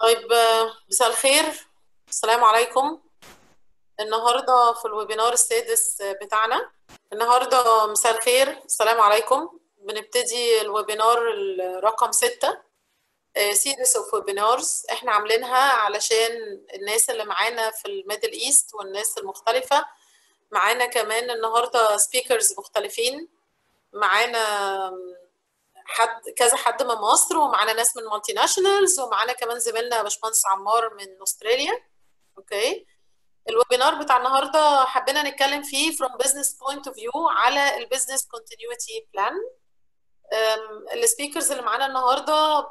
طيب آه، مساء الخير السلام عليكم النهارده في الويبينار السادس بتاعنا النهارده مساء الخير السلام عليكم بنبتدي الويبينار رقم ستة سيريس اوف ويبينارز احنا عاملينها علشان الناس اللي معانا في الميدل ايست والناس المختلفة معانا كمان النهارده سبيكرز مختلفين معانا حد كذا حد من مصر ومعانا ناس من مالتي ناشونالز ومعانا كمان زميلنا باشمهندس عمار من استراليا اوكي الويبينار بتاع النهارده حبينا نتكلم فيه from business point of view على البيزنس continuity plan السبيكرز اللي معانا النهارده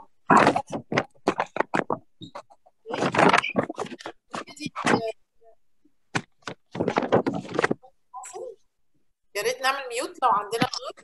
يا ريت نعمل ميوت لو عندنا ميوت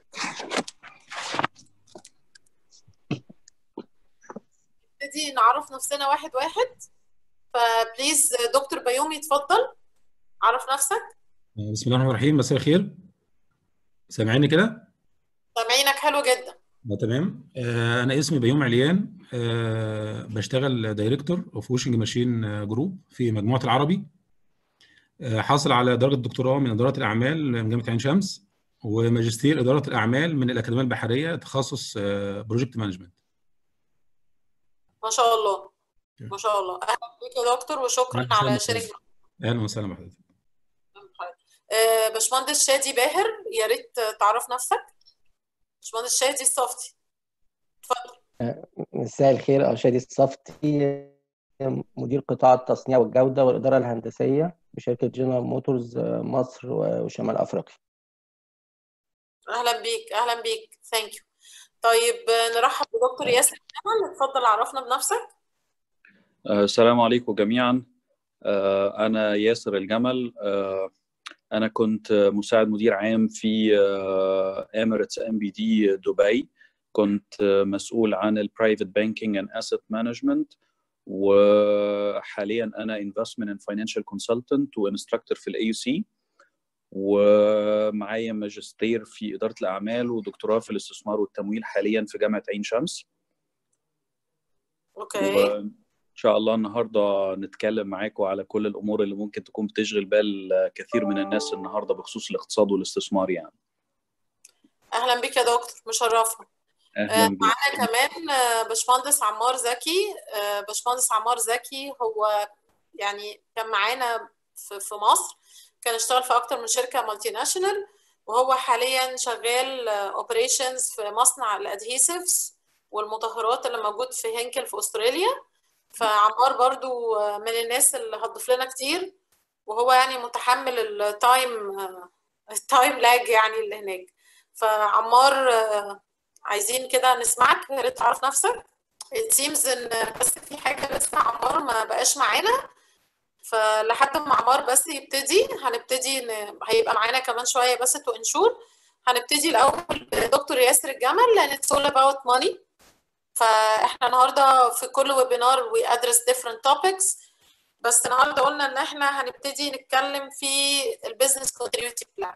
نبتدي نعرف نفسنا واحد واحد فبليز دكتور بيومي اتفضل عرف نفسك بسم الله الرحمن الرحيم مساء الخير سامعيني كده؟ سامعينك حلو جدا آه، تمام آه، انا اسمي بيوم عليان آه، بشتغل دايركتور اوف ووشنج ماشين جروب في مجموعه العربي آه، حاصل على درجه دكتوراه من اداره الاعمال من جامعه عين شمس وماجستير اداره الاعمال من الاكاديميه البحريه تخصص بروجكت مانجمنت ما شاء الله ما شاء الله اهلا بيك يا دكتور وشكرا أهلا على وسهلا. شارك اهلا وسهلا بحضرتك آه، باشمهندس شادي باهر يا ريت تعرف نفسك باشمهندس شادي الصفتي اتفضل مساء الخير أرشادي الصفتي مدير قطاع التصنيع والجودة والإدارة الهندسية بشركة جنرال موتورز مصر وشمال أفريقيا اهلا بيك اهلا بيك ثانك يو طيب آه، نرحب بدكتور ياسر جمال اتفضل عرفنا بنفسك آه، السلام عليكم جميعا آه، أنا ياسر الجمل آه، أنا كنت مساعد مدير عام في اميريتس ام بي دي دبي كنت آه، مسؤول عن البرايفت بانكينج اند اسيت مانجمنت وحاليا أنا انفستمنت اند فاينانشال كونسلتنت وانستراكتور في الاي يو سي ومعايا ماجستير في إدارة الأعمال ودكتوراه في الاستثمار والتمويل حاليا في جامعة عين شمس اوكي وإن شاء الله النهارده نتكلم معاكم على كل الأمور اللي ممكن تكون بتشغل بال كثير من الناس النهارده بخصوص الاقتصاد والاستثمار يعني. اهلا بيك يا دكتور مشرفنا آه، أهلا بيك. معانا كمان آه، باشمهندس عمار زكي آه، باشمهندس عمار زكي هو يعني كان معانا في في مصر كان اشتغل في اكتر من شركه مالتي ناشونال وهو حاليا شغال اوبريشنز في مصنع الادهيسيفز والمطهرات اللي موجود في هنكل في استراليا فعمار برضو آه، من الناس اللي هتضيف لنا كتير وهو يعني متحمل التايم التايم لاج يعني اللي هناك فعمار آه، عايزين كده نسمعك يا ريت تعرف نفسك it seems ان بس في حاجة لسه عمار ما بقاش معانا فلحد ما عمار بس يبتدي هنبتدي ن... هيبقى معانا كمان شوية بس تو انشور هنبتدي الأول بدكتور ياسر الجمل لأن it's all about money فاحنا النهارده في كل ويبينار we address different topics بس النهارده قلنا ان احنا هنبتدي نتكلم في البيزنس continuity بلان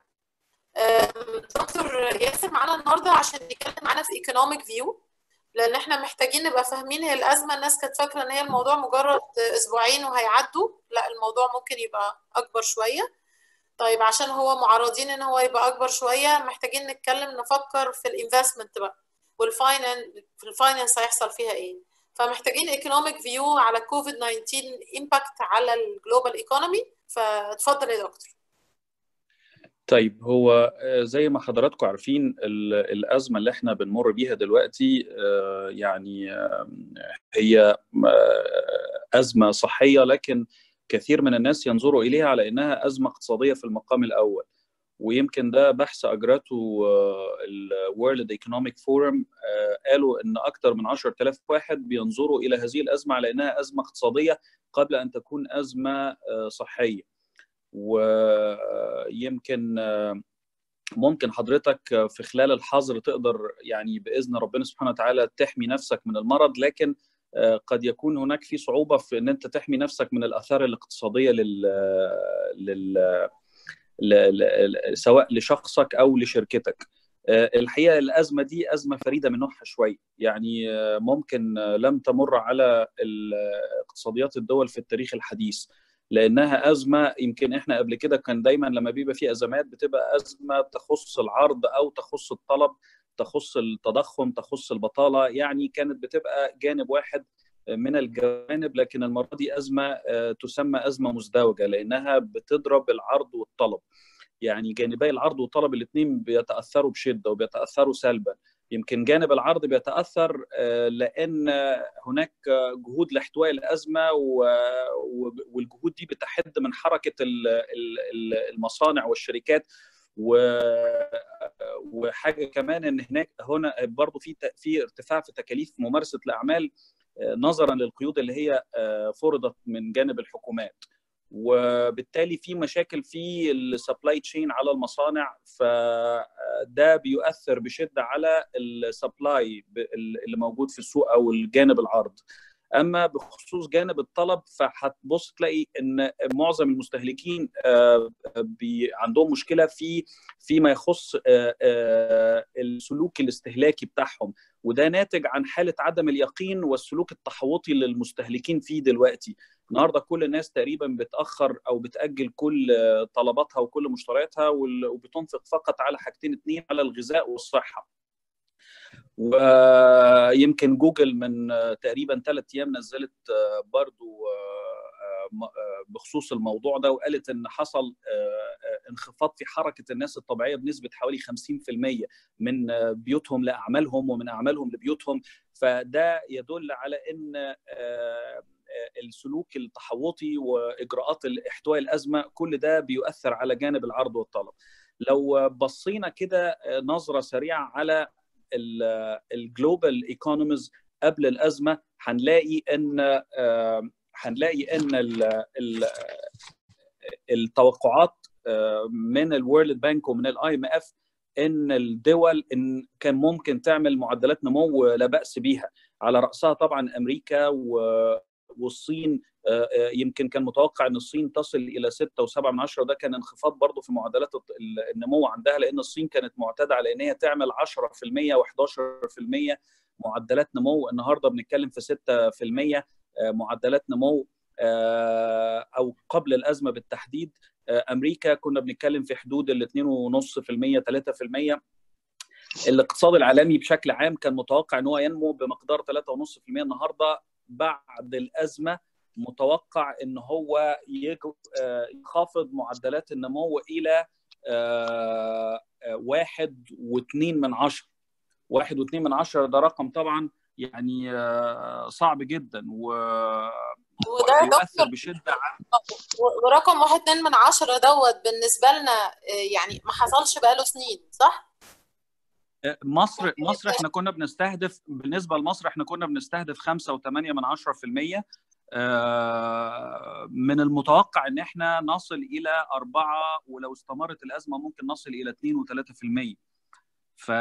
دكتور ياسر معانا النهارده عشان يتكلم معانا في ايكونوميك فيو لان احنا محتاجين نبقى فاهمين هي الازمه الناس كانت فاكره ان هي الموضوع مجرد اسبوعين وهيعدوا لا الموضوع ممكن يبقى اكبر شويه طيب عشان هو معرضين ان هو يبقى اكبر شويه محتاجين نتكلم نفكر في الانفستمنت بقى والفاينانس في الفاينانس هيحصل فيها ايه فمحتاجين ايكونوميك فيو على كوفيد 19 امباكت على الجلوبال ايكونومي فاتفضل يا دكتور طيب هو آه، زي ما حضراتكم عارفين ال- الأزمة اللي احنا بنمر بيها دلوقتي آه، يعني آه، هي آه، أزمة صحية لكن كثير من الناس ينظروا إليها على إنها أزمة اقتصادية في المقام الأول ويمكن ده بحث أجرته ال World Economic Forum آه، قالوا إن أكثر من 10,000 واحد بينظروا إلى هذه الأزمة على إنها أزمة اقتصادية قبل أن تكون أزمة آه، صحية ويمكن آه، ممكن حضرتك في خلال الحظر تقدر يعني باذن ربنا سبحانه وتعالى تحمي نفسك من المرض لكن آه، قد يكون هناك في صعوبه في ان انت تحمي نفسك من الاثار الاقتصاديه لل لل ل- ل- سواء لشخصك او لشركتك الحقيقه الازمه دي ازمه فريده من نوعها شويه يعني ممكن لم تمر على اقتصاديات الدول في التاريخ الحديث لانها ازمه يمكن احنا قبل كده كان دايما لما بيبقى في ازمات بتبقى ازمه تخص العرض او تخص الطلب تخص التضخم تخص البطاله يعني كانت بتبقى جانب واحد من الجوانب لكن المره دي ازمه تسمى ازمه مزدوجه لانها بتضرب العرض والطلب يعني جانبي العرض والطلب الاثنين بيتاثروا بشده وبيتاثروا سلبا يمكن جانب العرض بيتاثر لان هناك جهود لاحتواء الازمه والجهود دي بتحد من حركه المصانع والشركات وحاجه كمان ان هناك هنا برضه في في ارتفاع في تكاليف ممارسه الاعمال نظرا للقيود اللي هي فرضت من جانب الحكومات وبالتالي في مشاكل في السبلاي تشين على المصانع فده بيؤثر بشده على السبلاي اللي موجود في السوق او الجانب العرض اما بخصوص جانب الطلب فهتبص تلاقي ان معظم المستهلكين عندهم مشكله في فيما يخص السلوك الاستهلاكي بتاعهم وده ناتج عن حاله عدم اليقين والسلوك التحوطي للمستهلكين فيه دلوقتي النهارده كل الناس تقريبا بتاخر او بتاجل كل طلباتها وكل مشترياتها وبتنفق فقط على حاجتين اثنين على الغذاء والصحه ويمكن جوجل من تقريبا ثلاث ايام نزلت برضو بخصوص الموضوع ده وقالت ان حصل انخفاض في حركه الناس الطبيعيه بنسبه حوالي 50% من بيوتهم لاعمالهم ومن اعمالهم لبيوتهم فده يدل على ان السلوك التحوطي واجراءات احتواء الازمه كل ده بيؤثر على جانب العرض والطلب لو بصينا كده نظره سريعه على الجلوبال ايكونوميز قبل الازمه هنلاقي ان هنلاقي ان التوقعات من الورلد بانك ومن الاي ام اف ان الدول ان كان ممكن تعمل معدلات نمو لا باس بيها على راسها طبعا امريكا والصين يمكن كان متوقع ان الصين تصل الى 6.7 من عشرة وده كان انخفاض برضه في معدلات النمو عندها لان الصين كانت معتاده على ان هي تعمل 10% و11% معدلات نمو النهارده بنتكلم في 6% معدلات نمو او قبل الازمه بالتحديد امريكا كنا بنتكلم في حدود ال 2.5% 3% الاقتصاد العالمي بشكل عام كان متوقع ان هو ينمو بمقدار 3.5% النهارده بعد الازمه متوقع ان هو يخفض معدلات النمو الى واحد واثنين من عشرة واحد واثنين من عشرة ده رقم طبعا يعني صعب جدا و وده يؤثر بشده على ورقم واحد اتنين من عشرة دوت بالنسبه لنا يعني ما حصلش بقاله سنين صح؟ مصر مصر احنا كنا بنستهدف بالنسبه لمصر احنا كنا بنستهدف 5 و8 من 10% من المتوقع ان احنا نصل الى 4 ولو استمرت الازمه ممكن نصل الى 2 و3% ف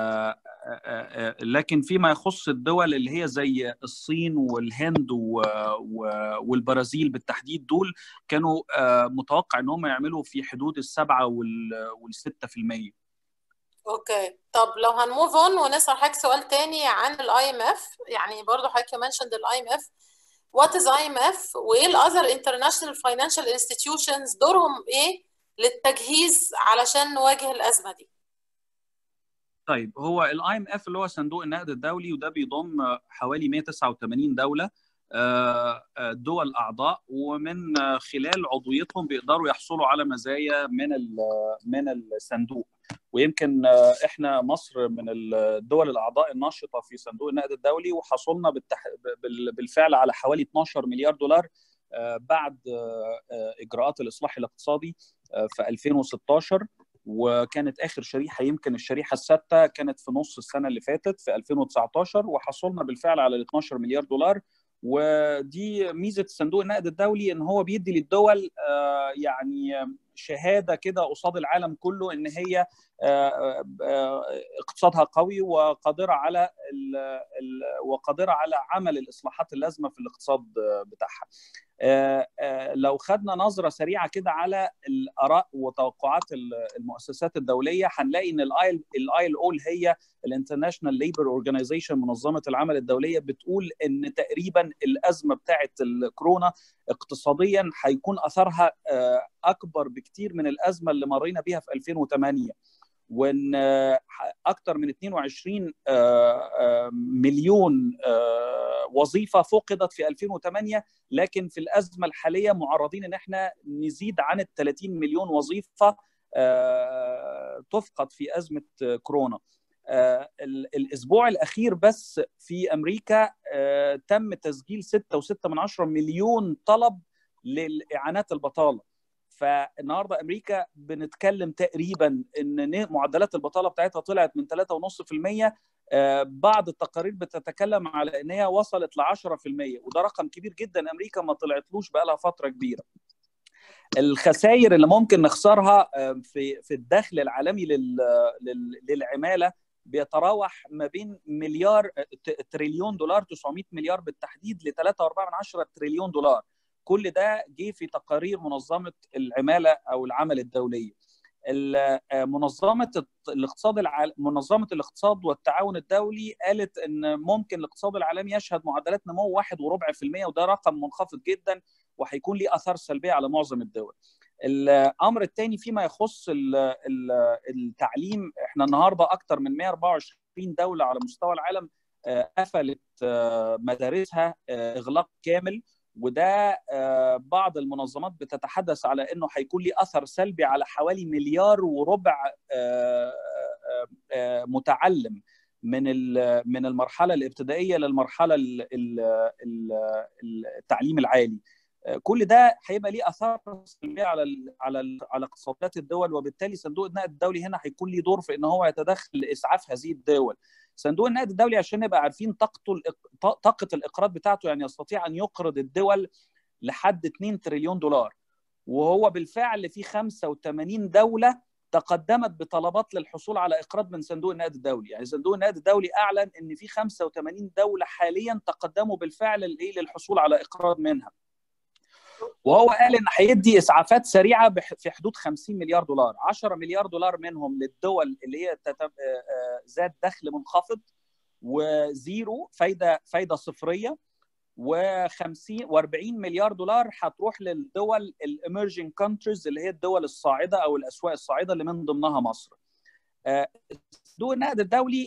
لكن فيما يخص الدول اللي هي زي الصين والهند والبرازيل بالتحديد دول كانوا متوقع ان هم يعملوا في حدود السبعة والستة في المية اوكي طب لو هنموف اون ونسال حضرتك سؤال تاني عن الاي ام اف يعني برضه حضرتك منشند الاي ام اف وات از اي ام اف وايه الاذر انترناشونال فاينانشال انستتيوشنز دورهم ايه للتجهيز علشان نواجه الازمه دي طيب هو الاي ام اف اللي هو صندوق النقد الدولي وده بيضم حوالي 189 دوله دول اعضاء ومن خلال عضويتهم بيقدروا يحصلوا على مزايا من من الصندوق ويمكن احنا مصر من الدول الاعضاء الناشطه في صندوق النقد الدولي وحصلنا بالتح... بالفعل على حوالي 12 مليار دولار بعد اجراءات الاصلاح الاقتصادي في 2016 وكانت اخر شريحه يمكن الشريحه السادسه كانت في نص السنه اللي فاتت في 2019 وحصلنا بالفعل على ال 12 مليار دولار ودي ميزه صندوق النقد الدولي ان هو بيدي للدول يعني شهاده كده قصاد العالم كله ان هي اقتصادها قوي وقادره على وقادره على عمل الاصلاحات اللازمه في الاقتصاد بتاعها. لو خدنا نظره سريعه كده على الاراء وتوقعات المؤسسات الدوليه هنلاقي ان الاي الاي ال او هي الانترناشونال ليبر اورجانيزيشن منظمه العمل الدوليه بتقول ان تقريبا الازمه بتاعه الكورونا اقتصاديا هيكون اثرها اكبر بكتير من الازمه اللي مرينا بيها في 2008 وان اكثر من 22 مليون وظيفه فقدت في 2008 لكن في الازمه الحاليه معرضين ان احنا نزيد عن ال 30 مليون وظيفه تفقد في ازمه كورونا الاسبوع الاخير بس في امريكا تم تسجيل 6.6 مليون طلب للاعانات البطاله فالنهارده امريكا بنتكلم تقريبا ان معدلات البطاله بتاعتها طلعت من 3.5% بعض التقارير بتتكلم على ان هي وصلت ل 10% وده رقم كبير جدا امريكا ما طلعتلوش بقى لها فتره كبيره الخسائر اللي ممكن نخسرها في في الدخل العالمي للعماله بيتراوح ما بين مليار تريليون دولار 900 مليار بالتحديد ل 3.4 تريليون دولار كل ده جه في تقارير منظمه العماله او العمل الدوليه منظمه الاقتصاد العال... منظمه الاقتصاد والتعاون الدولي قالت ان ممكن الاقتصاد العالمي يشهد معدلات نمو واحد وربع في المية وده رقم منخفض جدا وهيكون ليه اثار سلبيه على معظم الدول. الامر الثاني فيما يخص التعليم احنا النهارده اكثر من 124 دوله على مستوى العالم قفلت مدارسها اغلاق كامل وده بعض المنظمات بتتحدث على انه هيكون ليه اثر سلبي على حوالي مليار وربع متعلم من من المرحله الابتدائيه للمرحله التعليم العالي كل ده هيبقى ليه اثار سلبيه على على على اقتصادات الدول وبالتالي صندوق النقد الدولي هنا هيكون ليه دور في ان هو يتدخل لاسعاف هذه الدول صندوق النقد الدولي عشان نبقى عارفين طاقته طاقه الاقراض بتاعته يعني يستطيع ان يقرض الدول لحد 2 تريليون دولار وهو بالفعل في 85 دوله تقدمت بطلبات للحصول على اقراض من صندوق النقد الدولي يعني صندوق النقد الدولي اعلن ان في 85 دوله حاليا تقدموا بالفعل للحصول على اقراض منها وهو قال ان هيدي اسعافات سريعه في حدود 50 مليار دولار 10 مليار دولار منهم للدول اللي هي ذات دخل منخفض وزيرو فايده فايده صفريه و50 و40 مليار دولار هتروح للدول الاميرجنج كونتريز اللي هي الدول الصاعده او الاسواق الصاعده اللي من ضمنها مصر صندوق النقد الدولي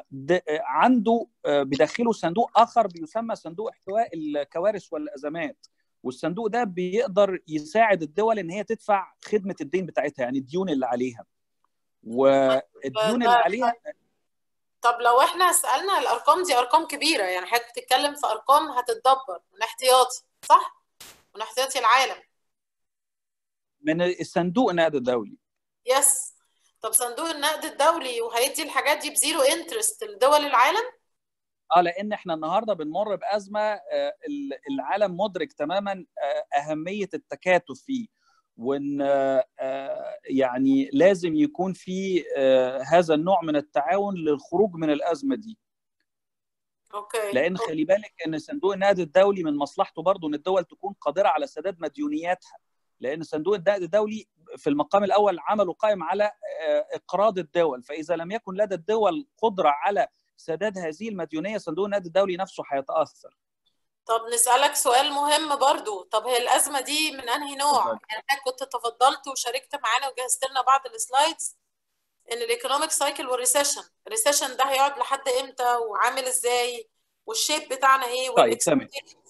عنده بداخله صندوق اخر بيسمى صندوق احتواء الكوارث والازمات والصندوق ده بيقدر يساعد الدول ان هي تدفع خدمه الدين بتاعتها يعني الديون اللي عليها والديون اللي عليها طب لو احنا سالنا الارقام دي ارقام كبيره يعني حضرتك بتتكلم في ارقام هتتدبر من احتياطي صح من احتياطي العالم من الصندوق النقد الدولي يس طب صندوق النقد الدولي وهيدي الحاجات دي بزيرو انترست لدول العالم اه لان احنا النهارده بنمر بازمه العالم مدرك تماما اهميه التكاتف فيه وان يعني لازم يكون في هذا النوع من التعاون للخروج من الازمه دي اوكي لان خلي بالك ان صندوق النقد الدولي من مصلحته برضه ان الدول تكون قادره على سداد مديونياتها لان صندوق النقد الدولي في المقام الاول عمله قائم على اقراض الدول فاذا لم يكن لدى الدول قدره على سداد هذه المديونيه صندوق النقد الدولي نفسه هيتاثر طب نسالك سؤال مهم برضو طب هي الازمه دي من انهي نوع يعني حضرتك كنت تفضلت وشاركت معانا وجهزت لنا بعض السلايدز ان الايكونوميك سايكل والريسيشن الريسيشن ده هيقعد لحد امتى وعامل ازاي والشيب بتاعنا ايه طيب تمام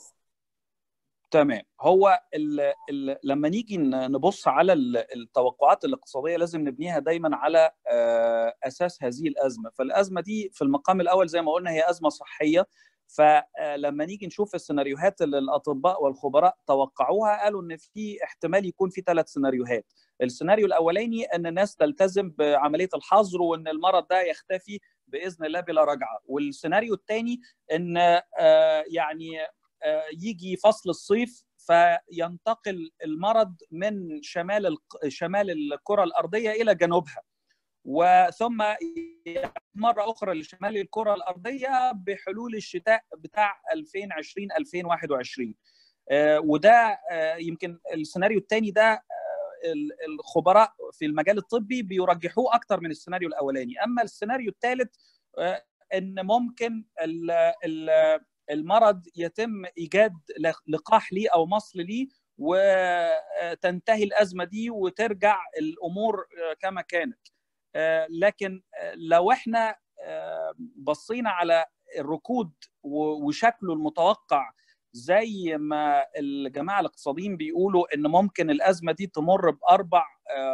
تمام هو ال ال لما نيجي نبص على التوقعات الاقتصاديه لازم نبنيها دايما على اساس هذه الازمه فالازمه دي في المقام الاول زي ما قلنا هي ازمه صحيه فلما نيجي نشوف السيناريوهات اللي الاطباء والخبراء توقعوها قالوا ان في احتمال يكون في ثلاث سيناريوهات السيناريو الاولاني ان الناس تلتزم بعمليه الحظر وان المرض ده يختفي باذن الله بلا رجعه والسيناريو الثاني ان يعني يجي فصل الصيف فينتقل المرض من شمال شمال الكره الارضيه الى جنوبها وثم مره اخرى لشمال الكره الارضيه بحلول الشتاء بتاع 2020 2021 وده يمكن السيناريو الثاني ده الخبراء في المجال الطبي بيرجحوه اكتر من السيناريو الاولاني اما السيناريو الثالث ان ممكن المرض يتم ايجاد لقاح ليه او مصل ليه وتنتهي الازمه دي وترجع الامور كما كانت لكن لو احنا بصينا على الركود وشكله المتوقع زي ما الجماعه الاقتصاديين بيقولوا ان ممكن الازمه دي تمر باربع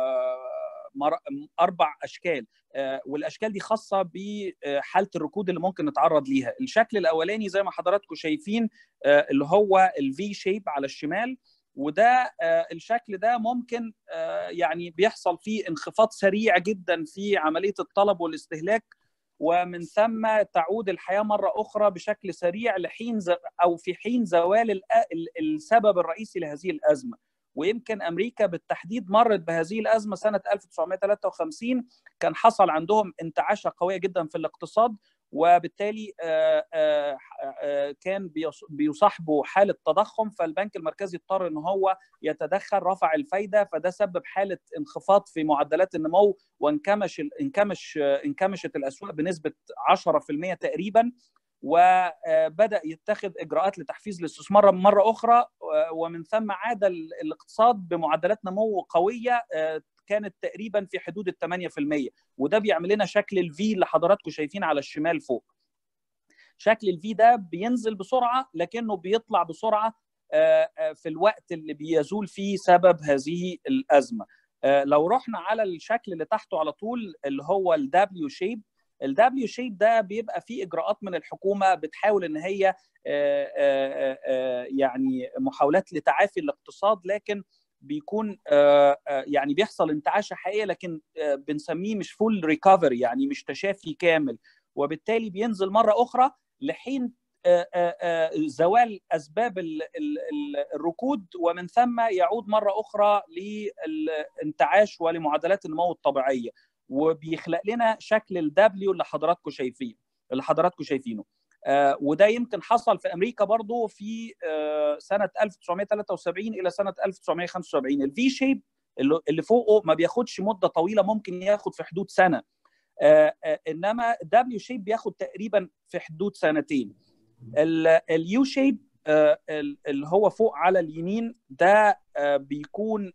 اربع اشكال والاشكال دي خاصه بحاله الركود اللي ممكن نتعرض ليها الشكل الاولاني زي ما حضراتكم شايفين اللي هو الفي شيب على الشمال وده الشكل ده ممكن يعني بيحصل فيه انخفاض سريع جدا في عمليه الطلب والاستهلاك ومن ثم تعود الحياه مره اخرى بشكل سريع لحين او في حين زوال السبب الرئيسي لهذه الازمه ويمكن امريكا بالتحديد مرت بهذه الازمه سنه 1953 كان حصل عندهم انتعاشه قويه جدا في الاقتصاد وبالتالي كان بيصاحبه حاله تضخم فالبنك المركزي اضطر ان هو يتدخل رفع الفايده فده سبب حاله انخفاض في معدلات النمو وانكمش انكمش انكمشت الاسواق بنسبه 10% تقريبا وبدا يتخذ اجراءات لتحفيز الاستثمار مره اخرى ومن ثم عاد الاقتصاد بمعدلات نمو قويه كانت تقريبا في حدود ال 8% وده بيعمل لنا شكل الفي اللي حضراتكم شايفين على الشمال فوق شكل الفي ده بينزل بسرعه لكنه بيطلع بسرعه في الوقت اللي بيزول فيه سبب هذه الازمه لو رحنا على الشكل اللي تحته على طول اللي هو الدبليو شيب الدبليو شيب ده بيبقى فيه اجراءات من الحكومه بتحاول ان هي يعني محاولات لتعافي الاقتصاد لكن بيكون يعني بيحصل انتعاشه حقيقيه لكن بنسميه مش فول ريكفري يعني مش تشافي كامل وبالتالي بينزل مره اخرى لحين زوال اسباب الركود ومن ثم يعود مره اخرى للانتعاش ولمعدلات النمو الطبيعيه وبيخلق لنا شكل الدبليو اللي حضراتكم شايفين اللي حضراتكم شايفينه آه وده يمكن حصل في امريكا برضو في آه سنه 1973 الى سنه 1975 الفي شيب اللي فوقه ما بياخدش مده طويله ممكن ياخد في حدود سنه آه انما الدبليو شيب بياخد تقريبا في حدود سنتين اليو شيب اللي هو فوق على اليمين ده بيكون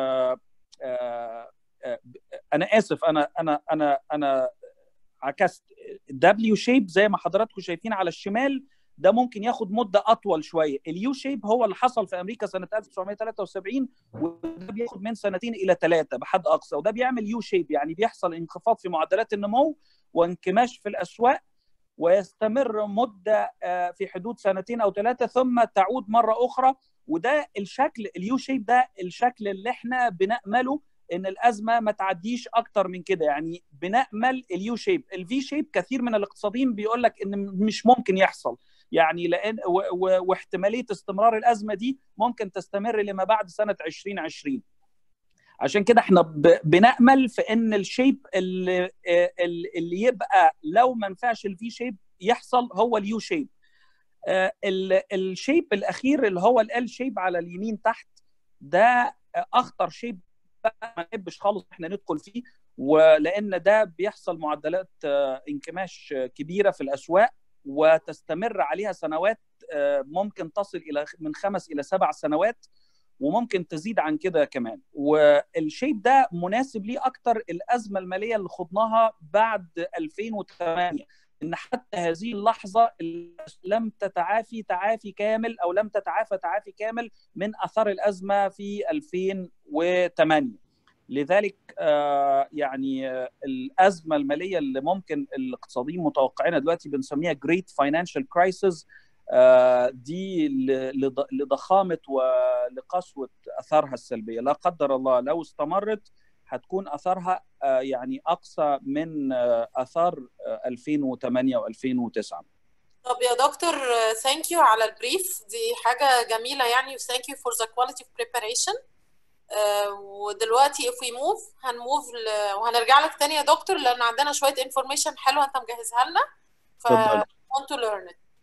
انا اسف انا انا انا انا عكست دبليو شيب زي ما حضراتكم شايفين على الشمال ده ممكن ياخد مده اطول شويه اليو شيب هو اللي حصل في امريكا سنه 1973 وده بياخد من سنتين الى ثلاثه بحد اقصى وده بيعمل يو شيب يعني بيحصل انخفاض في معدلات النمو وانكماش في الاسواق ويستمر مده في حدود سنتين او ثلاثه ثم تعود مره اخرى وده الشكل اليو شيب ده الشكل اللي احنا بنامله ان الازمه ما تعديش اكتر من كده يعني بنامل اليو شيب الفي شيب كثير من الاقتصاديين بيقول لك ان مش ممكن يحصل يعني لان واحتماليه استمرار الازمه دي ممكن تستمر لما بعد سنه 2020 عشان كده احنا بنامل في ان الشيب اللي, اللي يبقى لو ما نفعش الفي شيب يحصل هو اليو شيب الشيب الاخير اللي هو ال شيب على اليمين تحت ده اخطر شيب ما نحبش خالص احنا ندخل فيه ولان ده بيحصل معدلات انكماش كبيره في الاسواق وتستمر عليها سنوات ممكن تصل الى من خمس الى سبع سنوات وممكن تزيد عن كده كمان والشيب ده مناسب ليه اكتر الازمه الماليه اللي خضناها بعد 2008 ان حتى هذه اللحظه لم تتعافي تعافي كامل او لم تتعافى تعافي كامل من اثار الازمه في 2008 لذلك يعني الازمه الماليه اللي ممكن الاقتصاديين متوقعينها دلوقتي بنسميها جريت فاينانشال كرايسيس دي لضخامه ولقسوه اثارها السلبيه لا قدر الله لو استمرت هتكون اثارها يعني اقصى من اثار 2008 و2009 طب يا دكتور ثانك يو على البريف دي حاجه جميله يعني وثانك يو فور ذا كواليتي اوف بريباريشن ودلوقتي if we move هنموف ل... وهنرجع لك تاني يا دكتور لان عندنا شويه انفورميشن حلوه انت مجهزها لنا ف want to learn it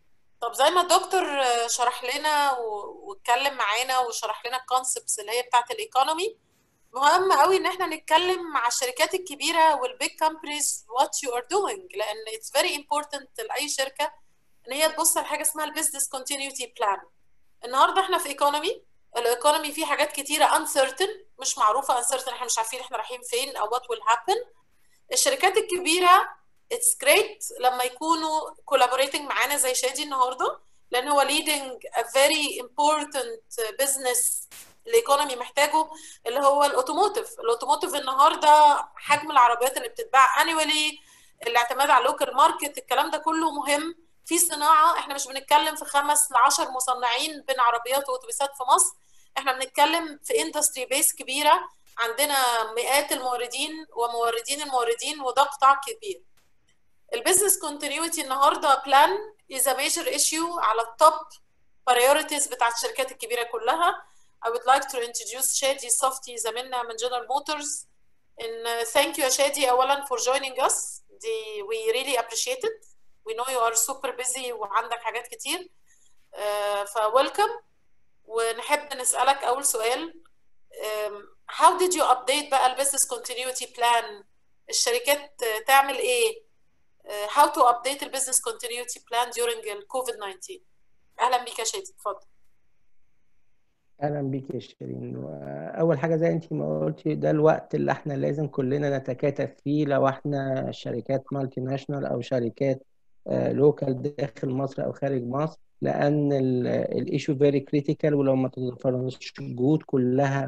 طب زي ما الدكتور شرح لنا واتكلم معانا وشرح لنا الكونسبتس اللي هي بتاعت الايكونومي مهم قوي ان احنا نتكلم مع الشركات الكبيره والبيج كومبانيز وات يو ار دوينج لان اتس فيري امبورتنت لاي شركه ان هي تبص على حاجه اسمها البيزنس كونتينيوتي بلان النهارده احنا في ايكونومي الايكونومي فيه حاجات كتيره uncertain مش معروفه uncertain احنا مش عارفين احنا رايحين فين او what will happen الشركات الكبيره اتس جريت لما يكونوا collaborating معانا زي شادي النهارده لان هو leading a very important business الايكونومي محتاجه اللي هو الاوتوموتيف الاوتوموتيف النهارده حجم العربيات اللي بتتباع انيولي الاعتماد على اللوكال ماركت الكلام ده كله مهم في صناعه احنا مش بنتكلم في خمس ل 10 مصنعين بين عربيات واتوبيسات في مصر احنا بنتكلم في اندستري بيس كبيره عندنا مئات الموردين وموردين الموردين وده قطاع كبير البيزنس كونتينيوتي النهارده بلان از ميجر ايشيو على التوب priorities بتاعت الشركات الكبيره كلها I would like to introduce شادي صفتي زميلنا من General Motors and thank you يا شادي أولا for joining us دي we really appreciate it we know you are super busy وعندك حاجات كتير uh, ف welcome ونحب نسألك أول سؤال um, how did you update بقى ال business continuity plan الشركات تعمل إيه uh, how to update ال business continuity plan during ال COVID-19 أهلا بيك يا شادي اتفضل اهلا بيك يا شيرين اول حاجه زي انت ما قلتي ده الوقت اللي احنا لازم كلنا نتكاتف فيه لو احنا شركات مالتي ناشونال او شركات لوكال داخل مصر او خارج مصر لان الايشو فيري كريتيكال ولو ما تتفرنش الجهود كلها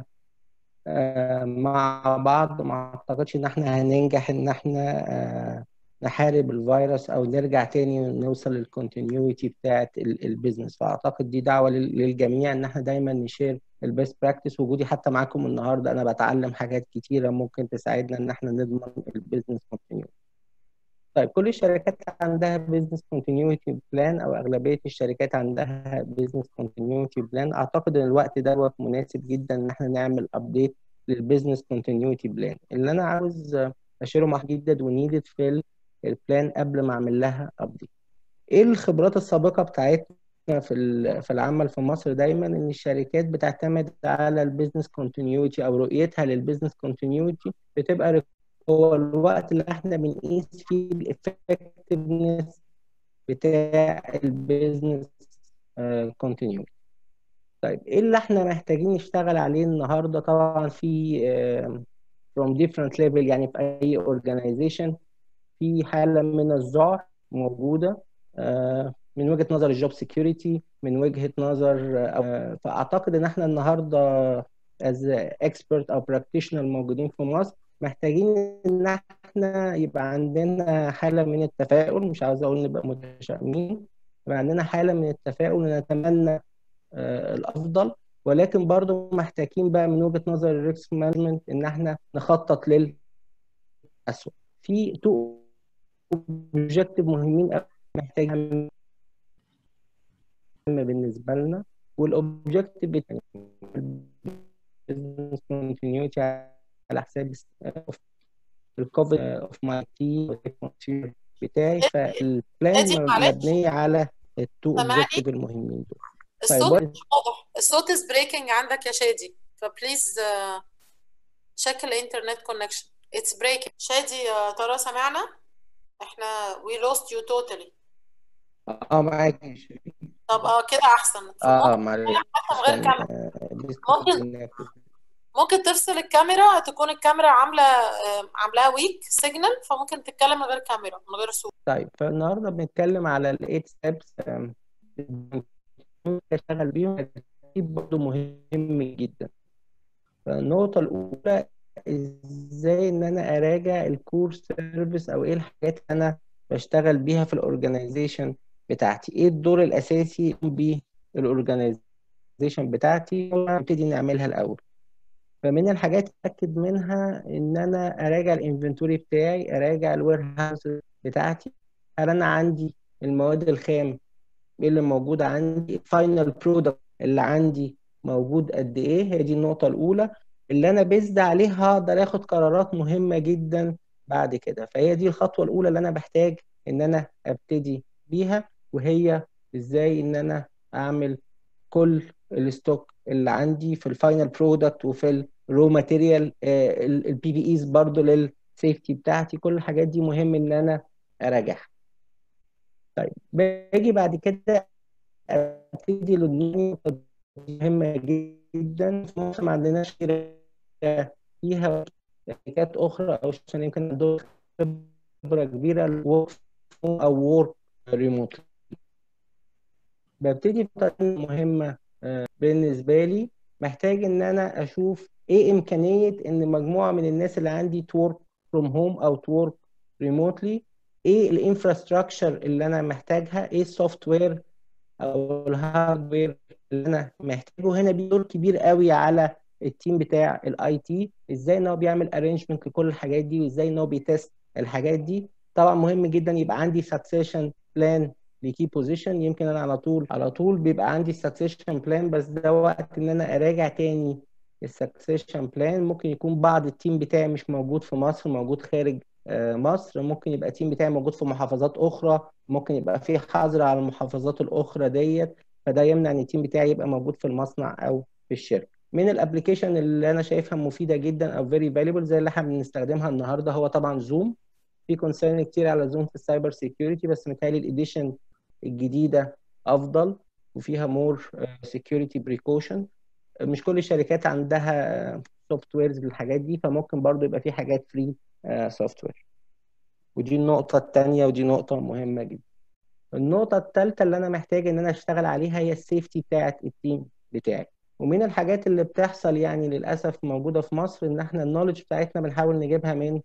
مع بعض ما اعتقدش ان احنا هننجح ان احنا نحارب الفيروس او نرجع تاني نوصل للكونتينيوتي بتاعه البيزنس فاعتقد دي دعوه للجميع ان احنا دايما نشير البيست براكتس وجودي حتى معاكم النهارده انا بتعلم حاجات كتيره ممكن تساعدنا ان احنا نضمن البيزنس كونتينيوتي طيب كل الشركات عندها بيزنس كونتينيوتي بلان او اغلبيه الشركات عندها بيزنس كونتينيوتي بلان اعتقد ان الوقت دوت مناسب جدا ان احنا نعمل ابديت للبيزنس كونتينيوتي بلان اللي انا عاوز اشيره مع جدد ونيدد في البلان قبل ما اعمل لها ابديت ايه الخبرات السابقه بتاعتنا في في العمل في مصر دايما ان الشركات بتعتمد على البيزنس كونتينيوتي او رؤيتها للبيزنس كونتينيوتي بتبقى هو الوقت اللي احنا بنقيس فيه الافكتفنس بتاع البيزنس كونتينيوتي طيب ايه اللي احنا محتاجين نشتغل عليه النهارده طبعا في uh, from different level يعني في اي organization في حاله من الذعر موجوده من وجهه نظر الجوب سكيورتي من وجهه نظر فاعتقد ان احنا النهارده از اكسبرت او براكتيشنر موجودين في مصر محتاجين ان احنا يبقى عندنا حاله من التفاؤل مش عاوز اقول نبقى متشائمين يبقى عندنا حاله من التفاؤل ونتمنى الافضل ولكن برضو محتاجين بقى من وجهه نظر الريسك مانجمنت ان احنا نخطط للاسوء في تو اوبجيكتيف مهمين قوي محتاجين بالنسبه لنا والاوبجيكتيف الثاني البيزنس كونتينيوتي على حساب الكوفيد اوف ماي تي بتاعي فالبلان مبنيه على التو اوبجيكتيف المهمين دول الصوت طيب واضح الصوت از بريكنج عندك يا شادي فبليز تشيك الانترنت كونكشن اتس بريكنج شادي ترى سمعنا احنا we lost you totally اه معاك طب اه كده احسن اه معلش من غير كاميرا ممكن ممكن تفصل الكاميرا تكون الكاميرا عامله عاملاها ويك سيجنال فممكن تتكلم من غير كاميرا من غير صوت طيب فالنهارده بنتكلم على الايت ستيبس اشتغل بيهم الترتيب برضه مهم جدا فالنقطه الاولى ازاي ان انا اراجع الكور سيرفيس او ايه الحاجات اللي انا بشتغل بيها في الاورجنايزيشن بتاعتي ايه الدور الاساسي بالاورجنايزيشن بتاعتي نبتدي نعملها الاول فمن الحاجات اتاكد منها ان انا اراجع الانفنتوري بتاعي اراجع الوير هاوس بتاعتي هل انا عندي المواد الخام ايه اللي موجود عندي الفاينل برودكت اللي عندي موجود قد ايه هي دي النقطه الاولى اللي انا بيزد عليها هقدر اخد قرارات مهمه جدا بعد كده فهي دي الخطوه الاولى اللي انا بحتاج ان انا ابتدي بيها وهي ازاي ان انا اعمل كل الستوك اللي عندي في الفاينل برودكت وفي الرو ماتيريال البي بي ايز برضه للسيفتي بتاعتي كل الحاجات دي مهم ان انا اراجعها طيب باجي بعد كده ابتدي للنقطه مهمه جدا في مصر ما عندناش فيها شركات اخرى او عشان يمكن عندهم خبره كبيره الورك او وورك ريموت ببتدي بطريقه مهمه بالنسبه لي محتاج ان انا اشوف ايه امكانيه ان مجموعه من الناس اللي عندي تورك فروم هوم او تورك ريموتلي ايه الانفراستراكشر اللي انا محتاجها ايه السوفت وير او الهاردوير اللي انا محتاجه هنا بيدور كبير قوي على التيم بتاع الاي تي ازاي ان هو بيعمل ارينجمنت لكل الحاجات دي وازاي ان هو بيتست الحاجات دي طبعا مهم جدا يبقى عندي سكسيشن بلان لكي بوزيشن يمكن انا على طول على طول بيبقى عندي السكسيشن بلان بس ده وقت ان انا اراجع تاني السكسيشن بلان ممكن يكون بعض التيم بتاعي مش موجود في مصر موجود خارج مصر ممكن يبقى التيم بتاعي موجود في محافظات اخرى ممكن يبقى في حظر على المحافظات الاخرى ديت فده يمنع ان التيم بتاعي يبقى موجود في المصنع او في الشركه من الابلكيشن اللي انا شايفها مفيده جدا او فيري فاليبل زي اللي احنا بنستخدمها النهارده هو طبعا زوم في كونسيرن كتير على زوم في السايبر سيكيورتي بس متهيألي الاديشن الجديده افضل وفيها مور سيكيورتي بريكوشن مش كل الشركات عندها سوفت ويرز للحاجات دي فممكن برضو يبقى في حاجات فري سوفت وير ودي النقطة الثانية ودي نقطة مهمة جدا النقطة الثالثة اللي أنا محتاج إن أنا أشتغل عليها هي السيفتي بتاعة التيم بتاعي ومن الحاجات اللي بتحصل يعني للأسف موجودة في مصر إن إحنا النولج بتاعتنا بنحاول نجيبها من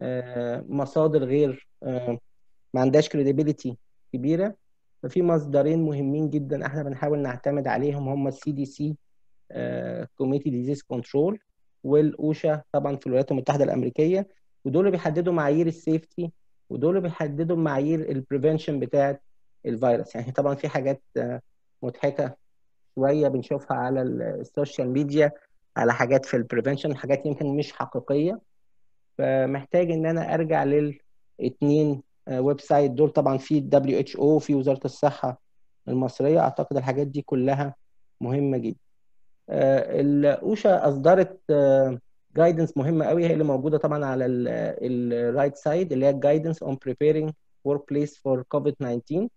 مصادر غير ما عندهاش كريديبيليتي كبيرة ففي مصدرين مهمين جدا احنا بنحاول نعتمد عليهم هم السي دي سي كوميتي ديزيز كنترول والاوشا طبعا في الولايات المتحده الامريكيه ودول بيحددوا معايير السيفتي ودول بيحددوا معايير البريفنشن بتاعه الفيروس يعني طبعا في حاجات مضحكه شويه بنشوفها على السوشيال ميديا على حاجات في البريفنشن حاجات يمكن مش حقيقيه فمحتاج ان انا ارجع للاثنين ويب سايت دول طبعا في دبليو اتش او في وزاره الصحه المصريه اعتقد الحاجات دي كلها مهمه جدا الاوشا اصدرت جايدنس مهمه قوي هي اللي موجوده طبعا على الرايت سايد اللي هي جايدنس اون بريبيرنج ورك بليس فور كوفيد 19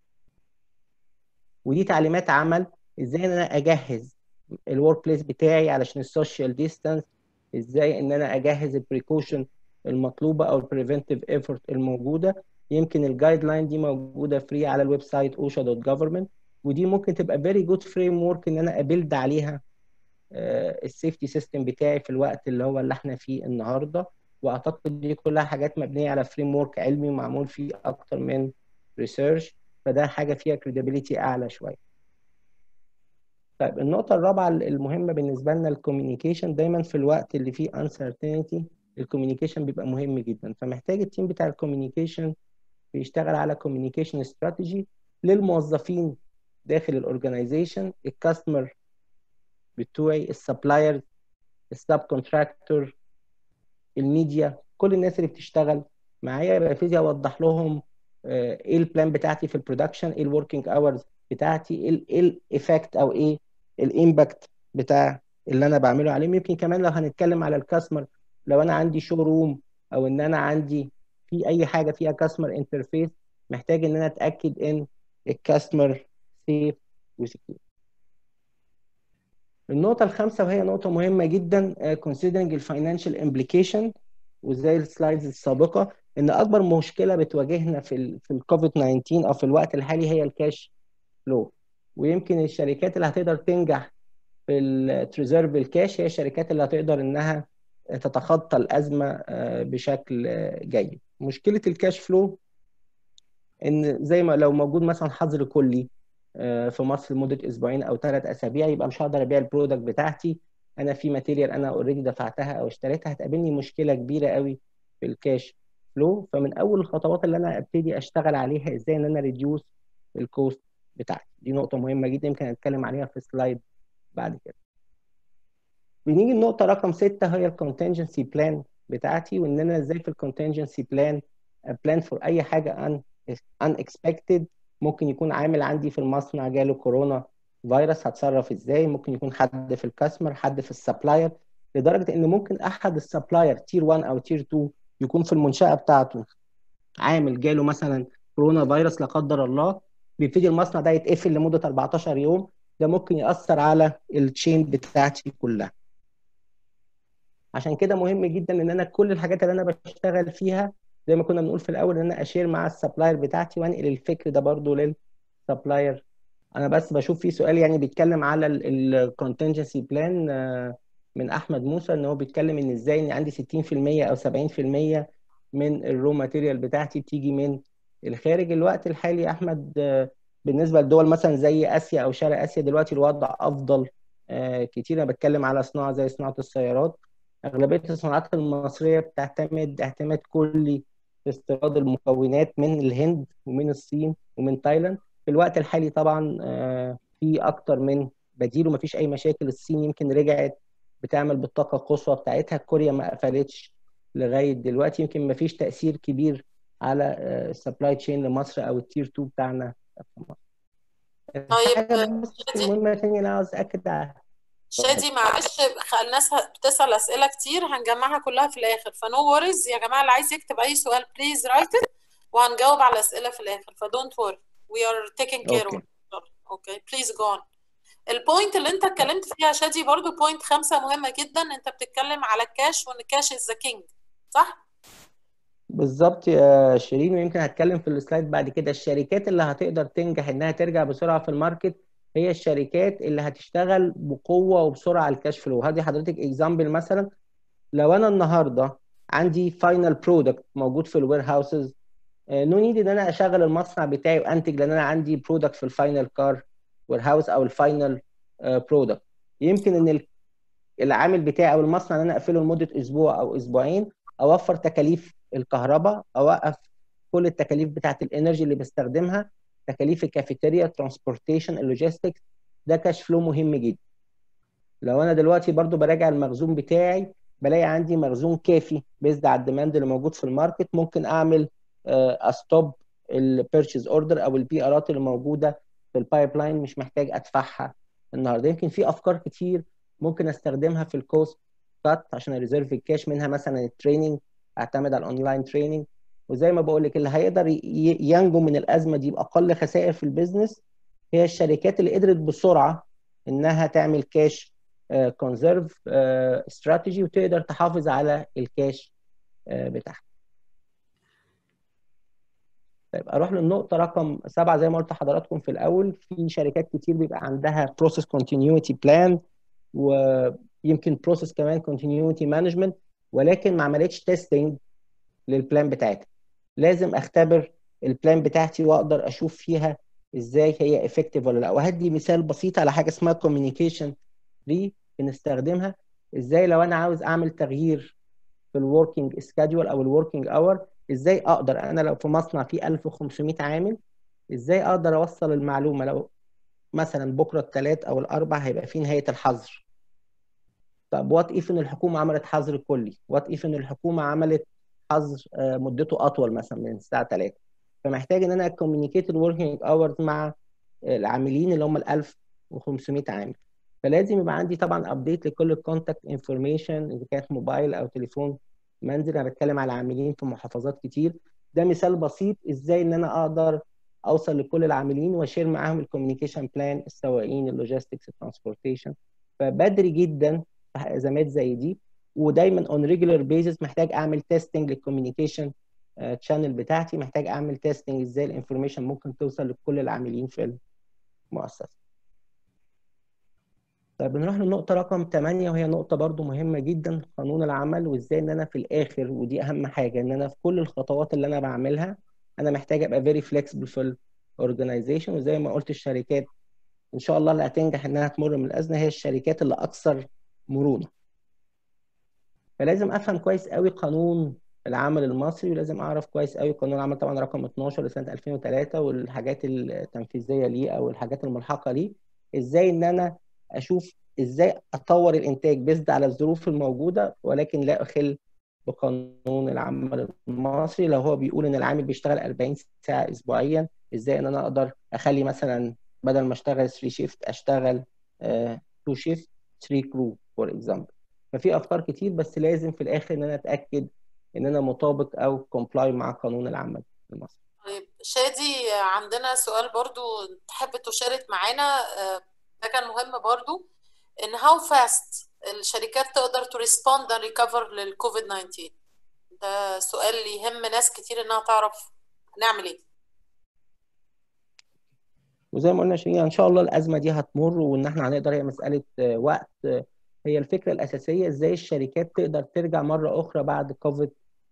ودي تعليمات عمل ازاي ان انا اجهز الورك بليس بتاعي علشان السوشيال ديستانس ازاي ان انا اجهز البريكوشن المطلوبه او البريفنتيف ايفورت الموجوده يمكن الجايد لاين دي موجوده فري على الويب سايت اوشا دوت جفرمنت ودي ممكن تبقى فيري جود فريم ورك ان انا ابيلد عليها السيفتي سيستم بتاعي في الوقت اللي هو اللي احنا فيه النهارده واعتقد دي كلها حاجات مبنيه على فريم ورك علمي معمول فيه اكتر من ريسيرش فده حاجه فيها كريديبيليتي اعلى شويه طيب النقطه الرابعه المهمه بالنسبه لنا الكوميونيكيشن دايما في الوقت اللي فيه uncertainty الكوميونيكيشن بيبقى مهم جدا فمحتاج التيم بتاع الكوميونيكيشن بيشتغل على كوميونيكيشن استراتيجي للموظفين داخل الاورجنايزيشن الكاستمر بتوعي السبلاير السب كونتراكتور الميديا كل الناس اللي بتشتغل معايا ببتدي اوضح لهم ايه البلان بتاعتي في البرودكشن ايه الوركينج اورز بتاعتي ايه الايفكت او ايه الامباكت بتاع اللي انا بعمله عليهم يمكن كمان لو هنتكلم على الكاستمر لو انا عندي شو روم او ان انا عندي في اي حاجه فيها كاستمر انترفيس محتاج ان انا اتاكد ان الكاستمر سيف وسكيور النقطة الخامسة وهي نقطة مهمة جدا considering الفاينانشال implication وزي السلايدز السابقة إن أكبر مشكلة بتواجهنا في ال في الكوفيد 19 أو في الوقت الحالي هي الكاش فلو ويمكن الشركات اللي هتقدر تنجح في التريزيرف الكاش هي الشركات اللي هتقدر إنها تتخطى الأزمة بشكل جيد مشكلة الكاش فلو إن زي ما لو موجود مثلا حظر كلي في مصر لمده اسبوعين او ثلاث اسابيع يبقى مش هقدر ابيع البرودكت بتاعتي انا في ماتيريال انا اوريدي دفعتها او اشتريتها هتقابلني مشكله كبيره قوي في الكاش فلو فمن اول الخطوات اللي انا ابتدي اشتغل عليها ازاي ان انا ريديوس الكوست بتاعتي دي نقطه مهمه جدا يمكن اتكلم عليها في سلايد بعد كده بنيجي النقطه رقم ستة هي الكونتنجنسي بلان بتاعتي وان انا ازاي في الكونتنجنسي بلان بلان فور اي حاجه ان unexpected ممكن يكون عامل عندي في المصنع جاله كورونا فيروس هتصرف ازاي ممكن يكون حد في الكاستمر حد في السبلاير لدرجه ان ممكن احد السبلاير تير 1 او تير 2 يكون في المنشاه بتاعته عامل جاله مثلا كورونا فيروس لا قدر الله بيبتدي المصنع ده يتقفل لمده 14 يوم ده ممكن ياثر على التشين بتاعتي كلها عشان كده مهم جدا ان انا كل الحاجات اللي انا بشتغل فيها زي ما كنا بنقول في الاول ان انا اشير مع السبلاير بتاعتي وانقل الفكر ده برضو للسبلاير انا بس بشوف في سؤال يعني بيتكلم على الكونتنجنسي بلان من احمد موسى ان هو بيتكلم ان ازاي ان عندي 60% او 70% من الرو ماتيريال بتاعتي بتيجي من الخارج الوقت الحالي يا احمد بالنسبه لدول مثلا زي اسيا او شرق اسيا دلوقتي الوضع افضل كتير انا بتكلم على صناعه زي صناعه السيارات اغلبيه الصناعات المصريه بتعتمد اعتماد كلي في استيراد المكونات من الهند ومن الصين ومن تايلاند في الوقت الحالي طبعا في اكتر من بديل ومفيش اي مشاكل الصين يمكن رجعت بتعمل بالطاقه القصوى بتاعتها كوريا ما قفلتش لغايه دلوقتي يمكن مفيش تاثير كبير على السبلاي تشين لمصر او التير 2 بتاعنا في مصر. طيب المهمه ثانيه اللي عاوز اكد عليها شادي معلش الناس بتسال اسئله كتير هنجمعها كلها في الاخر فنو وريز يا جماعه اللي عايز يكتب اي سؤال بليز رايت ات وهنجاوب على الاسئله في الاخر فدونت وري وي ار تيكينج كير اوف اوكي بليز جو اون البوينت اللي انت اتكلمت فيها شادي برضو بوينت خمسة مهمة جدا انت بتتكلم على الكاش وان الكاش از ذا كينج صح؟ بالظبط يا شيرين ويمكن هتكلم في السلايد بعد كده الشركات اللي هتقدر تنجح انها ترجع بسرعة في الماركت هي الشركات اللي هتشتغل بقوة وبسرعة على الكاش فلو هدي حضرتك اكزامبل مثلا لو انا النهارده عندي فاينل برودكت موجود في الوير هاوسز نو نيد ان انا اشغل المصنع بتاعي وانتج لان انا عندي برودكت في الفاينل كار وير هاوس او الفاينل برودكت يمكن ان العامل بتاعي او المصنع ان انا اقفله لمده اسبوع او اسبوعين اوفر تكاليف الكهرباء اوقف كل التكاليف بتاعه الانرجي اللي بستخدمها تكاليف الكافيتيريا ترانسبورتيشن اللوجيستكس ده كاش فلو مهم جدا لو انا دلوقتي برضو براجع المخزون بتاعي بلاقي عندي مخزون كافي بيزد على الديماند اللي موجود في الماركت ممكن اعمل استوب البيرتشيز اوردر او البي ارات اللي موجوده في البايب لاين مش محتاج ادفعها النهارده يمكن في افكار كتير ممكن استخدمها في الكوست كات عشان اريزيرف الكاش منها مثلا التريننج اعتمد على الاونلاين تريننج وزي ما بقول لك اللي هيقدر ينجو من الازمه دي باقل خسائر في البيزنس هي الشركات اللي قدرت بسرعه انها تعمل كاش كونزرف استراتيجي وتقدر تحافظ على الكاش بتاعها طيب اروح للنقطه رقم سبعه زي ما قلت لحضراتكم في الاول في شركات كتير بيبقى عندها بروسيس كونتينيوتي بلان ويمكن بروسيس كمان كونتينيوتي مانجمنت ولكن ما عملتش تيستنج للبلان بتاعتها لازم اختبر البلان بتاعتي واقدر اشوف فيها ازاي هي افكتيف ولا لا وهدي مثال بسيط على حاجه اسمها كوميونيكيشن دي بنستخدمها ازاي لو انا عاوز اعمل تغيير في الوركينج سكادجول او الوركينج اور ازاي اقدر انا لو في مصنع فيه 1500 عامل ازاي اقدر اوصل المعلومه لو مثلا بكره الثلاث او الاربع هيبقى فيه نهايه الحظر طب وات اف ان الحكومه عملت حظر كلي وات اف ان الحكومه عملت حظر مدته اطول مثلا من الساعه 3 فمحتاج ان انا كوميونيكيت الوركينج اورز مع العاملين اللي هم ال 1500 عامل فلازم يبقى عندي طبعا ابديت لكل الكونتاكت انفورميشن اذا كانت موبايل او تليفون منزل انا بتكلم على عاملين في محافظات كتير ده مثال بسيط ازاي ان انا اقدر اوصل لكل العاملين واشير معاهم الكوميونيكيشن بلان السواقين اللوجيستكس الترانسبورتيشن فبدري جدا في ازمات زي دي ودايما اون ريجولار بيزس محتاج اعمل تيستنج للكوميونيكيشن تشانل بتاعتي محتاج اعمل تيستنج ازاي الانفورميشن ممكن توصل لكل العاملين في المؤسسه طيب بنروح للنقطة رقم 8 وهي نقطة برضو مهمة جدا قانون العمل وازاي ان انا في الاخر ودي اهم حاجة ان انا في كل الخطوات اللي انا بعملها انا محتاج ابقى فيري فليكسبل في الاورجنايزيشن وزي ما قلت الشركات ان شاء الله اللي هتنجح انها تمر من الازمة هي الشركات اللي اكثر مرونة فلازم افهم كويس قوي قانون العمل المصري ولازم اعرف كويس قوي قانون العمل طبعا رقم 12 لسنة 2003 والحاجات التنفيذية ليه او الحاجات الملحقة ليه ازاي ان انا اشوف ازاي اطور الانتاج بيزد على الظروف الموجوده ولكن لا اخل بقانون العمل المصري لو هو بيقول ان العامل بيشتغل 40 ساعه اسبوعيا ازاي ان انا اقدر اخلي مثلا بدل ما اشتغل 3 شيفت اشتغل 2 شيفت 3 كرو فور اكزامبل ففي افكار كتير بس لازم في الاخر ان انا اتاكد ان انا مطابق او كومبلاي مع قانون العمل المصري طيب شادي عندنا سؤال برضو تحب تشارك معانا ده كان مهم برضو ان هاو فاست الشركات تقدر تو ريسبوند اند ريكفر للكوفيد 19 ده سؤال يهم ناس كتير انها تعرف نعمل ايه وزي ما قلنا شيرين ان شاء الله الازمه دي هتمر وان احنا هنقدر هي مساله وقت هي الفكره الاساسيه ازاي الشركات تقدر ترجع مره اخرى بعد كوفيد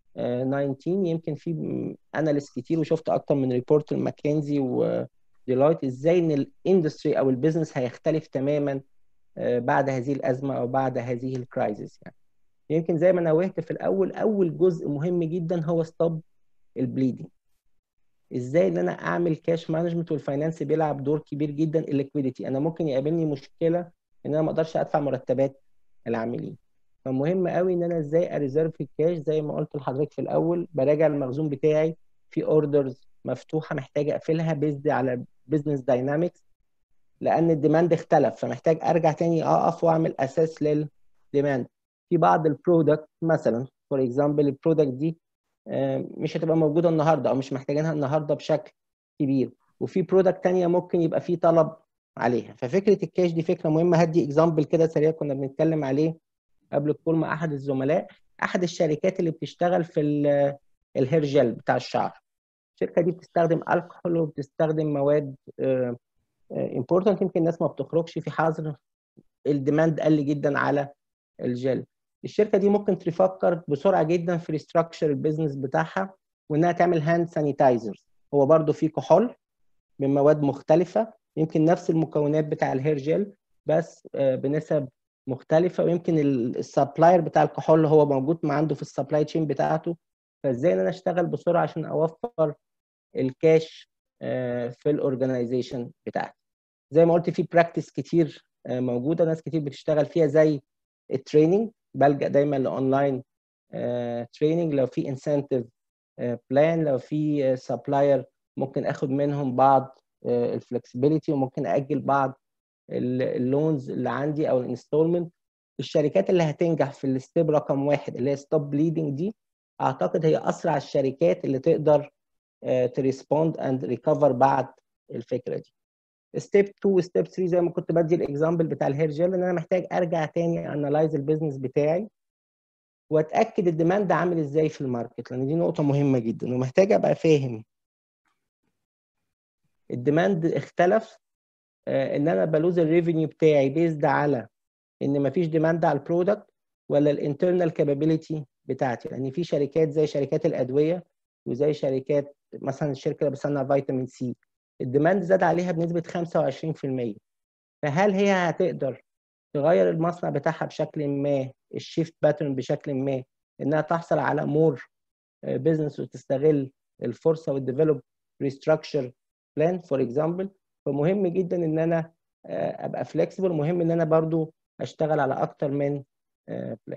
19 يمكن في اناليست كتير وشفت اكتر من ريبورت ماكنزي وديلايت ازاي ان الاندستري او البيزنس هيختلف تماما بعد هذه الازمه او بعد هذه الكرايزس يعني يمكن زي ما نوهت في الاول اول جزء مهم جدا هو ستوب البليدنج ازاي ان انا اعمل كاش مانجمنت والفاينانس بيلعب دور كبير جدا الليكويديتي انا ممكن يقابلني مشكله ان انا ما اقدرش ادفع مرتبات العاملين فمهم قوي ان انا ازاي اريزيرف الكاش زي ما قلت لحضرتك في الاول براجع المخزون بتاعي في اوردرز مفتوحه محتاج اقفلها بيزد على بزنس داينامكس لان الديماند اختلف فمحتاج ارجع تاني اقف واعمل اساس للديماند في بعض البرودكت مثلا فور اكزامبل البرودكت دي مش هتبقى موجوده النهارده او مش محتاجينها النهارده بشكل كبير وفي برودكت تانية ممكن يبقى فيه طلب عليها ففكره الكاش دي فكره مهمه هدي اكزامبل كده سريع كنا بنتكلم عليه قبل الكول مع احد الزملاء احد الشركات اللي بتشتغل في الهير جel بتاع الشعر الشركه دي بتستخدم الكحول وبتستخدم مواد امبورتنت يمكن الناس ما بتخرجش في حظر الديماند قل جدا على الجل الشركه دي ممكن تفكر بسرعه جدا في ريستراكشر البيزنس بتاعها وانها تعمل هاند سانيتايزرز هو برضو فيه كحول من مواد مختلفه يمكن نفس المكونات بتاع الهير جل بس بنسب مختلفه ويمكن السبلاير بتاع الكحول هو موجود ما عنده في السبلاي تشين بتاعته فازاي ان انا اشتغل بسرعه عشان اوفر الكاش في الاورجنايزيشن بتاعتي زي ما قلت في براكتس كتير موجوده ناس كتير بتشتغل فيها زي التريننج بلجا دايما لاونلاين تريننج لو في انسنتيف بلان لو في سبلاير ممكن اخد منهم بعض الفلكسبيليتي وممكن اجل بعض اللونز اللي عندي او الانستولمنت الشركات اللي هتنجح في الستيب رقم واحد اللي هي ستوب بليدنج دي اعتقد هي اسرع الشركات اللي تقدر تريسبوند اند ريكفر بعد الفكره دي ستيب 2 وستيب 3 زي ما كنت بدي الاكزامبل بتاع الهير جel ان انا محتاج ارجع تاني انالايز البيزنس بتاعي واتاكد الديماند عامل ازاي في الماركت لان دي نقطه مهمه جدا ومحتاج ابقى فاهم الديماند اختلف ان انا بلوز الريفينيو بتاعي بيزد على ان مفيش ديماند على البرودكت ولا الانترنال كابابيلتي بتاعتي لان يعني في شركات زي شركات الادويه وزي شركات مثلا الشركه اللي بتصنع فيتامين سي الديماند زاد عليها بنسبه 25% فهل هي هتقدر تغير المصنع بتاعها بشكل ما الشيفت باترن بشكل ما انها تحصل على مور بزنس وتستغل الفرصه والديفلوب ريستراكشر بلان فور اكزامبل فمهم جدا ان انا ابقى فليكسبل مهم ان انا برضو اشتغل على اكتر من بلان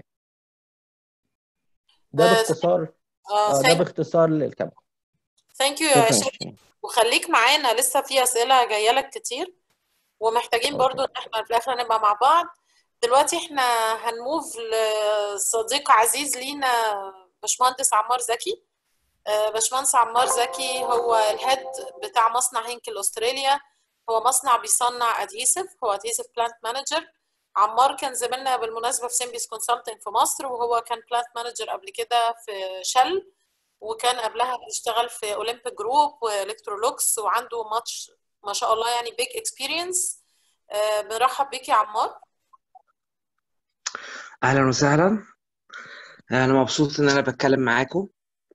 ده باختصار ده باختصار للكلام ثانك يو يا شادي وخليك معانا لسه في اسئله جايه لك كتير ومحتاجين برضو ان احنا في الاخر نبقى مع بعض دلوقتي احنا هنموف لصديق عزيز لينا باشمهندس عمار زكي باشمهندس عمار زكي هو الهيد بتاع مصنع هينكل استراليا هو مصنع بيصنع ادهيسيف هو ادهيسيف بلانت مانجر عمار كان زميلنا بالمناسبه في سيمبيس كونسلتنج في مصر وهو كان بلانت مانجر قبل كده في شل وكان قبلها بيشتغل في اولمبيك جروب والكترولوكس وعنده ماتش ما شاء الله يعني بيج اكسبيرينس بنرحب بيك يا عمار اهلا وسهلا انا مبسوط ان انا بتكلم معاكم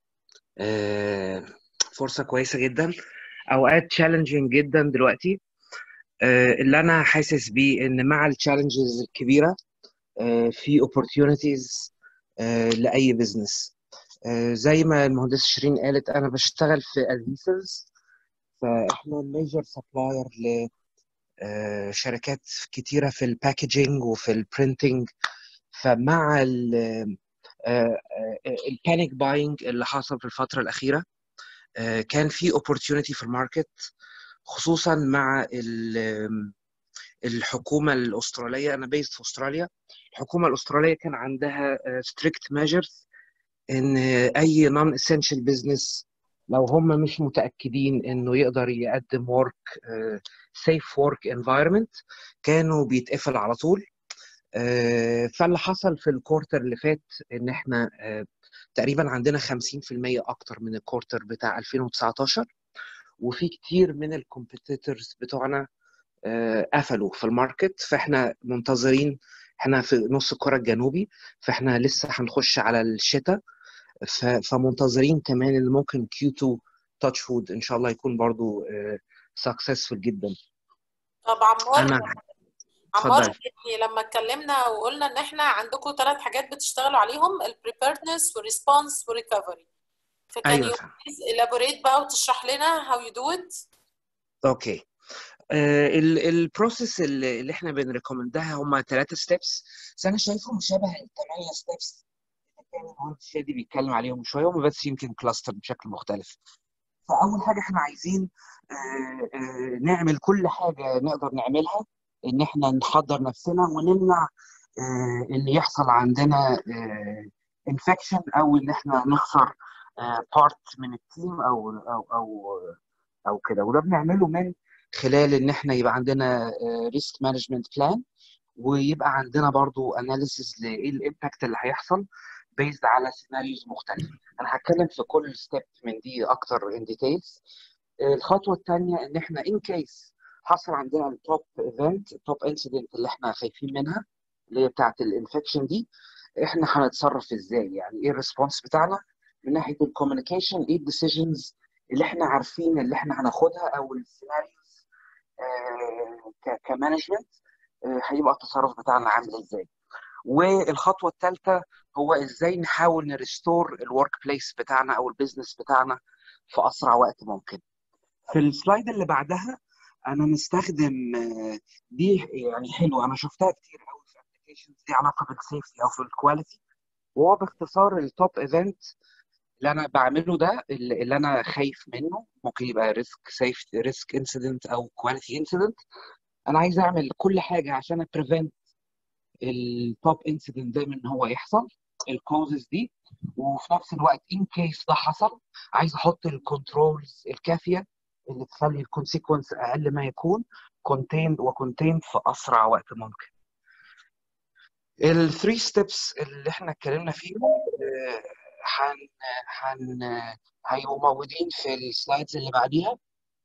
فرصه كويسه جدا اوقات تشالنجينج جدا دلوقتي اللي انا حاسس بيه ان مع التشالنجز الكبيره في opportunities لاي بزنس زي ما المهندسه شيرين قالت انا بشتغل في adhesives فاحنا ميجر سبلاير لشركات كتيره في الباكجينج وفي البرينتنج فمع البانيك باينج اللي حصل في الفتره الاخيره كان في opportunity في الماركت خصوصا مع الحكومه الاستراليه انا بيست في استراليا الحكومه الاستراليه كان عندها strict measures ان اي non essential business لو هم مش متاكدين انه يقدر يقدم work safe work environment كانوا بيتقفل على طول فاللي حصل في الكورتر اللي فات ان احنا تقريبا عندنا 50% اكتر من الكورتر بتاع 2019 وفي كتير من الكومبيتيتورز بتوعنا قفلوا في الماركت فاحنا منتظرين احنا في نص الكره الجنوبي فاحنا لسه هنخش على الشتاء فمنتظرين كمان ان ممكن Q2 تاتش فود ان شاء الله يكون برضو سكسسفul جدا طب عمار انا عمار اتفضلي. يعني لما اتكلمنا وقلنا ان احنا عندكم ثلاث حاجات بتشتغلوا عليهم البريبيردنس والريسبونس والريكفري فكان ايوه يو فاهم elaborate بقى وتشرح لنا how you do it اوكي البروسيس اللي اللي احنا بنريكومندها هم ثلاثة ستيبس بس انا شايفهم شبه الثمانية ستيبس اللي كان المهندس شادي بيتكلم عليهم شويه هم بس يمكن كلاستر بشكل مختلف فاول حاجه احنا عايزين آه، آه، نعمل كل حاجه نقدر نعملها ان احنا نحضر نفسنا ونمنع آه، ان يحصل عندنا انفكشن او ان احنا نخسر بارت من التيم او او او او كده وده بنعمله من خلال ان احنا يبقى عندنا ريسك مانجمنت بلان ويبقى عندنا برضو اناليسيز لايه الامباكت اللي هيحصل بيزد على سيناريوز مختلفه انا هتكلم في كل ستيب من دي اكتر ان ديتيلز الخطوه الثانيه ان احنا ان كيس حصل عندنا التوب ايفنت التوب انسيدنت اللي احنا خايفين منها اللي هي بتاعه الانفكشن دي احنا هنتصرف ازاي يعني ايه الريسبونس بتاعنا من ناحيه الكوميونيكيشن ايه الديسيجنز اللي احنا عارفين اللي احنا هناخدها او السيناريوز كمانجمنت هيبقى التصرف بتاعنا عامل ازاي والخطوه الثالثه هو ازاي نحاول نريستور الورك بليس بتاعنا او البيزنس بتاعنا في اسرع وقت ممكن في السلايد اللي بعدها انا مستخدم آه، دي يعني حلوه انا شفتها كتير قوي في ابلكيشنز ليها علاقه بالسيفتي او في الكواليتي وهو باختصار التوب ايفنت اللي انا بعمله ده اللي اللي انا خايف منه ممكن يبقى ريسك سيفتي ريسك انسيدنت او كواليتي انسيدنت انا عايز اعمل كل حاجه عشان ابريفنت التوب انسيدنت ده من ان هو يحصل الكوزز دي وفي نفس الوقت ان كيس ده حصل عايز احط الكنترولز الكافيه اللي تخلي الكونسيكونس اقل ما يكون كونتيند وكونتيند في اسرع وقت ممكن الثري ستيبس اللي احنا اتكلمنا فيهم آه، هن هن هيبقوا موجودين في السلايدز اللي بعديها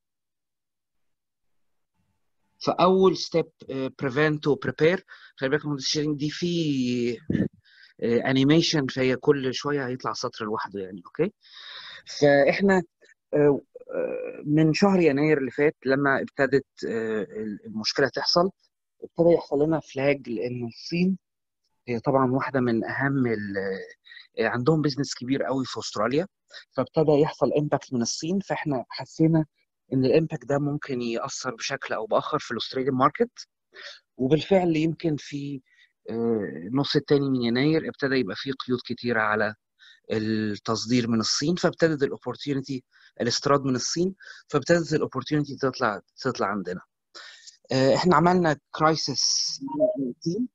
فاول ستيب بريفنت وبريبير خلي بالك مهندس شيرين دي في انيميشن فهي كل شويه هيطلع سطر لوحده يعني اوكي فاحنا آه، آه، من شهر يناير اللي فات لما ابتدت آه، المشكله تحصل ابتدى يحصل لنا فلاج لان الصين هي طبعا واحده من اهم ال- عندهم بيزنس كبير قوي في استراليا فابتدى يحصل امباكت من الصين فاحنا حسينا ان الامباكت ده ممكن ياثر بشكل او باخر في الاستراليان ماركت وبالفعل يمكن في آه، النص الثاني من يناير ابتدى يبقى في قيود كتيره على التصدير من الصين فابتدت الاوبورتيونيتي الاستيراد من الصين فابتدت الاوبورتيونيتي تطلع تطلع عندنا آه، احنا عملنا كرايسيس مانجمنت تيم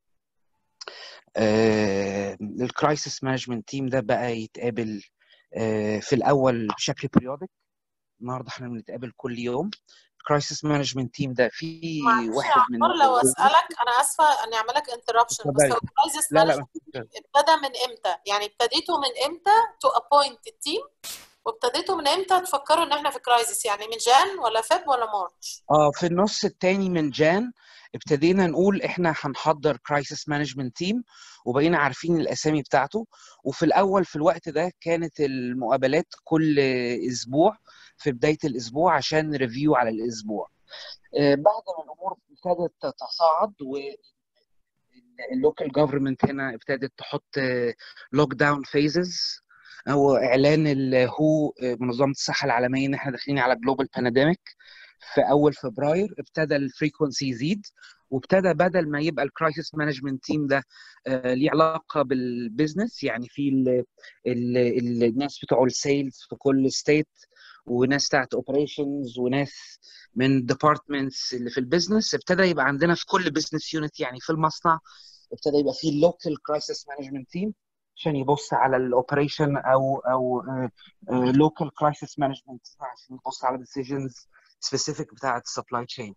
الكرايسيس مانجمنت تيم ده بقى يتقابل آه، في الاول بشكل بريودك النهارده احنا بنتقابل كل يوم الكرايسيس مانجمنت تيم ده في معلش يا واحد من عمار لو اسالك انا اسفه اني اعملك انتربشن بس اتفضلي. هو الكرايسيس لا لا مانجمنت ابتدى من امتى؟ يعني ابتديتوا من امتى تو ابوينت التيم وابتديتوا من امتى تفكروا ان احنا في كرايسيس يعني من جان ولا فeb ولا مارش؟ اه في النص الثاني من جان ابتدينا نقول احنا هنحضر كرايسيس مانجمنت تيم وبقينا عارفين الاسامي بتاعته وفي الاول في الوقت ده كانت المقابلات كل اسبوع في بدايه الاسبوع عشان ريفيو على الاسبوع آه، بعد ما الامور ابتدت تتصاعد واللوكال جوفرمنت هنا ابتدت تحط لوك داون فيزز او اعلان الهو منظمه الصحه العالميه ان احنا داخلين على جلوبال بانديميك في اول فبراير ابتدى الفريكونسي يزيد وابتدى بدل ما يبقى الكرايسيس مانجمنت تيم ده آه، ليه علاقه بالبيزنس يعني في ال ال ال الناس بتوع السيلز في كل ستيت وناس بتاعت اوبريشنز وناس من ديبارتمنتس اللي في البيزنس ابتدى يبقى عندنا في كل بزنس يونت يعني في المصنع ابتدى يبقى في اللوكال كرايسيس مانجمنت تيم عشان يبص على الاوبريشن او او لوكال كرايسيس مانجمنت عشان يبص على ديسيجنز سبيسيفيك بتاعت السبلاي تشين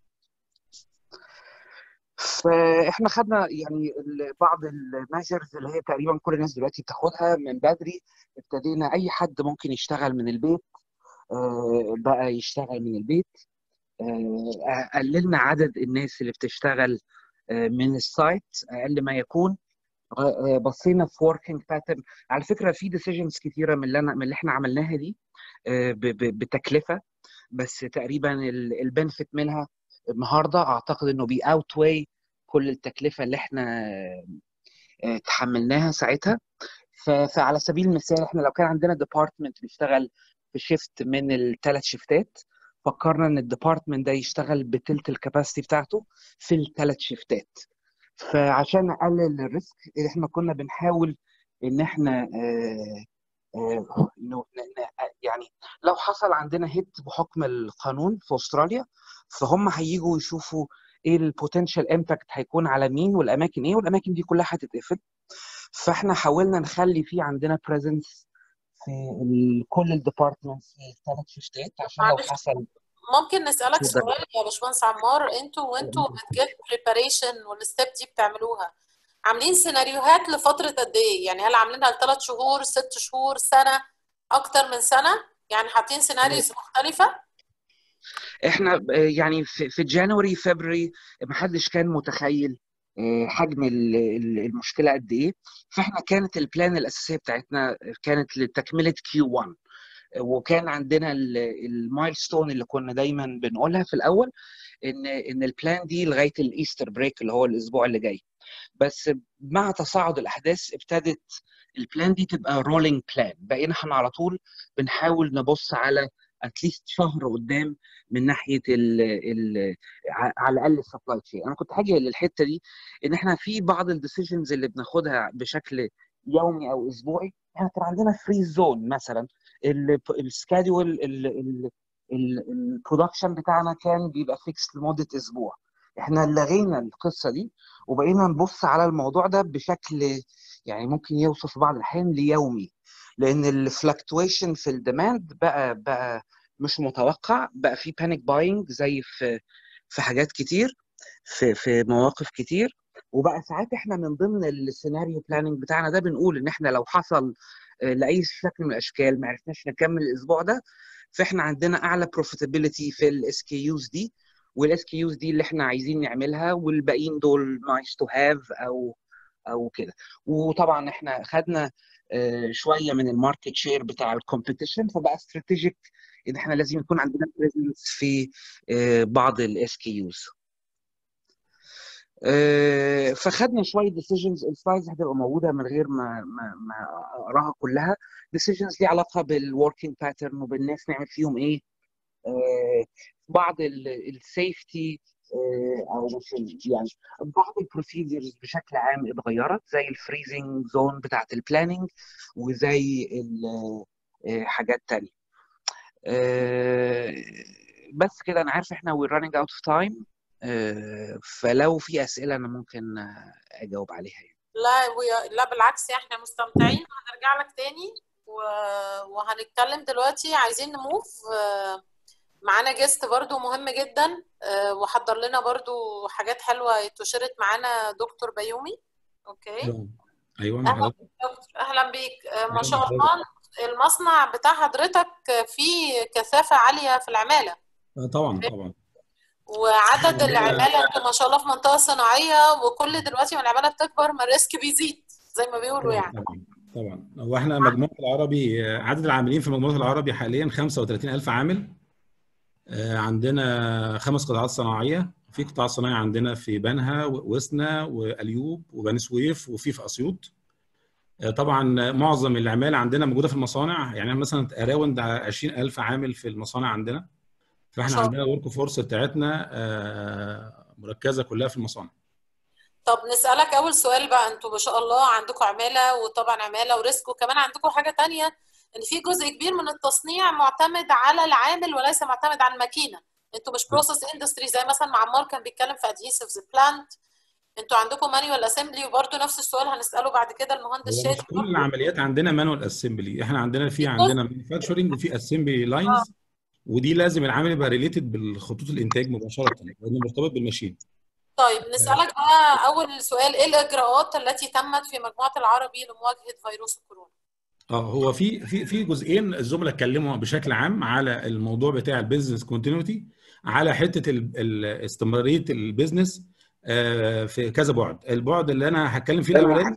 فاحنا خدنا يعني ال- بعض الميجرز اللي هي تقريبا كل الناس دلوقتي بتاخدها من بدري ابتدينا اي حد ممكن يشتغل من البيت آه، بقى يشتغل من البيت آه، قللنا عدد الناس اللي بتشتغل آه، من السايت اقل ما يكون آه، بصينا في وركينج باترن على فكره في ديسيجنز كتيره من اللي انا من اللي احنا عملناها دي آه، ب- ب- بتكلفه بس تقريبا البنفيت منها النهارده اعتقد انه بي اوت واي كل التكلفه اللي احنا آه، تحملناها ساعتها ف- فعلى سبيل المثال احنا لو كان عندنا ديبارتمنت بيشتغل في شيفت من الثلاث شيفتات فكرنا ان الديبارتمنت ده يشتغل بتلت الكباسيتي بتاعته في الثلاث شيفتات فعشان نقلل الريسك احنا كنا بنحاول ان احنا آه، آه، إنه ن- ن- يعني لو حصل عندنا هيت بحكم القانون في استراليا فهم هيجوا يشوفوا ايه البوتنشال امباكت هيكون على مين والاماكن ايه والاماكن دي كلها هتتقفل فاحنا حاولنا نخلي في عندنا بريزنس في ال- كل الديبارتمنتس في الثلاث شيفتات عشان لو معلش حصل ممكن نسألك اتفضل. سؤال يا باشمهندس عمار انتوا وانتوا بتجيت بريباريشن والستيب دي بتعملوها عاملين سيناريوهات لفترة قد ايه؟ يعني هل عاملينها لثلاث شهور، ست شهور، سنة، أكتر من سنة؟ يعني حاطين سيناريوز مختلفة؟ احنا آه، يعني في في جانوري فبراير ما حدش كان متخيل آه، حجم ال- ال- المشكله قد ايه فاحنا كانت البلان الاساسيه بتاعتنا كانت لتكمله كيو 1 وكان عندنا المايلستون اللي كنا دايما بنقولها في الاول ان ان البلان دي لغايه الايستر بريك اللي هو الاسبوع اللي جاي بس مع تصاعد الاحداث ابتدت البلان دي تبقى رولينج بلان بقينا احنا على طول بنحاول نبص على اتليست شهر قدام من ناحيه ال ال على الاقل السبلاي تشين انا كنت هاجي للحته دي ان احنا في بعض الديسيجنز اللي بناخدها بشكل يومي او اسبوعي احنا كان عندنا فري زون مثلا السكادول البرودكشن بتاعنا كان بيبقى فيكس لمده اسبوع احنا لغينا القصه دي وبقينا نبص على الموضوع ده بشكل يعني ممكن يوصل في بعض الاحيان ليومي لان الفلكتويشن في الديماند بقى بقى مش متوقع بقى في بانيك باينج زي في في حاجات كتير في في مواقف كتير وبقى ساعات احنا من ضمن السيناريو بلاننج بتاعنا ده بنقول ان احنا لو حصل آه، لاي شكل من الاشكال ما عرفناش نكمل الاسبوع ده فاحنا عندنا اعلى بروفيتابيلتي في الاس كي يوز دي والاس كي يوز دي اللي احنا عايزين نعملها والباقيين دول نايس تو هاف او او كده وطبعا احنا خدنا آه، شويه من الماركت شير بتاع الكومبيتيشن فبقى استراتيجيك ان احنا لازم يكون عندنا بريزنس في آه، بعض الاس كي يوز فخدنا شويه ديسيجنز السلايدز هتبقى موجوده من غير ما ما ما اقراها كلها ديسيجنز ليها علاقه بالوركينج باترن وبالناس نعمل فيهم ايه آه، بعض السيفتي او مش ال- يعني بعض البروسيدرز بشكل عام اتغيرت زي الفريزنج زون بتاعت البلاننج وزي ال- آه، حاجات تانية آه، بس كده انا عارف احنا we're running out of time آه، فلو في اسئله انا ممكن آه، اجاوب عليها يعني. لا ويا- لا بالعكس احنا مستمتعين وهنرجع لك تاني و... وهنتكلم دلوقتي عايزين نموف آه، معانا جيست برضو مهم جدا آه، وحضر لنا برضو حاجات حلوة تشارك معانا دكتور بيومي اوكي ايوه ايوه انا اهلا حضرتك دكتور اهلا بيك آه، ما أهلاً شاء بحضرتك. الله المصنع بتاع حضرتك فيه كثافة عالية في العمالة آه، طبعا طبعا وعدد العمالة انتوا ما شاء الله في منطقة صناعية وكل دلوقتي ما العمالة بتكبر ما الريسك بيزيد زي ما بيقولوا يعني طبعا طبعا هو احنا مجموعه العربي آه، عدد العاملين في مجموعه العربي حاليا 35000 عامل آه، عندنا خمس قطاعات صناعيه في قطاع صناعي عندنا في بنها ووسنا واليوب وبني سويف وفي في اسيوط آه، طبعا معظم العماله عندنا موجوده في المصانع يعني مثلا اراوند 20000 عامل في المصانع عندنا فاحنا شاء عندنا الورك فورس بتاعتنا آه، مركزه كلها في المصانع طب نسألك أول سؤال بقى أنتوا ما شاء الله عندكم عمالة وطبعا عمالة وريسك وكمان عندكم حاجة تانية إن في جزء كبير من التصنيع معتمد على العامل وليس معتمد على الماكينة أنتوا مش بروسيس اندستري زي مثلا معمار كان بيتكلم في ادهيسيفز بلانت أنتوا عندكم مانيوال اسمبلي وبرده نفس السؤال هنسأله بعد كده المهندس هو مش شادي كل العمليات عندنا مانوال اسمبلي احنا عندنا في عندنا مانيفاكتشرنج وفي اسمبلي لاينز ودي لازم العامل يبقى ريليتد بالخطوط الانتاج مباشره لانه مرتبط بالماشين طيب نسألك بقى أول سؤال إيه الإجراءات التي تمت في مجموعة العربي لمواجهة فيروس الكورونا؟ اه هو في في في جزئين الزملاء اتكلموا بشكل عام على الموضوع بتاع البيزنس كونتينيوتي على حته ال- ال- استمراريه البيزنس آه، في كذا بعد البعد اللي انا هتكلم فيه الاولاني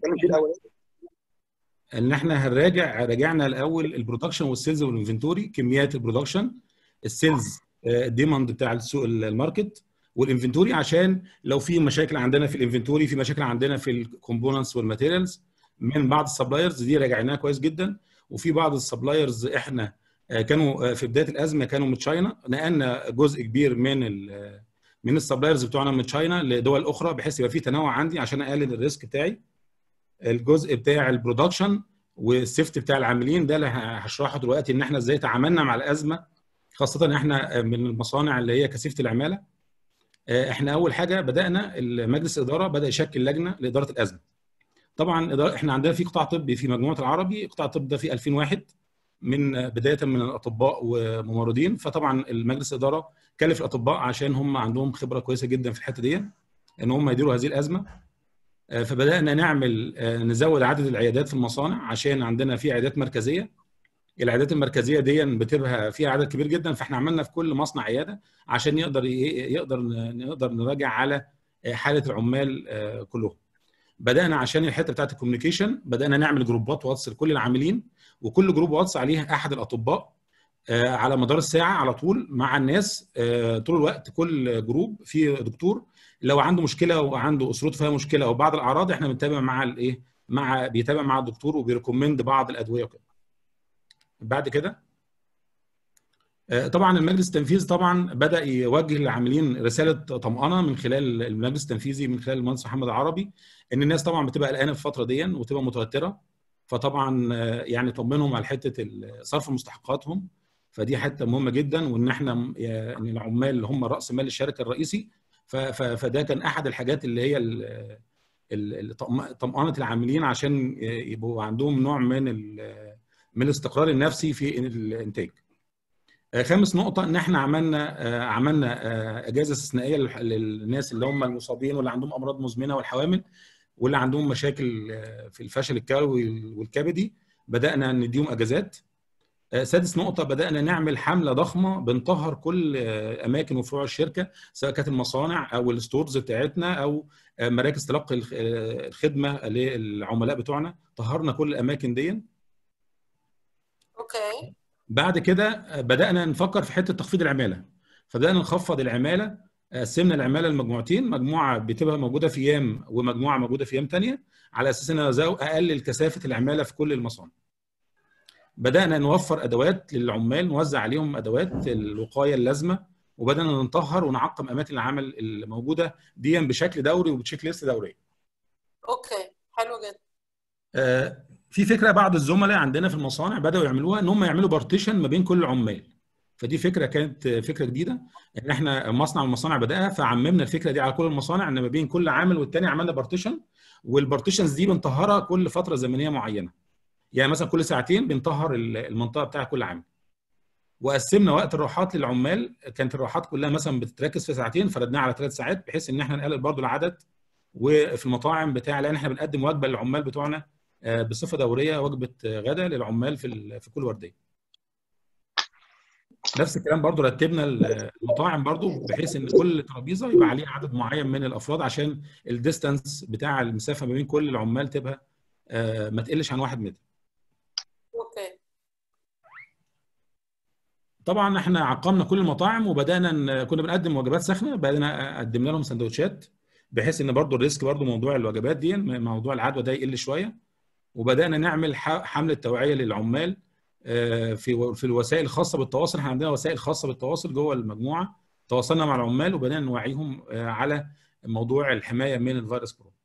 ان احنا هنراجع راجعنا الاول البرودكشن والسيلز والانفنتوري كميات البرودكشن السيلز الديماند بتاع السوق الماركت والانفنتوري عشان لو في مشاكل عندنا في الانفنتوري في مشاكل عندنا في الكومبوننتس والماتيريالز من بعض السبلايرز دي راجعناها كويس جدا وفي بعض السبلايرز احنا آه، كانوا آه، في بدايه الازمه كانوا من تشاينا نقلنا جزء كبير من ال من السبلايرز بتوعنا من تشاينا لدول اخرى بحيث يبقى في تنوع عندي عشان اقلل الريسك بتاعي الجزء بتاع البرودكشن والسيفت بتاع العاملين ده اللي هشرحه دلوقتي ان احنا ازاي تعاملنا مع الازمه خاصه ان احنا من المصانع اللي هي كثيفه العماله آه، احنا اول حاجه بدانا مجلس الاداره بدا يشكل لجنه لاداره الازمه طبعا إدارة- احنا عندنا في قطاع طبي في مجموعه العربي قطاع الطب ده في 2001 من آه، بدايه من الاطباء وممرضين فطبعا المجلس الاداره كلف الاطباء عشان هم عندهم خبره كويسه جدا في الحته دي ان هم يديروا هذه الازمه آه، فبدانا نعمل آه، نزود عدد العيادات في المصانع عشان عندنا في عيادات مركزيه العيادات المركزيه دي بتبقى فيها عدد كبير جدا فاحنا عملنا في كل مصنع عياده عشان يقدر يقدر نقدر نراجع على حاله العمال آه، كلهم بدانا عشان الحته بتاعت الكوميونيكيشن بدانا نعمل جروبات واتس لكل العاملين وكل جروب واتس عليه احد الاطباء آه، على مدار الساعه على طول مع الناس آه، طول الوقت كل جروب فيه دكتور لو عنده مشكله وعنده اسرته فيها مشكله او بعض الاعراض احنا بنتابع مع الايه مع بيتابع مع الدكتور وبيريكومند بعض الادويه وكده بعد كده آه، طبعا المجلس التنفيذي طبعا بدا يوجه للعاملين رساله طمانه من خلال المجلس التنفيذي من خلال المهندس محمد العربي ان الناس طبعا بتبقى قلقانه في الفتره دي وتبقى متوتره فطبعا آه، يعني طمنهم على حته ال- صرف مستحقاتهم فدي حته مهمه جدا وان احنا م- يعني العمال اللي هم راس مال الشركه الرئيسي ف- ف- فده كان احد الحاجات اللي هي ال- ال- ال- طم- طمانه العاملين عشان يبقوا عندهم نوع من ال- من الاستقرار النفسي في الانتاج. آه، خامس نقطة إن إحنا عملنا آه، عملنا آه، إجازة استثنائية للح- للناس اللي هم المصابين واللي عندهم أمراض مزمنة والحوامل واللي عندهم مشاكل آه، في الفشل الكلوي والكبدي بدأنا نديهم أجازات. آه، سادس نقطة بدأنا نعمل حملة ضخمة بنطهر كل آه، أماكن وفروع الشركة سواء كانت المصانع أو الستورز بتاعتنا أو آه، مراكز تلقي الخ- آه، الخدمة للعملاء بتوعنا طهرنا كل الأماكن دي اوكي بعد كده بدأنا نفكر في حتة تخفيض العمالة فبدأنا نخفض العمالة قسمنا العمالة لمجموعتين مجموعة بتبقى موجودة في أيام ومجموعة موجودة في أيام تانية على أساس إن أنا أزو- أقلل كثافة العمالة في كل المصانع بدأنا نوفر أدوات للعمال نوزع عليهم أدوات الوقاية اللازمة وبدأنا نطهر ونعقم أماكن العمل الموجودة دي بشكل دوري وبتشيك ليست دورية اوكي حلو جدا آه، في فكره بعض الزملاء عندنا في المصانع بداوا يعملوها ان هم يعملوا بارتيشن ما بين كل العمال فدي فكره كانت فكره جديده ان احنا مصنع من المصانع بداها فعممنا الفكره دي على كل المصانع ان ما بين كل عامل والتاني عملنا بارتيشن والبارتيشنز دي بنطهرها كل فتره زمنيه معينه يعني مثلا كل ساعتين بنطهر المنطقه بتاع كل عامل وقسمنا وقت الراحات للعمال كانت الراحات كلها مثلا بتتركز في ساعتين فردناها على ثلاث ساعات بحيث ان احنا نقلل برضو العدد وفي المطاعم بتاع لان احنا بنقدم وجبه للعمال بتوعنا آه، بصفه دوريه وجبه آه، غدا للعمال في ال- في كل ورديه. نفس الكلام برضو رتبنا المطاعم برضو بحيث ان كل ترابيزه يبقى عليها عدد معين من الافراد عشان الديستانس بتاع المسافه ما بين كل العمال تبقى آه، ما تقلش عن واحد متر. اوكي طبعا احنا عقمنا كل المطاعم وبدانا ن- كنا بنقدم وجبات سخنه بدانا قدمنا لهم سندوتشات بحيث ان برضو الريسك برضو موضوع الوجبات دي موضوع العدوى ده يقل شويه وبدانا نعمل ح- حمله توعيه للعمال آه، في في الوسائل الخاصه بالتواصل احنا عندنا وسائل خاصه بالتواصل جوه المجموعه تواصلنا مع العمال وبدانا نوعيهم على موضوع الحمايه من الفيروس كورونا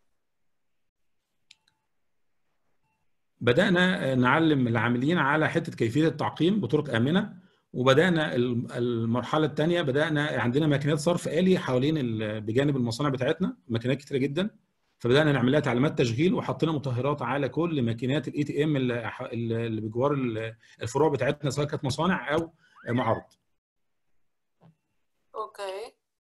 بدانا نعلم العاملين على حته كيفيه التعقيم بطرق امنه وبدانا المرحله الثانيه بدانا عندنا ماكينات صرف آلي حوالين بجانب المصانع بتاعتنا ماكينات كتيره جدا فبدانا نعمل لها تعليمات تشغيل وحطينا مطهرات على كل ماكينات الاي تي ام اللي بجوار الفروع بتاعتنا سواء كانت مصانع او معارض. اوكي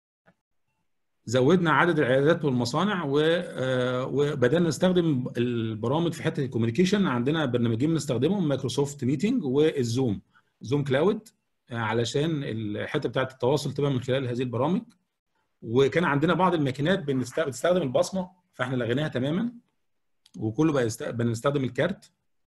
زودنا عدد العيادات والمصانع وبدانا نستخدم البرامج في حته الكوميونيكيشن عندنا برنامجين بنستخدمهم مايكروسوفت ميتنج والزوم زوم كلاود علشان الحته بتاعت التواصل تبقى من خلال هذه البرامج وكان عندنا بعض الماكينات بتستخدم البصمه فاحنا لغيناها تماما وكله بقى بنستخدم الكارت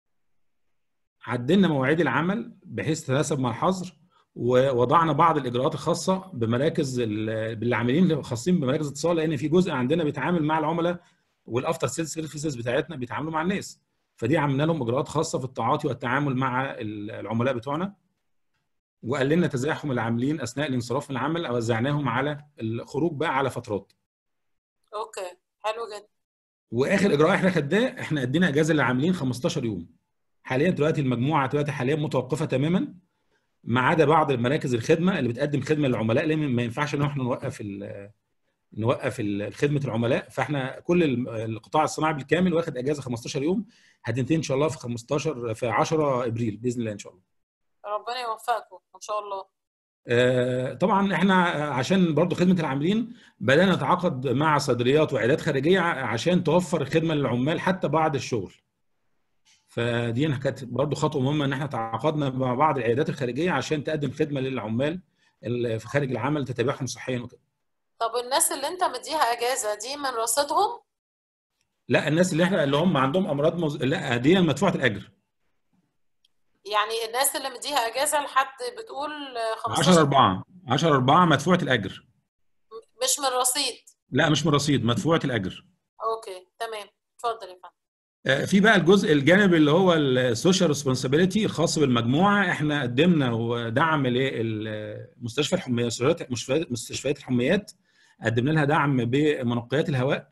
عدلنا مواعيد العمل بحيث تتناسب مع الحظر ووضعنا بعض الاجراءات الخاصه بمراكز بالعاملين الخاصين بمراكز الاتصال لان في جزء عندنا بيتعامل مع العملاء والافتر سيلز سيرفيسز بتاعتنا بيتعاملوا مع الناس فدي عملنا لهم اجراءات خاصه في التعاطي والتعامل مع العملاء بتوعنا وقللنا تزاحم العاملين اثناء الانصراف من العمل وزعناهم على الخروج بقى على فترات اوكي حلو جدا واخر اجراء احنا خدناه احنا ادينا اجازه للعاملين 15 يوم حاليا دلوقتي المجموعه دلوقتي حاليا متوقفه تماما ما عدا بعض مراكز الخدمه اللي بتقدم خدمه للعملاء لان ما ينفعش ان احنا نوقف نوقف خدمه العملاء فاحنا كل القطاع الصناعي بالكامل واخد اجازه 15 يوم هتنتهي ان شاء الله في 15 في 10 ابريل باذن الله ان شاء الله ربنا يوفقكم ان شاء الله طبعا احنا عشان برضو خدمه العاملين بدانا نتعاقد مع صيدليات وعيادات خارجيه عشان توفر الخدمه للعمال حتى بعد الشغل فدي كانت برضو خطوه مهمه ان احنا تعاقدنا مع بعض العيادات الخارجيه عشان تقدم خدمه للعمال في خارج العمل تتابعهم صحيا وكده طب الناس اللي انت مديها اجازه دي من رصيدهم لا الناس اللي احنا اللي هم عندهم امراض مز... لا دي مدفوعه الاجر يعني الناس اللي مديها اجازه لحد بتقول 10 4 10 4 مدفوعه الاجر مش من رصيد لا مش من رصيد مدفوعه الاجر اوكي تمام اتفضل يا فندم في بقى الجزء الجانب اللي هو السوشيال ريسبونسابيلتي الخاص بالمجموعه احنا قدمنا دعم للمستشفى الحميات مستشفيات الحميات قدمنا لها دعم بمنقيات الهواء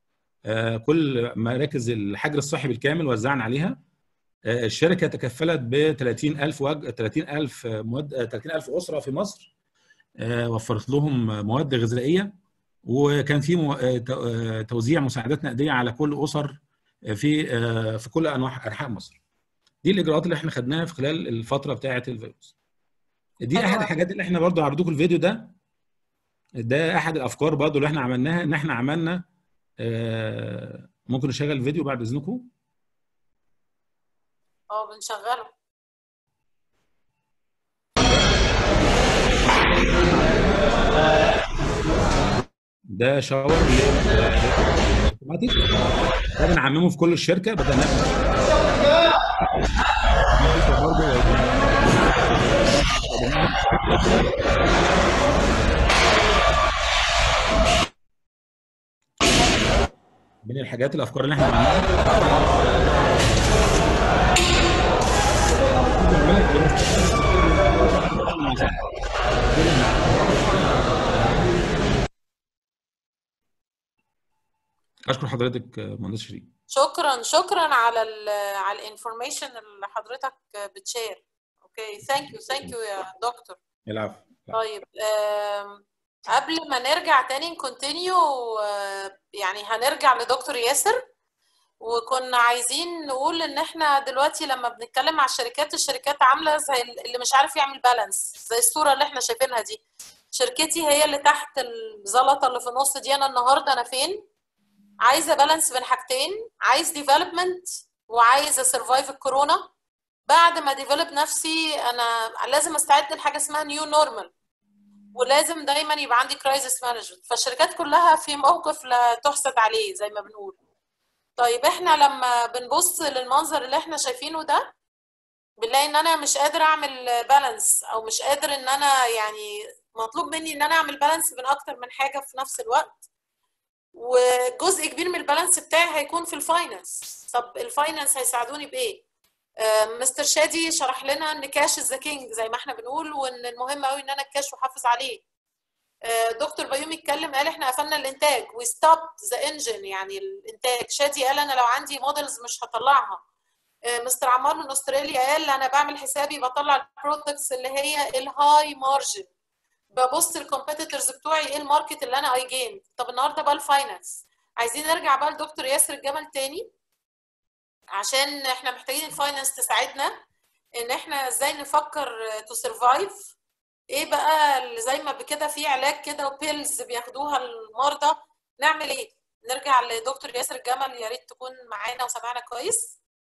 كل مراكز الحجر الصحي بالكامل وزعنا عليها الشركه تكفلت ب 30000 وج... 30000 مواد 30000 اسره في مصر وفرت لهم مواد غذائيه وكان في مو... توزيع مساعدات نقديه على كل اسر في في كل انواع انحاء مصر دي الاجراءات اللي احنا خدناها في خلال الفتره بتاعه الفيروس دي احد الحاجات اللي احنا برضو عرضوكم الفيديو ده ده احد الافكار برضو اللي احنا عملناها ان احنا عملنا ممكن نشغل الفيديو بعد اذنكم اه بنشغله ده شاور اوتوماتيك ده بنعممه في كل الشركه بدل من الحاجات الافكار اللي احنا عملناها اشكر حضرتك مهندس شريف شكرا شكرا على ال على الانفورميشن اللي حضرتك بتشير اوكي ثانك يو ثانك يو يا دكتور العفو طيب قبل ما نرجع تاني نكونتينيو يعني هنرجع لدكتور ياسر وكنا عايزين نقول ان احنا دلوقتي لما بنتكلم مع الشركات الشركات عامله زي اللي مش عارف يعمل بالانس زي الصوره اللي احنا شايفينها دي شركتي هي اللي تحت الزلطه اللي في النص دي انا النهارده انا فين عايزه بالانس بين حاجتين عايز ديفلوبمنت وعايزه سرفايف الكورونا بعد ما ديفلوب نفسي انا لازم استعد لحاجه اسمها نيو نورمال ولازم دايما يبقى عندي كرايسيس مانجمنت فالشركات كلها في موقف لا تحسد عليه زي ما بنقول طيب احنا لما بنبص للمنظر اللي احنا شايفينه ده بنلاقي ان انا مش قادر اعمل بالانس او مش قادر ان انا يعني مطلوب مني ان انا اعمل بالانس بين اكتر من حاجه في نفس الوقت وجزء كبير من البالانس بتاعي هيكون في الفاينانس طب الفاينانس هيساعدوني بايه مستر شادي شرح لنا ان كاش از ذا كينج زي ما احنا بنقول وان المهم قوي ان انا الكاش واحافظ عليه دكتور بيومي اتكلم قال احنا قفلنا الانتاج وي ستوب ذا انجن يعني الانتاج شادي قال انا لو عندي موديلز مش هطلعها مستر عمار من استراليا قال انا بعمل حسابي بطلع البرودكتس اللي هي الهاي مارجن ببص الكومبيتيتورز بتوعي ايه الماركت اللي انا اي جين طب النهارده بقى الفاينانس عايزين نرجع بقى لدكتور ياسر الجمل تاني عشان احنا محتاجين الفاينانس تساعدنا ان احنا ازاي نفكر تو سرفايف ايه بقى اللي زي ما بكده في علاج كده وبيلز بياخدوها المرضى نعمل ايه نرجع لدكتور ياسر الجمل يا ريت تكون معانا وسمعنا كويس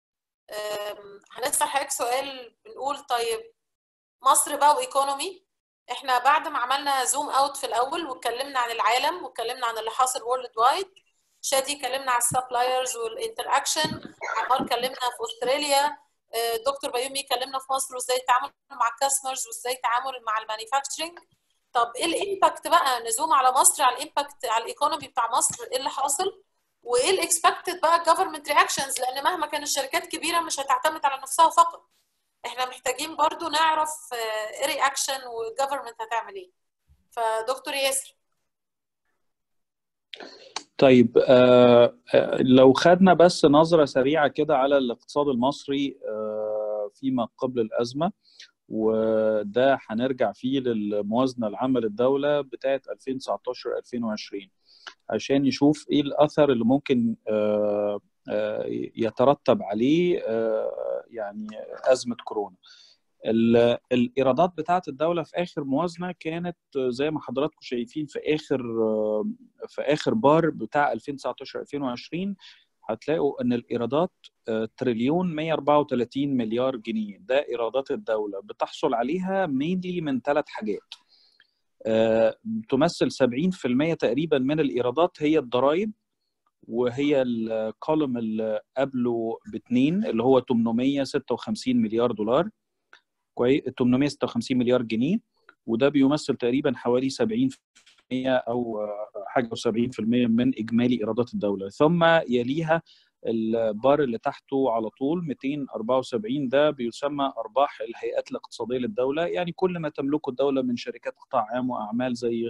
هنسال حضرتك سؤال بنقول طيب مصر بقى وايكونومي احنا بعد ما عملنا زوم اوت في الاول واتكلمنا عن العالم واتكلمنا عن اللي حاصل وورلد وايد شادي اتكلمنا على السبلايرز والانتراكشن عمار كلمنا في استراليا دكتور بيومي كلمنا في مصر وازاي التعامل مع الكاستمرز وازاي التعامل مع المانيفاكتشرنج طب ايه الامباكت بقى نزوم على مصر على الامباكت على الايكونومي بتاع مصر ايه اللي حاصل وايه الاكسبكتد بقى الجفرمنت رياكشنز لان مهما كان الشركات كبيره مش هتعتمد على نفسها فقط احنا محتاجين برضو نعرف ايه رياكشن والجفرمنت هتعمل ايه فدكتور ياسر طيب آه لو خدنا بس نظرة سريعة كده على الاقتصاد المصري آه فيما قبل الأزمة وده هنرجع فيه للموازنة العامة للدولة بتاعة 2019-2020 عشان يشوف ايه الأثر اللي ممكن آه يترتب عليه يعني أزمة كورونا الايرادات بتاعه الدوله في اخر موازنه كانت زي ما حضراتكم شايفين في اخر في اخر بار بتاع 2019 2020 هتلاقوا ان الايرادات تريليون 134 مليار جنيه ده ايرادات الدوله بتحصل عليها مينلي من ثلاث حاجات تمثل 70% تقريبا من الايرادات هي الضرائب وهي الكولوم اللي قبله باثنين اللي هو 856 مليار دولار كويس 856 مليار جنيه وده بيمثل تقريبا حوالي 70% او حاجه و70% من اجمالي ايرادات الدوله ثم يليها البار اللي تحته على طول 274 ده بيسمى ارباح الهيئات الاقتصاديه للدوله يعني كل ما تملكه الدوله من شركات قطاع عام واعمال زي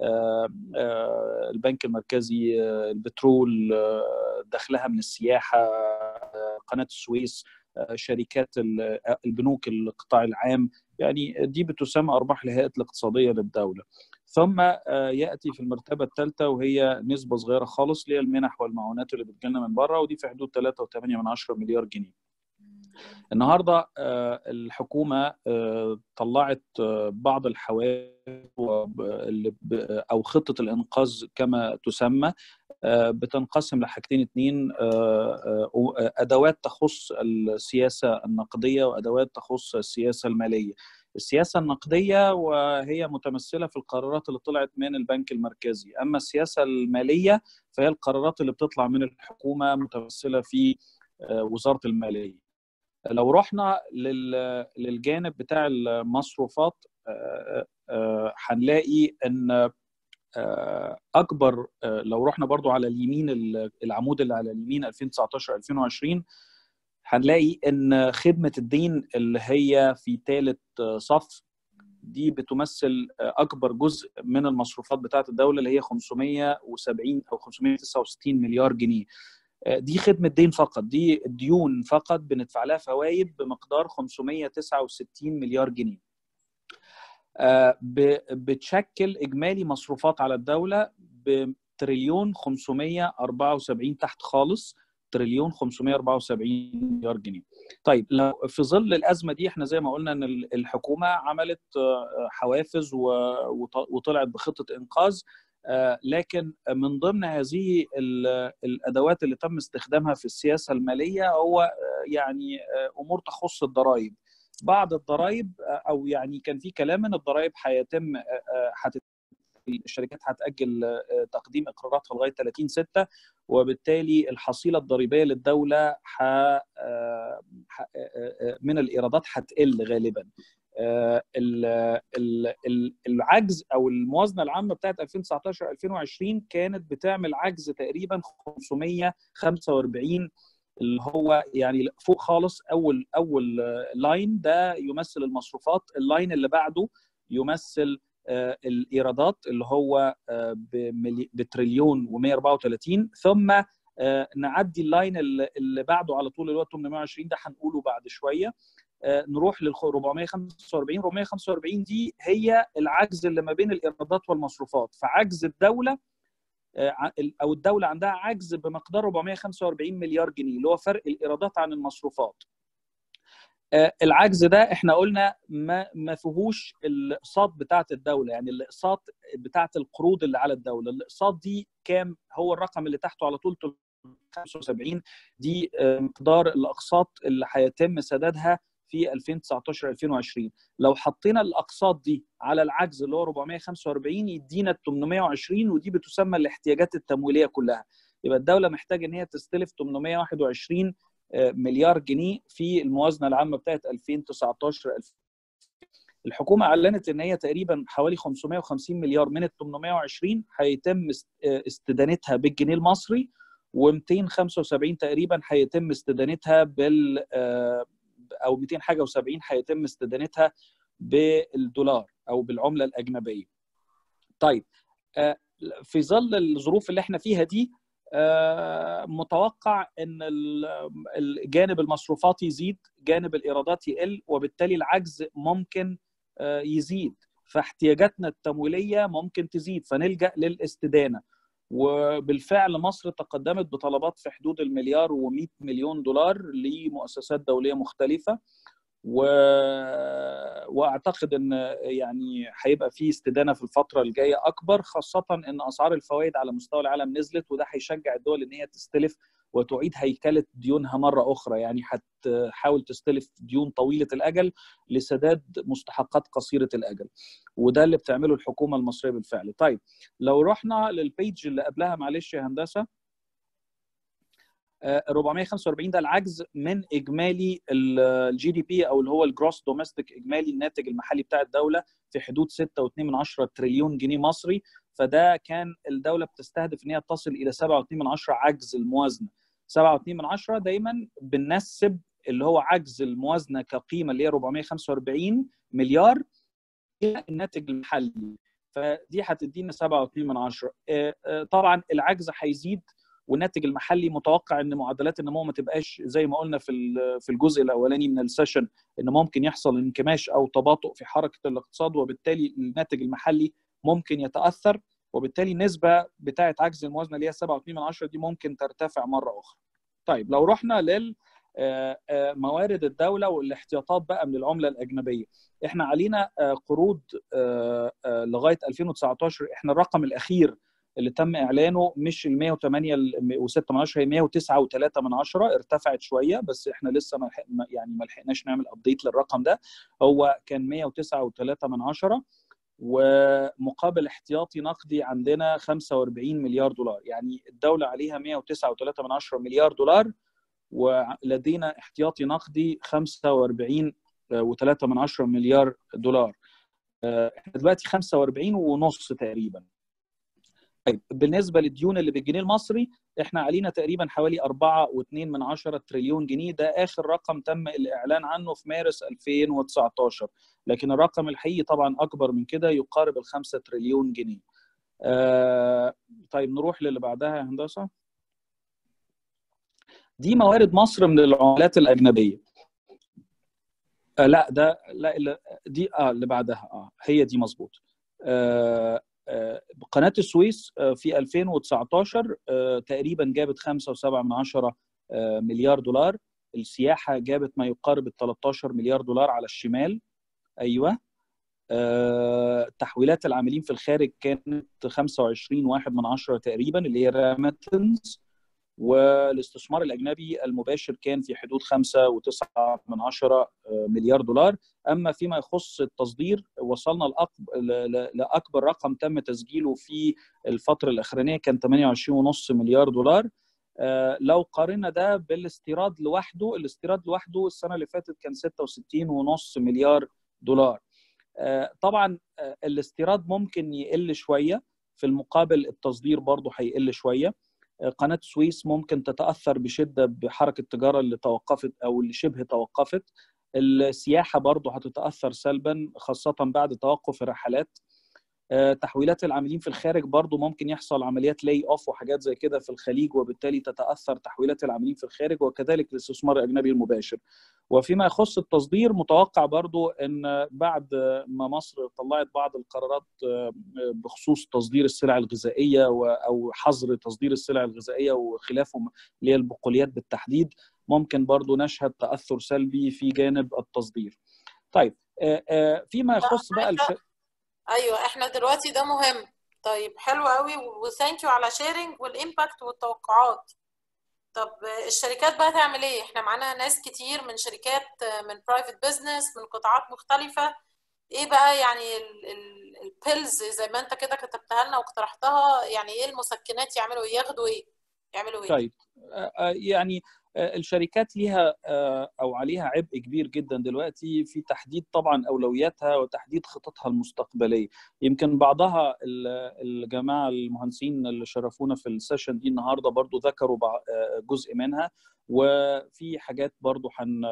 البنك المركزي البترول دخلها من السياحه قناه السويس شركات البنوك القطاع العام يعني دي بتسمى ارباح الهيئات الاقتصاديه للدوله ثم ياتي في المرتبه الثالثه وهي نسبه صغيره خالص اللي هي المنح والمعونات اللي بتجيلنا من بره ودي في حدود 3.8 مليار جنيه النهارده الحكومه طلعت بعض الحوافز او خطه الانقاذ كما تسمى بتنقسم لحاجتين اتنين ادوات تخص السياسه النقديه وادوات تخص السياسه الماليه السياسه النقديه وهي متمثله في القرارات اللي طلعت من البنك المركزي اما السياسه الماليه فهي القرارات اللي بتطلع من الحكومه متمثله في وزاره الماليه لو رحنا للجانب بتاع المصروفات هنلاقي ان اكبر لو رحنا برضو على اليمين العمود اللي على اليمين 2019 2020 هنلاقي ان خدمه الدين اللي هي في ثالث صف دي بتمثل اكبر جزء من المصروفات بتاعه الدوله اللي هي 570 او 569 مليار جنيه دي خدمه دين فقط دي ديون فقط بندفع لها فوائد بمقدار 569 مليار جنيه بتشكل اجمالي مصروفات على الدوله بتريليون 574 تحت خالص تريليون 574 مليار جنيه. طيب لو في ظل الازمه دي احنا زي ما قلنا ان الحكومه عملت حوافز وطلعت بخطه انقاذ لكن من ضمن هذه الادوات اللي تم استخدامها في السياسه الماليه هو يعني امور تخص الضرائب. بعض الضرائب او يعني كان في كلام ان الضرائب هيتم هتت الشركات هتأجل تقديم إقراراتها لغاية 30 6 وبالتالي الحصيلة الضريبية للدولة ح... من الإيرادات هتقل غالبا العجز او الموازنه العامه بتاعت 2019 2020 كانت بتعمل عجز تقريبا 545 اللي هو يعني فوق خالص اول اول لاين ده يمثل المصروفات اللاين اللي بعده يمثل الايرادات اللي هو بتريليون و134 ثم نعدي اللاين اللي بعده على طول اللي هو 820 ده هنقوله بعد شويه نروح لل 445 445 دي هي العجز اللي ما بين الايرادات والمصروفات فعجز الدوله او الدوله عندها عجز بمقدار 445 مليار جنيه اللي هو فرق الايرادات عن المصروفات العجز ده احنا قلنا ما ما فيهوش الاقساط بتاعه الدوله يعني الاقساط بتاعه القروض اللي على الدوله الاقساط دي كام هو الرقم اللي تحته على طول 75 دي مقدار الاقساط اللي هيتم سدادها في 2019 2020 لو حطينا الاقساط دي على العجز اللي هو 445 يدينا ال 820 ودي بتسمى الاحتياجات التمويليه كلها يبقى الدوله محتاجه ان هي تستلف 821 مليار جنيه في الموازنه العامه بتاعت 2019 الحكومه اعلنت ان هي تقريبا حوالي 550 مليار من ال 820 هيتم استدانتها بالجنيه المصري و275 تقريبا هيتم استدانتها بال او 200 حاجه و70 هيتم استدانتها بالدولار او بالعمله الاجنبيه. طيب في ظل الظروف اللي احنا فيها دي متوقع ان الجانب المصروفات يزيد جانب الايرادات يقل وبالتالي العجز ممكن يزيد فاحتياجاتنا التمويليه ممكن تزيد فنلجا للاستدانه وبالفعل مصر تقدمت بطلبات في حدود المليار و100 مليون دولار لمؤسسات دوليه مختلفه و... واعتقد ان يعني هيبقى في استدانه في الفتره الجايه اكبر خاصه ان اسعار الفوائد على مستوى العالم نزلت وده هيشجع الدول ان هي تستلف وتعيد هيكله ديونها مره اخرى يعني هتحاول تستلف ديون طويله الاجل لسداد مستحقات قصيره الاجل وده اللي بتعمله الحكومه المصريه بالفعل طيب لو رحنا للبيج اللي قبلها معلش يا هندسه 445 ده العجز من اجمالي الجي دي بي او اللي هو الجروس دوميستيك اجمالي الناتج المحلي بتاع الدوله في حدود 6.2 تريليون جنيه مصري فده كان الدوله بتستهدف ان هي تصل الى 7.2 عجز الموازنه 7.2 دايما بننسب اللي هو عجز الموازنه كقيمه اللي هي 445 مليار الى الناتج المحلي فدي هتدينا 7.2 طبعا العجز هيزيد والناتج المحلي متوقع ان معدلات النمو ما تبقاش زي ما قلنا في في الجزء الاولاني من السيشن ان ممكن يحصل انكماش او تباطؤ في حركه الاقتصاد وبالتالي الناتج المحلي ممكن يتاثر وبالتالي النسبه بتاعه عجز الموازنه اللي هي 7.2 دي ممكن ترتفع مره اخرى. طيب لو رحنا لل موارد الدوله والاحتياطات بقى من العمله الاجنبيه احنا علينا قروض لغايه 2019 احنا الرقم الاخير اللي تم اعلانه مش ال 108 و6 من 10 هي 109 و3 من 10 ارتفعت شويه بس احنا لسه ما يعني ما لحقناش نعمل ابديت للرقم ده هو كان 109 و3 من 10 ومقابل احتياطي نقدي عندنا 45 مليار دولار يعني الدوله عليها 109 و3 من 10 مليار دولار ولدينا احتياطي نقدي 45 و3 من 10 مليار دولار احنا دلوقتي 45 ونص تقريبا طيب بالنسبه للديون اللي بالجنيه المصري احنا علينا تقريبا حوالي 4.2 من 10 تريليون جنيه ده اخر رقم تم الاعلان عنه في مارس 2019 لكن الرقم الحقيقي طبعا اكبر من كده يقارب ال 5 تريليون جنيه آه طيب نروح للي بعدها يا هندسه دي موارد مصر من العملات الاجنبيه آه لا ده لا دي اه اللي بعدها اه هي دي مظبوط آه قناه السويس في 2019 تقريبا جابت 5.7 من عشرة مليار دولار السياحه جابت ما يقارب ال 13 مليار دولار على الشمال ايوه تحويلات العاملين في الخارج كانت 25 واحد من عشرة تقريبا اللي هي ريمتنس والاستثمار الاجنبي المباشر كان في حدود 5.9 من عشرة مليار دولار اما فيما يخص التصدير وصلنا لاكبر رقم تم تسجيله في الفتره الاخرانيه كان 28.5 مليار دولار لو قارنا ده بالاستيراد لوحده الاستيراد لوحده السنه اللي فاتت كان 66.5 مليار دولار طبعا الاستيراد ممكن يقل شويه في المقابل التصدير برضه هيقل شويه قناه السويس ممكن تتاثر بشده بحركه التجاره اللي توقفت او اللي شبه توقفت السياحه برضه هتتاثر سلبا خاصه بعد توقف الرحلات تحويلات العاملين في الخارج برضو ممكن يحصل عمليات لاي اوف وحاجات زي كده في الخليج وبالتالي تتاثر تحويلات العاملين في الخارج وكذلك الاستثمار الاجنبي المباشر وفيما يخص التصدير متوقع برضو ان بعد ما مصر طلعت بعض القرارات بخصوص تصدير السلع الغذائيه او حظر تصدير السلع الغذائيه وخلافه اللي هي البقوليات بالتحديد ممكن برضو نشهد تاثر سلبي في جانب التصدير طيب فيما يخص بقى الف... ايوه احنا دلوقتي ده مهم طيب حلو قوي وثانك يو على شيرنج والامباكت والتوقعات طب الشركات بقى تعمل ايه احنا معانا ناس كتير من شركات من برايفت بزنس من قطاعات مختلفه ايه بقى يعني البيلز زي ما انت كده كتبتها لنا واقترحتها يعني ايه المسكنات يعملوا ايه ياخدوا ايه يعملوا ايه طيب يعني الشركات ليها او عليها عبء كبير جدا دلوقتي في تحديد طبعا اولوياتها وتحديد خططها المستقبليه يمكن بعضها الجماعه المهندسين اللي شرفونا في السيشن دي النهارده برضو ذكروا جزء منها وفي حاجات برضو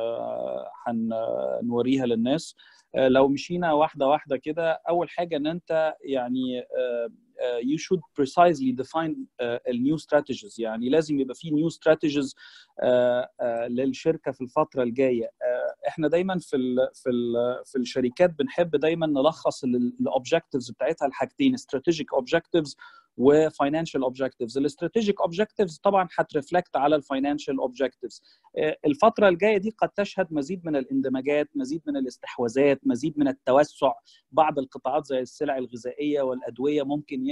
هنوريها للناس لو مشينا واحده واحده كده اول حاجه ان انت يعني Uh, you should precisely define uh, new strategies يعني لازم يبقى في new strategies uh, للشركه في الفتره الجايه احنا دايما في ال في ال في الشركات بنحب دايما نلخص الاوبجكتيفز بتاعتها لحاجتين strategic objectives وفاينانشال اوبجكتيفز الاستراتيجيك اوبجكتيفز طبعا هترفلكت على الفاينانشال اوبجكتيفز الفتره الجايه دي قد تشهد مزيد من الاندماجات مزيد من الاستحواذات مزيد من التوسع بعض القطاعات زي السلع الغذائيه والادويه ممكن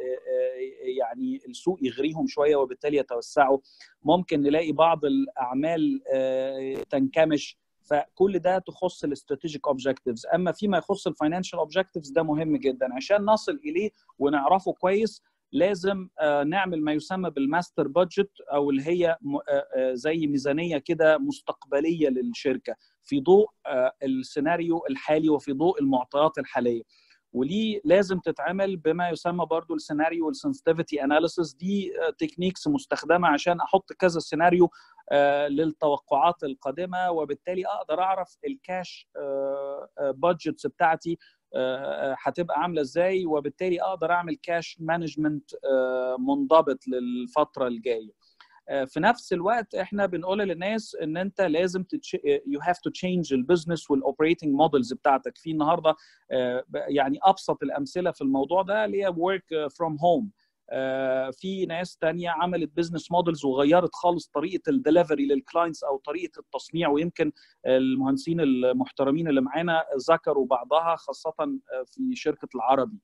يعني السوق يغريهم شويه وبالتالي يتوسعوا ممكن نلاقي بعض الاعمال تنكمش فكل ده تخص الاستراتيجيك اوبجكتيفز اما فيما يخص الفاينانشال اوبجكتيفز ده مهم جدا عشان نصل اليه ونعرفه كويس لازم نعمل ما يسمى بالماستر بادجت او اللي هي زي ميزانيه كده مستقبليه للشركه في ضوء السيناريو الحالي وفي ضوء المعطيات الحاليه وليه لازم تتعمل بما يسمى برضو السيناريو والسنسيتيفيتي اناليسيس دي تكنيكس مستخدمه عشان احط كذا سيناريو للتوقعات القادمه وبالتالي اقدر اعرف الكاش بادجتس بتاعتي هتبقى عامله ازاي وبالتالي اقدر اعمل كاش مانجمنت منضبط للفتره الجايه في نفس الوقت احنا بنقول للناس ان انت لازم تتش... you have to change البزنس والاوبريتنج مودلز بتاعتك في النهارده يعني ابسط الامثله في الموضوع ده اللي هي work from home في ناس تانية عملت بزنس مودلز وغيرت خالص طريقه الدليفري للكلاينتس او طريقه التصنيع ويمكن المهندسين المحترمين اللي معانا ذكروا بعضها خاصه في شركه العربي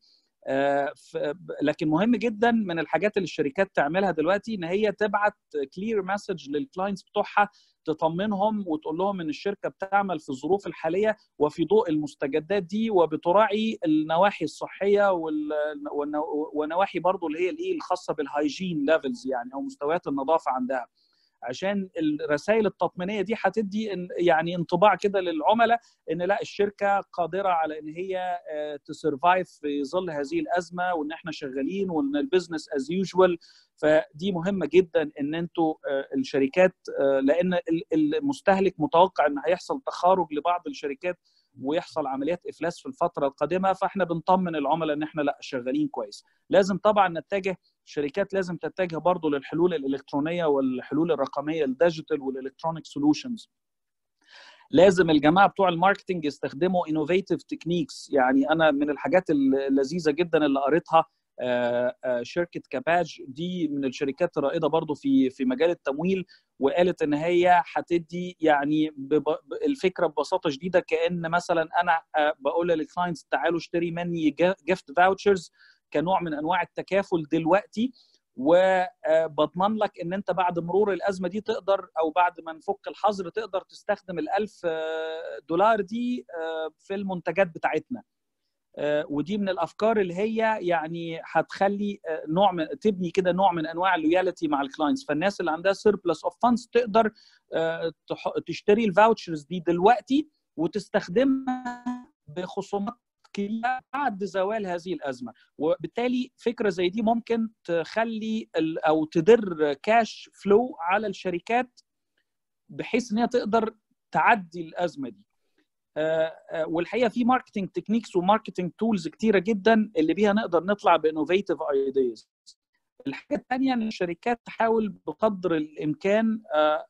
لكن مهم جدا من الحاجات اللي الشركات تعملها دلوقتي ان هي تبعت كلير مسج للكلاينتس بتوعها تطمنهم وتقول لهم ان الشركه بتعمل في الظروف الحاليه وفي ضوء المستجدات دي وبتراعي النواحي الصحيه والنواحي برضو اللي هي الايه الخاصه بالهايجين ليفلز يعني او مستويات النظافه عندها عشان الرسائل التطمينيه دي هتدي يعني انطباع كده للعملاء ان لا الشركه قادره على ان هي تسرفايف في ظل هذه الازمه وان احنا شغالين وان البيزنس از يوجوال فدي مهمه جدا ان انتوا الشركات لان المستهلك متوقع ان هيحصل تخارج لبعض الشركات ويحصل عمليات افلاس في الفتره القادمه فاحنا بنطمن العملاء ان احنا لا شغالين كويس لازم طبعا نتجه الشركات لازم تتجه برضه للحلول الالكترونيه والحلول الرقميه الديجيتال والالكترونيك سولوشنز لازم الجماعه بتوع الماركتنج يستخدموا انوفيتيف تكنيكس يعني انا من الحاجات اللذيذه جدا اللي قريتها شركه كاباج دي من الشركات الرائده برضو في في مجال التمويل وقالت ان هي هتدي يعني الفكره ببساطه شديده كان مثلا انا بقول للكلاينتس تعالوا اشتري مني جيفت فاوتشرز كنوع من انواع التكافل دلوقتي وبضمن لك ان انت بعد مرور الازمه دي تقدر او بعد ما نفك الحظر تقدر تستخدم ال1000 دولار دي في المنتجات بتاعتنا ودي من الافكار اللي هي يعني هتخلي نوع من تبني كده نوع من انواع اللويالتي مع الكلاينتس فالناس اللي عندها سيربلس اوف فاندز تقدر تشتري الفاوتشرز دي دلوقتي وتستخدمها بخصومات كبيره بعد زوال هذه الازمه وبالتالي فكره زي دي ممكن تخلي او تدر كاش فلو على الشركات بحيث ان هي تقدر تعدي الازمه دي والحقيقه في ماركتنج تكنيكس وماركتنج تولز كتيره جدا اللي بيها نقدر نطلع بانوفيتيف ايديز الحاجه الثانيه ان الشركات تحاول بقدر الامكان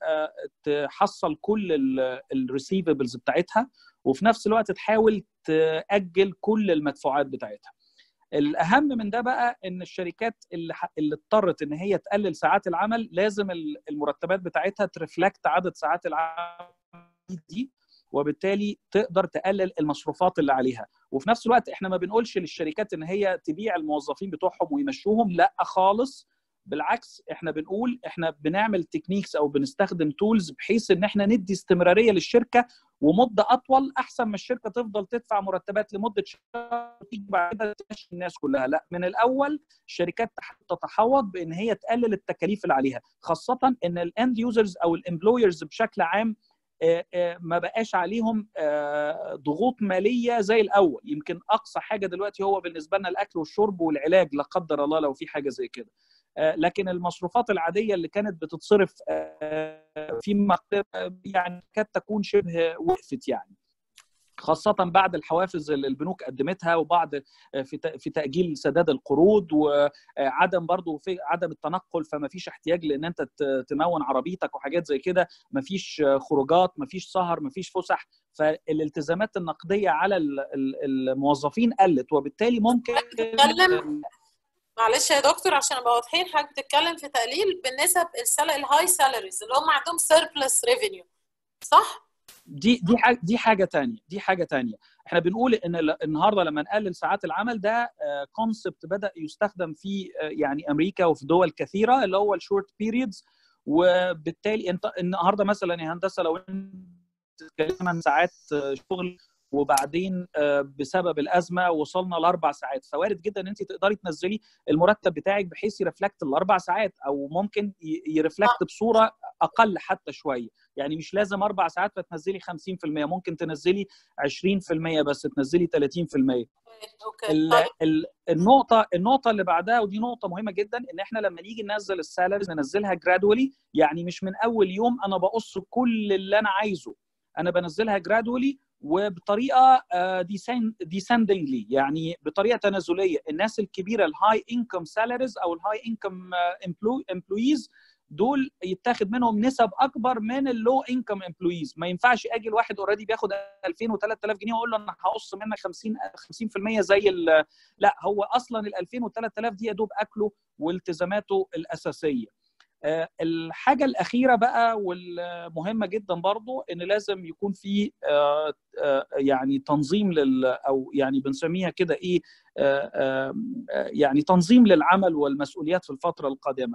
تحصل كل الريسيفبلز بتاعتها وفي نفس الوقت تحاول تاجل كل المدفوعات بتاعتها الاهم من ده بقى ان الشركات اللي اللي اضطرت ان هي تقلل ساعات العمل لازم المرتبات بتاعتها ترفلكت عدد ساعات العمل دي وبالتالي تقدر تقلل المصروفات اللي عليها وفي نفس الوقت احنا ما بنقولش للشركات ان هي تبيع الموظفين بتوعهم ويمشوهم لا خالص بالعكس احنا بنقول احنا بنعمل تكنيكس او بنستخدم تولز بحيث ان احنا ندي استمراريه للشركه ومده اطول احسن ما الشركه تفضل تدفع مرتبات لمده شهر وتيجي بعد كده تمشي الناس كلها لا من الاول الشركات تتحوط بان هي تقلل التكاليف اللي عليها خاصه ان الاند يوزرز او الامبلويرز بشكل عام ما بقاش عليهم ضغوط ماليه زي الاول يمكن اقصى حاجه دلوقتي هو بالنسبه لنا الاكل والشرب والعلاج لا قدر الله لو في حاجه زي كده لكن المصروفات العاديه اللي كانت بتتصرف في يعني كاد تكون شبه وقفت يعني خاصة بعد الحوافز اللي البنوك قدمتها وبعض في في تأجيل سداد القروض وعدم برضو في عدم التنقل فما فيش احتياج لان انت تمون عربيتك وحاجات زي كده ما فيش خروجات ما فيش سهر ما فيش فسح فالالتزامات النقدية على الموظفين قلت وبالتالي ممكن بتتكلم معلش يا دكتور عشان ابقى واضحين حضرتك بتتكلم في تقليل بالنسب الهاي سالاريز اللي هم عندهم سيربلس ريفينيو صح؟ دي دي حاجه دي حاجه ثانيه دي حاجه ثانيه احنا بنقول ان النهارده لما نقلل ساعات العمل ده كونسبت بدا يستخدم في يعني امريكا وفي دول كثيره اللي هو الشورت بيريدز وبالتالي انت النهارده مثلا يا هندسه لو انت بتتكلم عن ساعات شغل وبعدين بسبب الازمه وصلنا لاربع ساعات فوارد جدا ان انت تقدري تنزلي المرتب بتاعك بحيث يرفلكت الاربع ساعات او ممكن يرفلكت بصوره اقل حتى شويه يعني مش لازم اربع ساعات فتنزلي 50% ممكن تنزلي 20% بس تنزلي 30% اوكي النقطه النقطه اللي بعدها ودي نقطه مهمه جدا ان احنا لما نيجي ننزل السالاريز ننزلها جرادولي يعني مش من اول يوم انا بقص كل اللي انا عايزه انا بنزلها جرادولي وبطريقه ديسندنجلي يعني بطريقه تنازليه الناس الكبيره الهاي انكم سالاريز او الهاي انكم امبلويز دول يتاخد منهم نسب اكبر من اللو انكم امبلويز ما ينفعش اجي الواحد اوريدي بياخد 2000 و3000 جنيه واقول له انا هقص منك 50 50% زي لا هو اصلا ال 2000 و3000 دي يا دوب اكله والتزاماته الاساسيه الحاجه الاخيره بقى والمهمه جدا برضو ان لازم يكون في يعني تنظيم لل او يعني بنسميها كده ايه يعني تنظيم للعمل والمسؤوليات في الفتره القادمه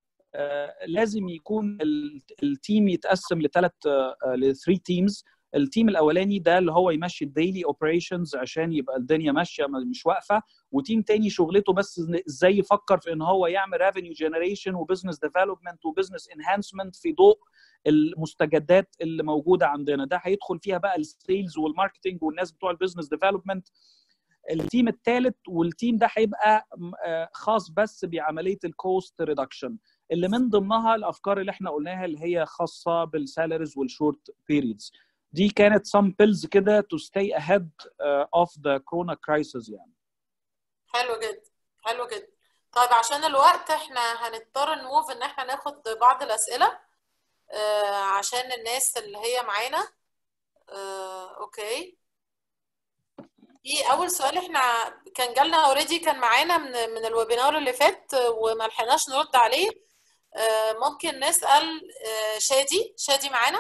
لازم يكون التيم يتقسم لثلاث لثري تيمز التيم الاولاني ده اللي هو يمشي الديلي اوبريشنز عشان يبقى الدنيا ماشيه مش واقفه وتيم تاني شغلته بس ازاي يفكر في ان هو يعمل ريفينيو جنريشن وبزنس ديفلوبمنت وبزنس انهانسمنت في ضوء المستجدات اللي موجوده عندنا ده هيدخل فيها بقى السيلز والماركتنج والناس بتوع البزنس ديفلوبمنت التيم الثالث والتيم ده هيبقى خاص بس بعمليه الكوست ريدكشن اللي من ضمنها الافكار اللي احنا قلناها اللي هي خاصه بالسالاريز والشورت بيريدز دي كانت some pills كده to stay ahead uh, of the corona crisis يعني حلو جدا حلو جدا طيب عشان الوقت احنا هنضطر نموف ان احنا ناخد بعض الاسئله آه عشان الناس اللي هي معانا آه اوكي في اول سؤال احنا كان جالنا اوريدي كان معانا من من الويبينار اللي فات وما لحقناش نرد عليه آه ممكن نسال آه شادي شادي معانا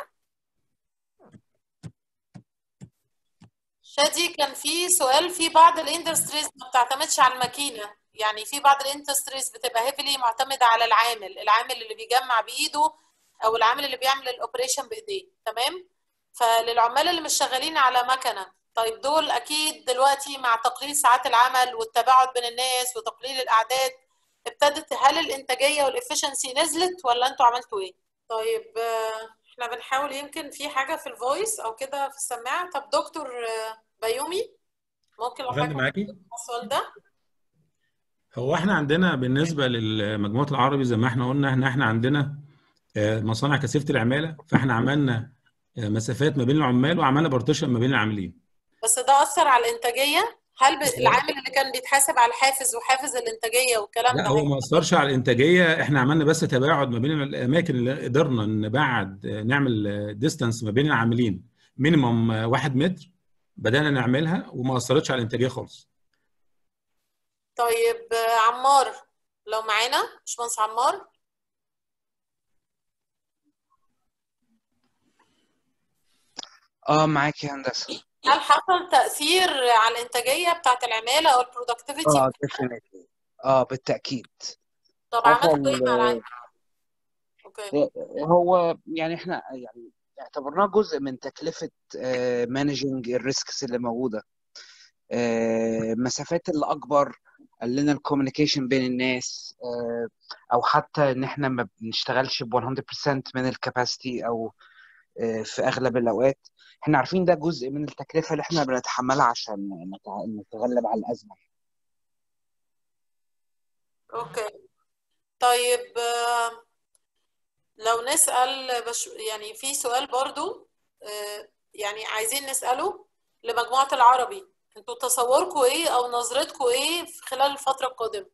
شادي كان في سؤال في بعض الاندستريز ما بتعتمدش على الماكينه يعني في بعض الاندستريز بتبقى هيفلي معتمده على العامل العامل اللي بيجمع بايده او العامل اللي بيعمل الاوبريشن بايديه تمام فللعمال اللي مش شغالين على مكنه طيب دول اكيد دلوقتي مع تقليل ساعات العمل والتباعد بين الناس وتقليل الاعداد ابتدت هل الانتاجيه والافشنسي نزلت ولا انتوا عملتوا ايه طيب احنا بنحاول يمكن في حاجه في الفويس او كده في السماعه طب دكتور بيومي ممكن لو حضرتك معاكي السؤال ده هو احنا عندنا بالنسبه للمجموعه العربي زي ما احنا قلنا ان احنا عندنا مصانع كثيفه العماله فاحنا عملنا مسافات ما بين العمال وعملنا بارتيشن ما بين العاملين بس ده اثر على الانتاجيه هل ب- العامل اللي كان بيتحاسب على الحافز وحافز الانتاجيه والكلام لا ده هو هي- ما اثرش على الانتاجيه احنا عملنا بس تباعد ما بين الاماكن اللي قدرنا نبعد نعمل ديستانس ما بين العاملين مينيمم واحد متر بدانا نعملها وما اثرتش على الانتاجيه خالص طيب آه، عمار لو معانا باشمهندس عمار اه معاك يا هندسه هل حصل تاثير على الانتاجيه بتاعت العماله او البرودكتيفيتي اه definitely اه بالتاكيد طب عملتوا ايه حصل مع العمال اوكي هو يعني احنا يعني اعتبرناه جزء من تكلفة مانجنج الريسكس اللي موجودة آه، مسافات اللي أكبر قلنا الكوميونيكيشن بين الناس آه، أو حتى إن احنا ما بنشتغلش ب 100% من الكاباسيتي أو آه، في أغلب الأوقات احنا عارفين ده جزء من التكلفة اللي احنا بنتحملها عشان نتع- نتغلب على الأزمة اوكي طيب آه، لو نسأل بش يعني في سؤال برضو آه، يعني عايزين نسأله لمجموعة العربي انتوا تصوركم ايه او نظرتكم ايه في خلال الفترة القادمة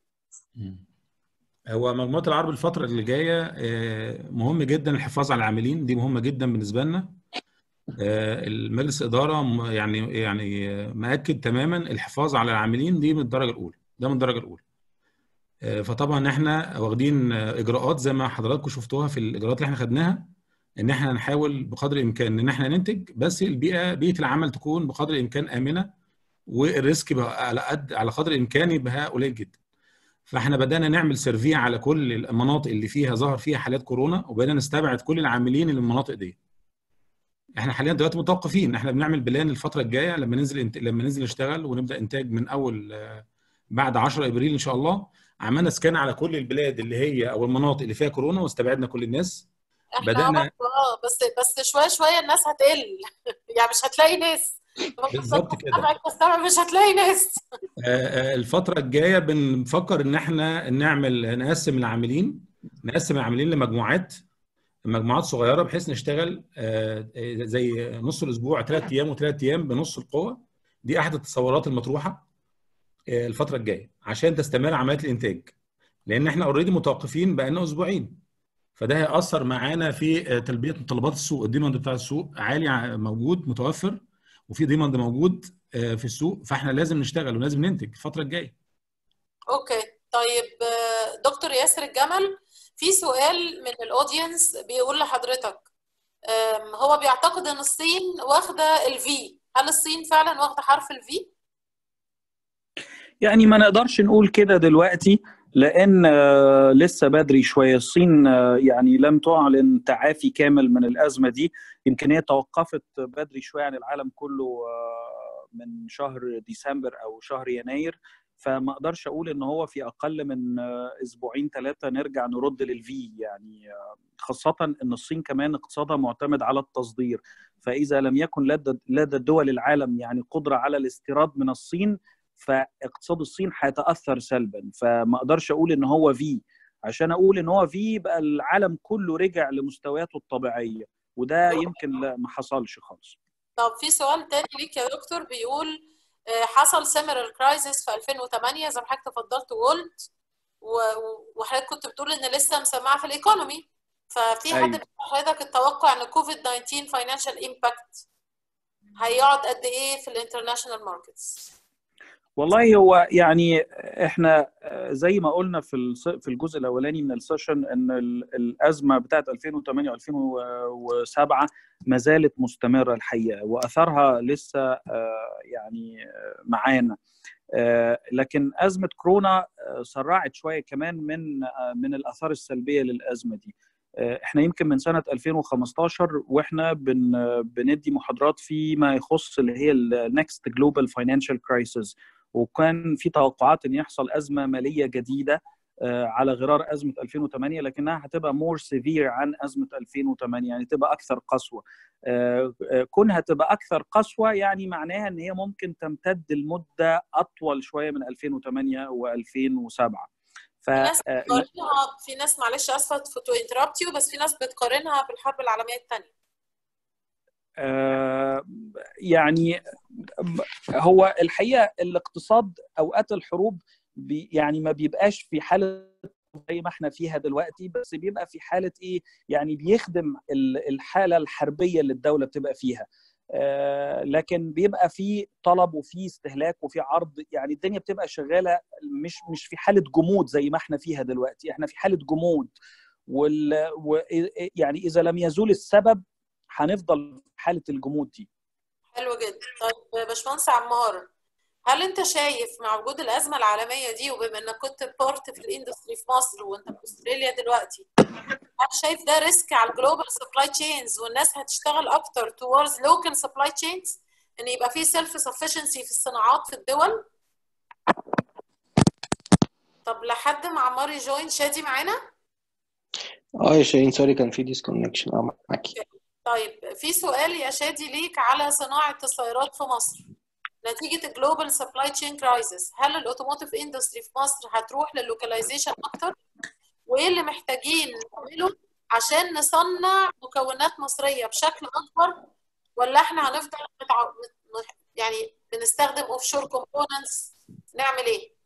هو مجموعه العرب الفتره اللي جايه آه، مهم جدا الحفاظ على العاملين دي مهمه جدا بالنسبه لنا آه، المجلس الاداره م- يعني يعني آه، مأكد تماما الحفاظ على العاملين دي من الدرجه الاولى ده من الدرجه الاولى آه، فطبعا احنا واخدين آه، اجراءات زي ما حضراتكم شفتوها في الاجراءات اللي احنا خدناها ان احنا نحاول بقدر الامكان ان احنا ننتج بس البيئه بيئه العمل تكون بقدر الامكان امنه والريسك يبقى على قد على قدر الامكان يبقى قليل جدا فاحنا بدانا نعمل سيرفي على كل المناطق اللي فيها ظهر فيها حالات كورونا وبدانا نستبعد كل العاملين اللي من المناطق دي احنا حاليا دلوقتي متوقفين احنا بنعمل بلان الفتره الجايه لما ننزل انت... لما ننزل نشتغل ونبدا انتاج من اول آه، بعد 10 ابريل ان شاء الله عملنا سكان على كل البلاد اللي هي او المناطق اللي فيها كورونا واستبعدنا كل الناس احنا بدأنا- عملنا اه بس بس شوية شوية الناس هتقل يعني مش هتلاقي ناس بالظبط كده. تستبعد تستبعد مش هتلاقي ناس آه، آه، الفترة الجاية بنفكر إن إحنا نعمل نقسم العاملين نقسم العاملين لمجموعات مجموعات صغيرة بحيث نشتغل آه، آه، زي نص الأسبوع ثلاث أيام وثلاث أيام بنص القوة دي أحد التصورات المطروحة آه، الفترة الجاية عشان تستمر عملية الإنتاج لأن إحنا أوريدي متوقفين بقالنا أسبوعين فده هيأثر معانا في آه، تلبية متطلبات السوق الديماند بتاع السوق عالي ع- موجود متوفر وفي ديماند موجود آه، في السوق فاحنا لازم نشتغل ولازم ننتج الفترة الجاية اوكي طيب آه، دكتور ياسر الجمل في سؤال من الاودينس بيقول لحضرتك آم، هو بيعتقد ان الصين واخده الفي هل الصين فعلا واخده حرف الفي يعني ما نقدرش نقول كده دلوقتي لان آه، لسه بدري شويه الصين آه، يعني لم تعلن تعافي كامل من الازمه دي يمكن هي توقفت بدري شويه عن العالم كله آه، من شهر ديسمبر او شهر يناير فما اقدرش اقول ان هو في اقل من آه، اسبوعين ثلاثه نرجع نرد للفي يعني آه، خاصه ان الصين كمان اقتصادها معتمد على التصدير فاذا لم يكن لدى لدى دول العالم يعني قدره على الاستيراد من الصين فاقتصاد الصين هيتاثر سلبا فما اقدرش اقول ان هو في عشان اقول ان هو في يبقى العالم كله رجع لمستوياته الطبيعيه وده يمكن لا ما حصلش خالص طب في سؤال تاني ليك يا دكتور بيقول آه، حصل سيميلر كرايسيس في 2008 زي ما حضرتك تفضلت وقلت و- وحضرتك كنت بتقول ان لسه مسمعه في الايكونومي ففي حد أيوة. بيسأل حضرتك التوقع ان كوفيد 19 فاينانشال امباكت هيقعد قد ايه في الانترناشونال ماركتس والله هو يعني احنا زي ما قلنا في الص- في الجزء الاولاني من السيشن ان ال- الازمه بتاعت 2008 و2007 ما زالت مستمره الحقيقه واثرها لسه آه، يعني آه، معانا آه، لكن ازمه كورونا آه، سرعت شويه كمان من آه، من الاثار السلبيه للازمه دي آه، احنا يمكن من سنه 2015 واحنا بن بندي محاضرات فيما يخص اللي هي النكست جلوبال فاينانشال كرايسيس وكان في توقعات ان يحصل ازمه ماليه جديده آه، على غرار ازمه 2008 لكنها هتبقى مور سيفير عن ازمه 2008 يعني تبقى اكثر قسوه آه، آه، كونها تبقى اكثر قسوه يعني معناها ان هي ممكن تمتد لمده اطول شويه من 2008 و2007 ف في ناس آه، بتقارنها في ناس معلش اسفه تو انتربت يو بس في ناس بتقارنها بالحرب العالميه الثانيه يعني هو الحقيقه الاقتصاد اوقات الحروب بي يعني ما بيبقاش في حاله زي ما احنا فيها دلوقتي بس بيبقى في حاله ايه يعني بيخدم الحاله الحربيه اللي الدوله بتبقى فيها آه لكن بيبقى في طلب وفي استهلاك وفي عرض يعني الدنيا بتبقى شغاله مش مش في حاله جمود زي ما احنا فيها دلوقتي احنا في حاله جمود وال و يعني اذا لم يزول السبب هنفضل في حاله الجمود دي حلو جدا طيب باشمهندس عمار هل انت شايف مع وجود الازمه العالميه دي وبما انك كنت بارت في الاندستري في مصر وانت في استراليا دلوقتي هل شايف ده ريسك على الجلوبال سبلاي تشينز والناس هتشتغل اكتر towards لوكال سبلاي تشينز ان يبقى في سيلف سفشنسي في الصناعات في الدول طب لحد ما عمار يجوين شادي معانا اه يا شيرين سوري كان في ديسكونكشن اه معاكي طيب في سؤال يا شادي ليك على صناعه السيارات في مصر نتيجه الجلوبال سبلاي تشين كرايسيس هل الاوتوموتيف اندستري في مصر هتروح للوكاليزيشن اكتر وايه اللي محتاجين نعمله عشان نصنع مكونات مصريه بشكل اكبر ولا احنا هنفضل متع... يعني بنستخدم اوف شور كومبوننتس نعمل ايه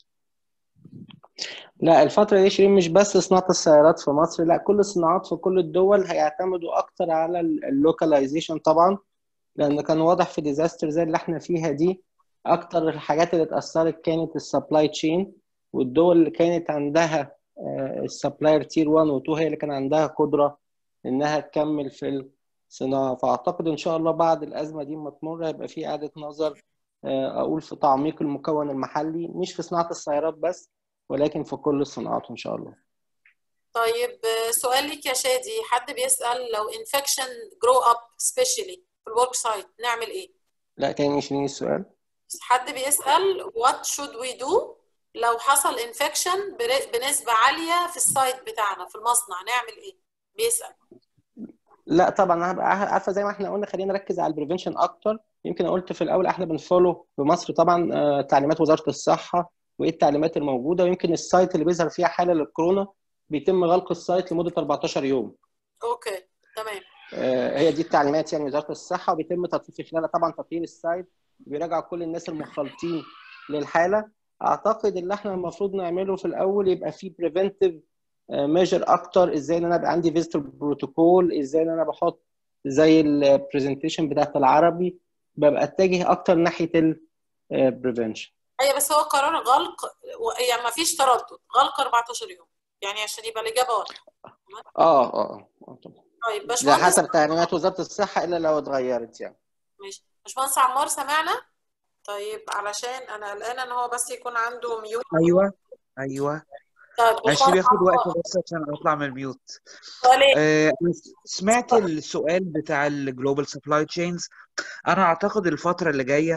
لا الفترة دي شيرين مش بس صناعة السيارات في مصر لا كل الصناعات في كل الدول هيعتمدوا أكتر على اللوكاليزيشن طبعا لأن كان واضح في ديزاستر زي اللي احنا فيها دي أكتر الحاجات اللي اتأثرت كانت السبلاي تشين والدول اللي كانت عندها السبلاير تير 1 و 2 هي اللي كان عندها قدرة إنها تكمل في الصناعة فأعتقد إن شاء الله بعد الأزمة دي ما تمر هيبقى في إعادة نظر أقول في تعميق المكون المحلي مش في صناعة السيارات بس ولكن في كل الصناعات ان شاء الله طيب سؤال ليك يا شادي حد بيسال لو انفكشن جرو اب سبيشالي في الورك سايت نعمل ايه لا تاني شنو السؤال حد بيسال وات شود وي دو لو حصل انفكشن بنسبه عاليه في السايت بتاعنا في المصنع نعمل ايه بيسال لا طبعا انا هبقى عارفه زي ما احنا قلنا خلينا نركز على البريفنشن اكتر يمكن قلت في الاول احنا بنفولو في مصر طبعا تعليمات وزاره الصحه وايه التعليمات الموجوده ويمكن السايت اللي بيظهر فيها حاله للكورونا بيتم غلق السايت لمده 14 يوم. اوكي تمام. آه هي دي التعليمات يعني وزاره الصحه وبيتم في خلالها طبعا تطهير السايت بيراجع كل الناس المخالطين للحاله اعتقد اللي احنا المفروض نعمله في الاول يبقى في بريفنتيف ميجر اكتر ازاي ان انا ابقى عندي فيزيتور بروتوكول ازاي ان انا بحط زي البرزنتيشن بتاعت العربي ببقى اتجه اكتر ناحيه البريفنشن هي بس هو قرار غلق يعني ما فيش تردد غلق 14 يوم يعني عشان يبقى الاجابه واضحه اه اه اه طبعا طيب ده حسب تعليمات وزاره الصحه الا لو اتغيرت يعني ماشي باشمهندس عمار سمعنا طيب علشان انا قلقانه ان هو بس يكون عنده ميوت ايوه ايوه طيب ماشي بياخد وقت بس عشان اطلع من الميوت آه سمعت السؤال بتاع الجلوبال سبلاي تشينز انا اعتقد الفتره اللي جايه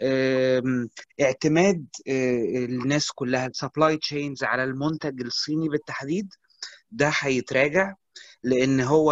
اعتماد الناس كلها السبلاي تشينز على المنتج الصيني بالتحديد ده هيتراجع لان هو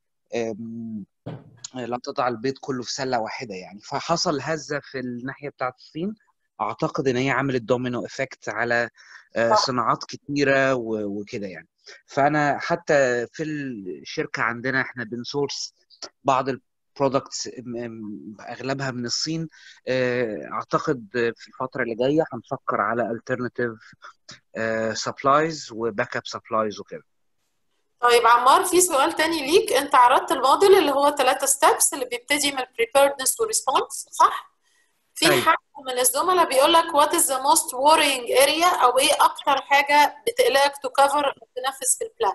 لا تضع البيض كله في سله واحده يعني فحصل هزه في الناحيه بتاعت الصين اعتقد ان هي عملت دومينو افكت على صناعات كتيره وكده يعني فانا حتى في الشركه عندنا احنا بنسورس بعض البرودكتس اغلبها من الصين اعتقد في الفتره اللي جايه هنفكر على alternative سبلايز وباك اب سبلايز وكده طيب عمار في سؤال تاني ليك انت عرضت الموديل اللي هو ثلاثة ستيبس اللي بيبتدي من البريبيردنس والريسبونس صح؟ في أيوة. حد من الزملاء بيقول لك وات از ذا موست worrying اريا او ايه اكتر حاجه بتقلقك تو كفر تنفذ في البلان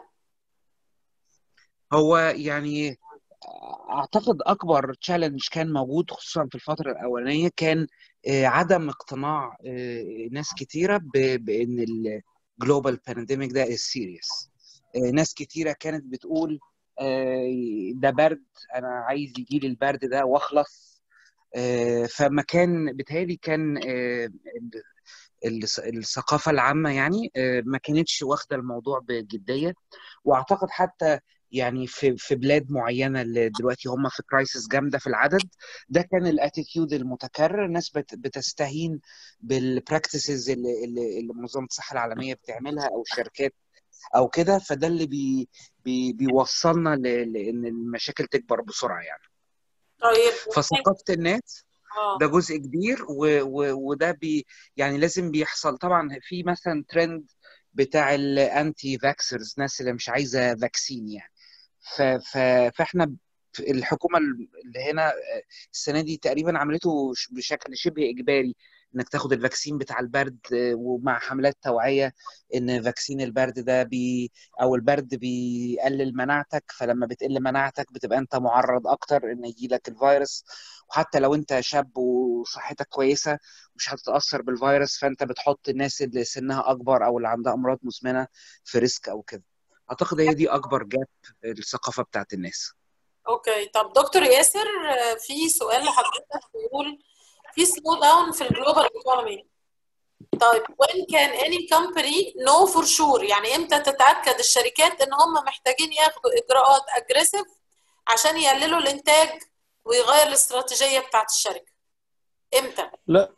هو يعني اعتقد اكبر تشالنج كان موجود خصوصا في الفتره الاولانيه كان عدم اقتناع ناس كتيره بان الجلوبال بانديميك ده سيريس ناس كتيره كانت بتقول ده برد انا عايز يجي لي البرد ده واخلص فما كان بيتهيألي كان الثقافة العامة يعني ما كانتش واخدة الموضوع بجدية وأعتقد حتى يعني في في بلاد معينه اللي دلوقتي هم في كرايسيس جامده في العدد ده كان الاتيتيود المتكرر الناس بتستهين بالبراكتسز اللي, اللي, اللي منظمه الصحه العالميه بتعملها او الشركات او كده فده اللي بي بي بيوصلنا لان المشاكل تكبر بسرعه يعني طيب فثقافه الناس اه ده جزء كبير و و وده بي يعني لازم بيحصل طبعا في مثلا ترند بتاع الانتي فاكسرز ناس اللي مش عايزه فاكسين يعني ف ف فاحنا في الحكومه اللي هنا السنه دي تقريبا عملته ش- بشكل شبه اجباري انك تاخد الفاكسين بتاع البرد ومع حملات توعيه ان فاكسين البرد ده بي او البرد بيقلل مناعتك فلما بتقل مناعتك بتبقى انت معرض اكتر ان يجيلك الفيروس وحتى لو انت شاب وصحتك كويسه مش هتتاثر بالفيروس فانت بتحط الناس اللي سنها اكبر او اللي عندها امراض مزمنه في ريسك او كده اعتقد هي دي اكبر جاب الثقافه بتاعت الناس اوكي طب دكتور ياسر آه، في سؤال لحضرتك بيقول في سلو داون في الجلوبال ايكونومي طيب when can any company know for sure يعني امتى تتاكد الشركات ان هم محتاجين ياخدوا اجراءات اجريسيف عشان يقللوا الانتاج ويغير الاستراتيجيه بتاعت الشركه امتى لا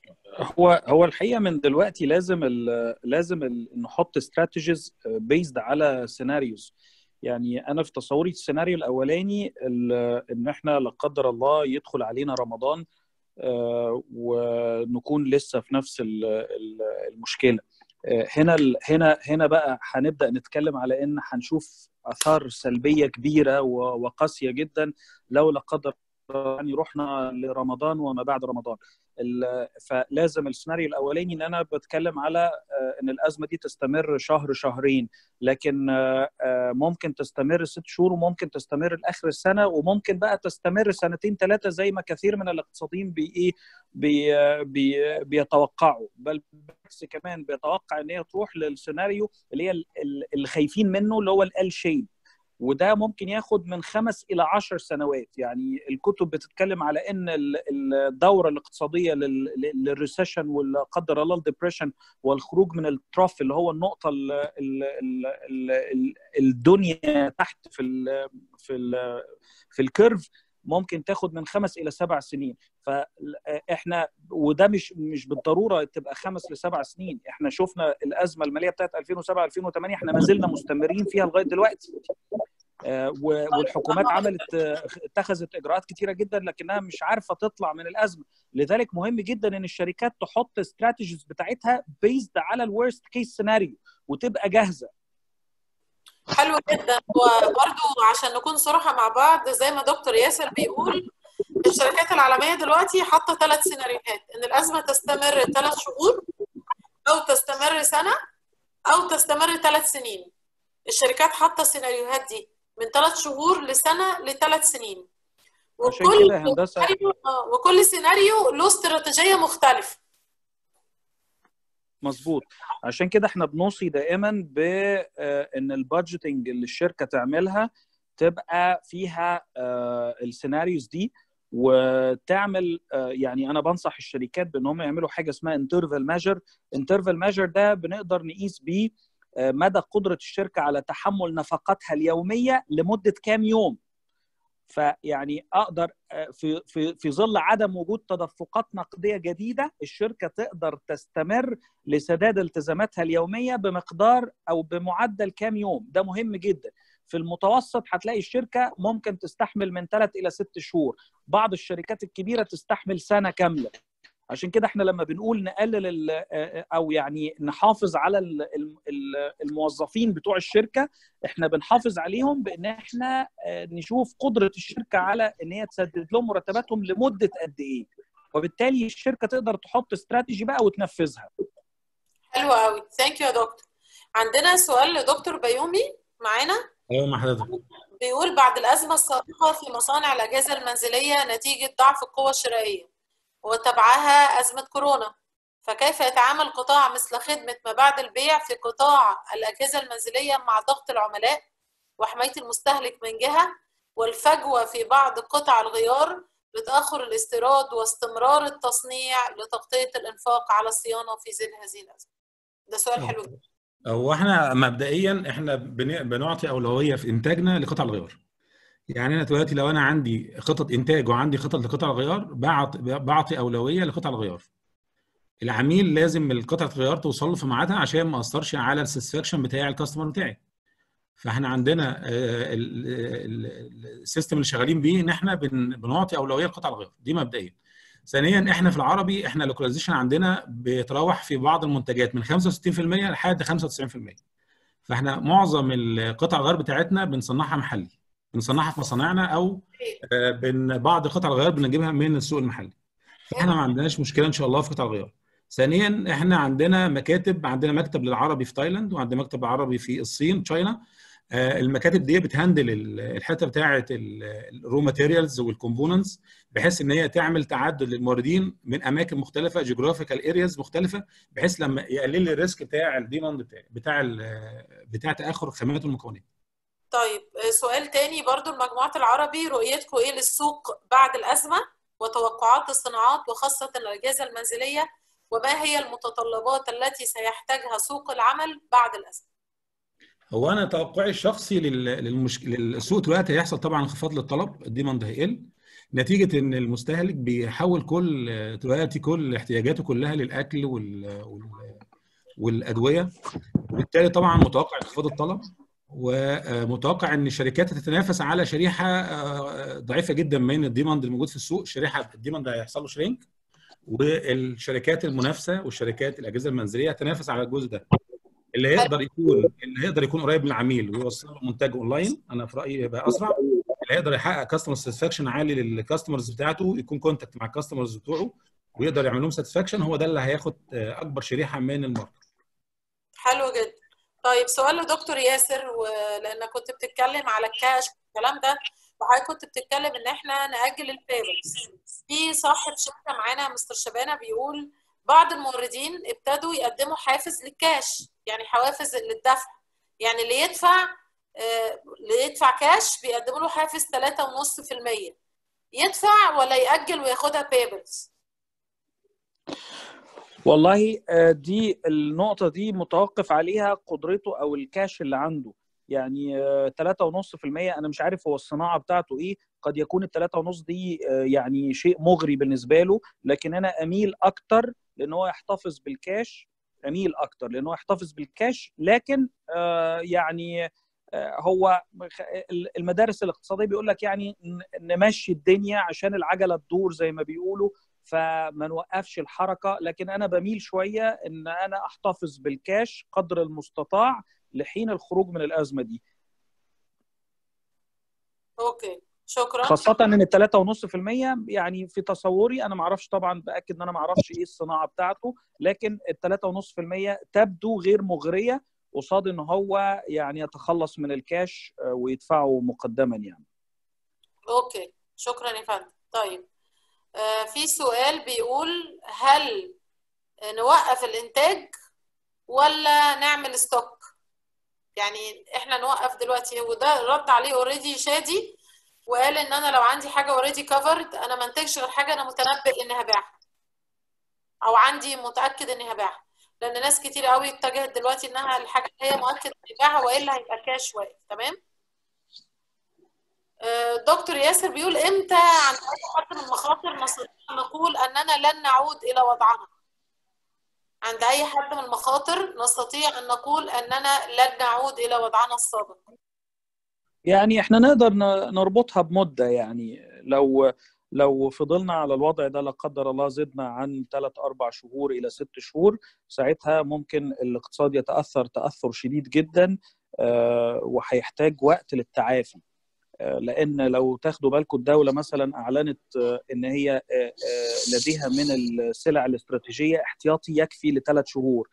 هو هو الحقيقه من دلوقتي لازم ال لازم ال نحط استراتيجيز بيزد على سيناريوز يعني انا في تصوري السيناريو الاولاني ال- ان احنا لا قدر الله يدخل علينا رمضان آه، ونكون لسه في نفس ال- ال- المشكله آه، هنا ال- هنا هنا بقى هنبدا نتكلم على ان هنشوف اثار سلبيه كبيره و- وقاسيه جدا لو لا قدر الله يعني رحنا لرمضان وما بعد رمضان ال- فلازم السيناريو الاولاني ان انا بتكلم على آه، ان الازمه دي تستمر شهر شهرين لكن آه، آه، ممكن تستمر ست شهور وممكن تستمر لاخر السنه وممكن بقى تستمر سنتين ثلاثه زي ما كثير من الاقتصاديين بي ايه بي بي بيتوقعوا بل بالعكس كمان بيتوقع ان هي تروح للسيناريو اللي هي ال- ال- اللي خايفين منه اللي هو ال شيب وده ممكن ياخد من خمس الى عشر سنوات يعني الكتب بتتكلم على ان ال- الدوره الاقتصاديه لل- لل- للريسيشن ولا قدر الله الديبريشن والخروج من التراف اللي هو النقطه ال ال ال ال ال الدنيا تحت في ال في ال في الكيرف ممكن تاخد من خمس الى سبع سنين فاحنا وده مش مش بالضروره تبقى خمس لسبع سنين احنا شفنا الازمه الماليه بتاعت 2007 2008 احنا ما زلنا مستمرين فيها لغايه دلوقتي آه، و- والحكومات عملت آه، اتخذت اجراءات كتيره جدا لكنها مش عارفه تطلع من الازمه لذلك مهم جدا ان الشركات تحط استراتيجيز بتاعتها بيزد على الورست كيس سيناريو وتبقى جاهزه حلو جدا وبرضو عشان نكون صراحة مع بعض زي ما دكتور ياسر بيقول الشركات العالمية دلوقتي حاطة ثلاث سيناريوهات إن الأزمة تستمر ثلاث شهور أو تستمر سنة أو تستمر ثلاث سنين الشركات حاطة السيناريوهات دي من ثلاث شهور لسنة لثلاث سنين عشان وكل كده هندسه سيناريو آه، وكل سيناريو له استراتيجية مختلفة مظبوط عشان كده احنا بنوصي دائما بان البادجيتنج اللي الشركه تعملها تبقى فيها آه، السيناريوز دي وتعمل آه، يعني انا بنصح الشركات بان هم يعملوا حاجه اسمها انترفال ميجر انترفال ميجر ده بنقدر نقيس بيه آه، مدى قدره الشركه على تحمل نفقاتها اليوميه لمده كام يوم فيعني اقدر آه، في في في ظل عدم وجود تدفقات نقديه جديده الشركه تقدر تستمر لسداد التزاماتها اليوميه بمقدار او بمعدل كام يوم ده مهم جدا في المتوسط هتلاقي الشركه ممكن تستحمل من ثلاث الى ست شهور بعض الشركات الكبيره تستحمل سنه كامله عشان كده احنا لما بنقول نقلل ال- او يعني نحافظ على ال- ال- ال- الموظفين بتوع الشركه احنا بنحافظ عليهم بان احنا آه، نشوف قدره الشركه على ان هي تسدد لهم مرتباتهم لمده قد ايه وبالتالي الشركه تقدر تحط استراتيجي بقى وتنفذها حلو قوي ثانك يو يا دكتور عندنا سؤال لدكتور بيومي معانا ايوه مع حضرتك بيقول بعد الأزمة السابقة في مصانع الأجهزة المنزلية نتيجة ضعف القوة الشرائية وتبعها أزمة كورونا فكيف يتعامل قطاع مثل خدمة ما بعد البيع في قطاع الأجهزة المنزلية مع ضغط العملاء وحماية المستهلك من جهة والفجوة في بعض قطع الغيار لتأخر الاستيراد واستمرار التصنيع لتغطية الإنفاق على الصيانة في ظل هذه الأزمة ده سؤال حلو جدا هو احنا مبدئيا احنا بن- بنعطي اولويه في انتاجنا لقطع الغيار يعني انا دلوقتي لو انا عندي خطط انتاج وعندي خطط لقطع الغيار بعط- بعطي اولويه لقطع الغيار العميل لازم القطعه الغيار توصل له في ميعادها عشان ما اثرش على الساتسفاكشن بتاع الكاستمر بتاعي فاحنا عندنا السيستم اللي شغالين بيه ان احنا بنعطي اولويه لقطع الغيار دي مبدئيا ثانيا احنا في العربي احنا اللوكاليزيشن عندنا بيتراوح في بعض المنتجات من 65% لحد 95% فاحنا معظم القطع الغيار بتاعتنا بنصنعها محلي بنصنعها في مصانعنا او بن بعض قطع الغيار بنجيبها من السوق المحلي فاحنا ما عندناش مشكله ان شاء الله في قطع الغيار ثانيا احنا عندنا مكاتب عندنا مكتب للعربي في تايلاند وعندنا مكتب عربي في الصين تشاينا المكاتب دي بتهندل الحته بتاعه الرو ماتيريالز والكومبوننتس بحيث ان هي تعمل تعدد للموردين من اماكن مختلفه جيوغرافيكال ارياز مختلفه بحيث لما يقلل لي الريسك بتاع الديماند بتاع بتاع بتاع تاخر الخامات والمكونات. طيب سؤال تاني برضو المجموعة العربي رؤيتكم ايه للسوق بعد الأزمة وتوقعات الصناعات وخاصة الأجهزة المنزلية وما هي المتطلبات التي سيحتاجها سوق العمل بعد الأزمة؟ هو انا توقعي الشخصي للمشك... للسوق دلوقتي هيحصل طبعا انخفاض للطلب الديماند هيقل نتيجه ان المستهلك بيحول كل دلوقتي كل احتياجاته كلها للاكل وال... وال... والادويه وبالتالي طبعا متوقع انخفاض الطلب ومتوقع ان الشركات تتنافس على شريحه ضعيفه جدا من الديماند الموجود في السوق شريحه الديماند هيحصل له شرينك والشركات المنافسه والشركات الاجهزه المنزليه هتنافس على الجزء ده اللي هيقدر يكون اللي هيقدر يكون قريب من العميل ويوصل له منتج اونلاين انا في رايي يبقى اسرع اللي هيقدر يحقق كاستمر ساتسفاكشن عالي للكاستمرز بتاعته يكون كونتاكت مع الكاستمرز بتوعه ويقدر يعمل لهم ساتسفاكشن هو ده اللي هياخد اكبر شريحه من الماركت حلو جدا طيب سؤال لدكتور ياسر ولانك كنت بتتكلم على الكاش والكلام ده وحضرتك كنت بتتكلم ان احنا ناجل البيمنتس في صاحب شركه معانا مستر شبانه بيقول بعض الموردين ابتدوا يقدموا حافز للكاش يعني حوافز للدفع يعني اللي يدفع اللي يدفع كاش بيقدموا له حافز 3.5% يدفع ولا يأجل وياخدها بيبلز والله دي النقطة دي متوقف عليها قدرته أو الكاش اللي عنده يعني 3.5% أنا مش عارف هو الصناعة بتاعته إيه قد يكون ال 3.5 دي يعني شيء مغري بالنسبة له لكن أنا أميل أكتر لأن هو يحتفظ بالكاش أميل أكتر لأن هو يحتفظ بالكاش لكن يعني هو المدارس الاقتصاديه بيقول لك يعني نمشي الدنيا عشان العجله تدور زي ما بيقولوا فما نوقفش الحركه لكن انا بميل شويه ان انا احتفظ بالكاش قدر المستطاع لحين الخروج من الازمه دي. اوكي شكرا خاصة ان ال 3.5% يعني في تصوري انا ما اعرفش طبعا باكد ان انا ما اعرفش ايه الصناعة بتاعته لكن ال 3.5% تبدو غير مغرية قصاد ان هو يعني يتخلص من الكاش ويدفعه مقدما يعني. اوكي شكرا يا فندم طيب آه في سؤال بيقول هل نوقف الانتاج ولا نعمل ستوك يعني احنا نوقف دلوقتي وده رد عليه اوريدي شادي وقال ان انا لو عندي حاجه اوريدي كفرد انا ما انتجش غير حاجه انا متنبئ اني هبيعها او عندي متاكد اني هبيعها لان ناس كتير قوي اتجهت دلوقتي انها الحاجه اللي هي مؤكد هيبيعها والا هيبقى كاش واقف تمام دكتور ياسر بيقول امتى عند اي حد من المخاطر نستطيع ان نقول اننا لن نعود الى وضعنا عند اي حد من المخاطر نستطيع ان نقول اننا لن نعود الى وضعنا السابق يعني احنا نقدر نربطها بمده يعني لو لو فضلنا على الوضع ده لا قدر الله زدنا عن ثلاث اربع شهور الى ست شهور ساعتها ممكن الاقتصاد يتاثر تاثر شديد جدا وهيحتاج وقت للتعافي لان لو تاخدوا بالكم الدوله مثلا اعلنت ان هي لديها من السلع الاستراتيجيه احتياطي يكفي لثلاث شهور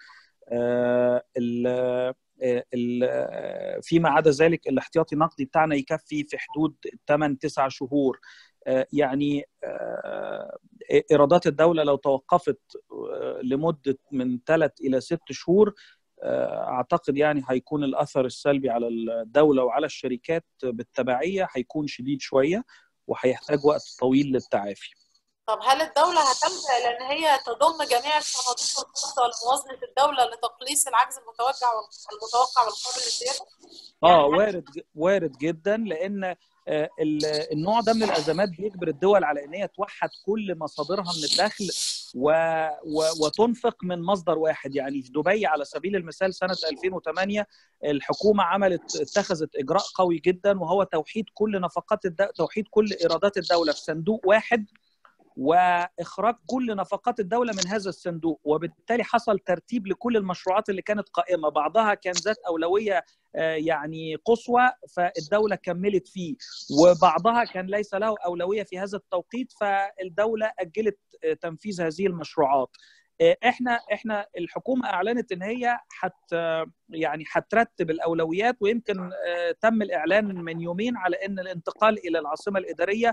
فيما عدا ذلك الاحتياطي النقدي بتاعنا يكفي في حدود 8 9 شهور يعني ايرادات الدوله لو توقفت لمده من ثلاث الى ست شهور اعتقد يعني هيكون الاثر السلبي على الدوله وعلى الشركات بالتبعيه هيكون شديد شويه وهيحتاج وقت طويل للتعافي. طب هل الدوله هتلجا لان هي تضم جميع الصناديق الخاصه لموازنه الدوله لتقليص العجز المتوقع المتوقع والقابل للزياده؟ اه وارد وارد جدا لان النوع ده من الازمات بيجبر الدول على ان هي توحد كل مصادرها من الدخل و... و... وتنفق من مصدر واحد يعني في دبي على سبيل المثال سنه 2008 الحكومه عملت اتخذت اجراء قوي جدا وهو توحيد كل نفقات الد... توحيد كل ايرادات الدوله في صندوق واحد واخراج كل نفقات الدوله من هذا الصندوق وبالتالي حصل ترتيب لكل المشروعات اللي كانت قائمه بعضها كان ذات اولويه يعني قصوى فالدوله كملت فيه وبعضها كان ليس له اولويه في هذا التوقيت فالدوله اجلت تنفيذ هذه المشروعات احنا احنا الحكومه اعلنت ان هي حت يعني هترتب الاولويات ويمكن تم الاعلان من يومين على ان الانتقال الى العاصمه الاداريه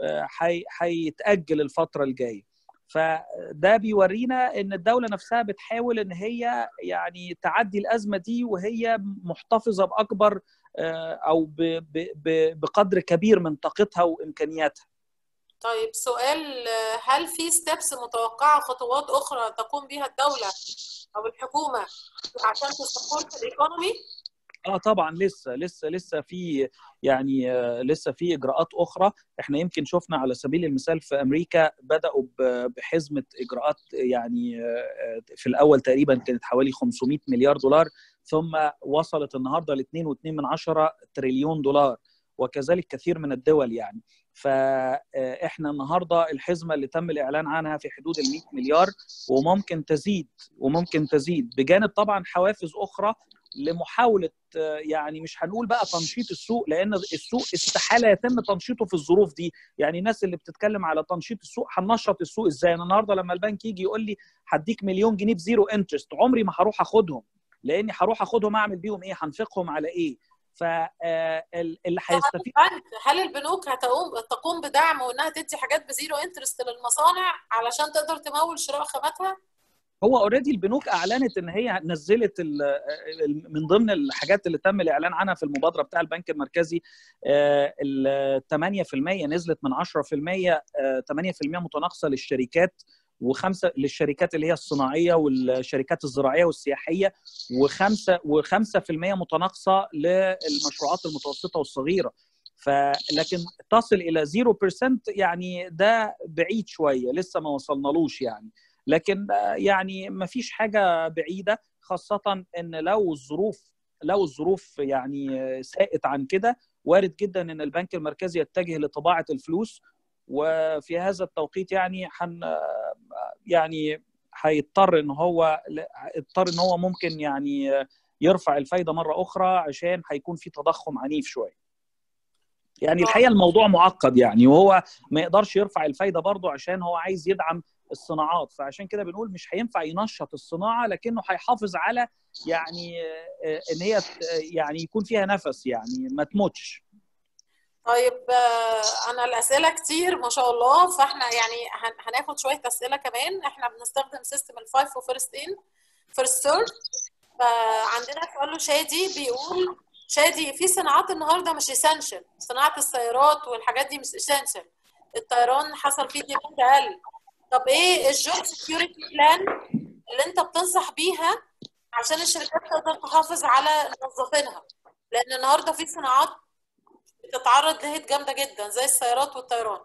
هيتاجل الفتره الجايه فده بيورينا ان الدوله نفسها بتحاول ان هي يعني تعدي الازمه دي وهي محتفظه باكبر او بقدر كبير من طاقتها وامكانياتها طيب سؤال هل في ستيبس متوقعه خطوات اخرى تقوم بها الدوله او الحكومه عشان تسبورت الايكونومي؟ اه طبعا لسه لسه لسه في يعني لسه في اجراءات اخرى احنا يمكن شفنا على سبيل المثال في امريكا بداوا بحزمه اجراءات يعني في الاول تقريبا كانت حوالي 500 مليار دولار ثم وصلت النهارده ل 2.2 تريليون دولار وكذلك كثير من الدول يعني فاحنا النهارده الحزمه اللي تم الاعلان عنها في حدود ال 100 مليار وممكن تزيد وممكن تزيد بجانب طبعا حوافز اخرى لمحاوله يعني مش هنقول بقى تنشيط السوق لان السوق استحاله يتم تنشيطه في الظروف دي يعني الناس اللي بتتكلم على تنشيط السوق هننشط السوق ازاي انا النهارده لما البنك يجي يقول لي هديك مليون جنيه بزيرو انترست عمري ما هروح اخدهم لاني هروح اخدهم اعمل بيهم ايه هنفقهم على ايه فاللي هيستفيد هل البنوك هتقوم تقوم بدعم وانها تدي حاجات بزيرو انترست للمصانع علشان تقدر تمول شراء خاماتها؟ هو اوريدي البنوك اعلنت ان هي نزلت من ضمن الحاجات اللي تم الاعلان عنها في المبادره بتاع البنك المركزي ال 8% نزلت من 10% 8% متناقصه للشركات وخمسه للشركات اللي هي الصناعيه والشركات الزراعيه والسياحيه وخمسه وخمسه في المية متناقصه للمشروعات المتوسطه والصغيره فلكن تصل الى 0% يعني ده بعيد شويه لسه ما وصلنالوش يعني لكن يعني ما فيش حاجه بعيده خاصه ان لو الظروف لو الظروف يعني ساءت عن كده وارد جدا ان البنك المركزي يتجه لطباعه الفلوس وفي هذا التوقيت يعني حن يعني هيضطر ان هو اضطر ان هو ممكن يعني يرفع الفايده مره اخرى عشان هيكون في تضخم عنيف شويه يعني الحقيقه الموضوع معقد يعني وهو ما يقدرش يرفع الفايده برضه عشان هو عايز يدعم الصناعات فعشان كده بنقول مش هينفع ينشط الصناعه لكنه هيحافظ على يعني ان هي يعني يكون فيها نفس يعني ما تموتش طيب انا الاسئله كتير ما شاء الله فاحنا يعني هناخد شويه اسئله كمان احنا بنستخدم سيستم الفايف وفيرست ان فيرست سيرف فعندنا سؤال شادي بيقول شادي في صناعات النهارده مش اسينشال صناعه السيارات والحاجات دي مش اسينشال الطيران حصل فيه ديماند اقل طب ايه الجوب سكيورتي بلان اللي انت بتنصح بيها عشان الشركات تقدر تحافظ على موظفينها لان النهارده في صناعات بتتعرض لهيت جامده جدا زي السيارات والطيران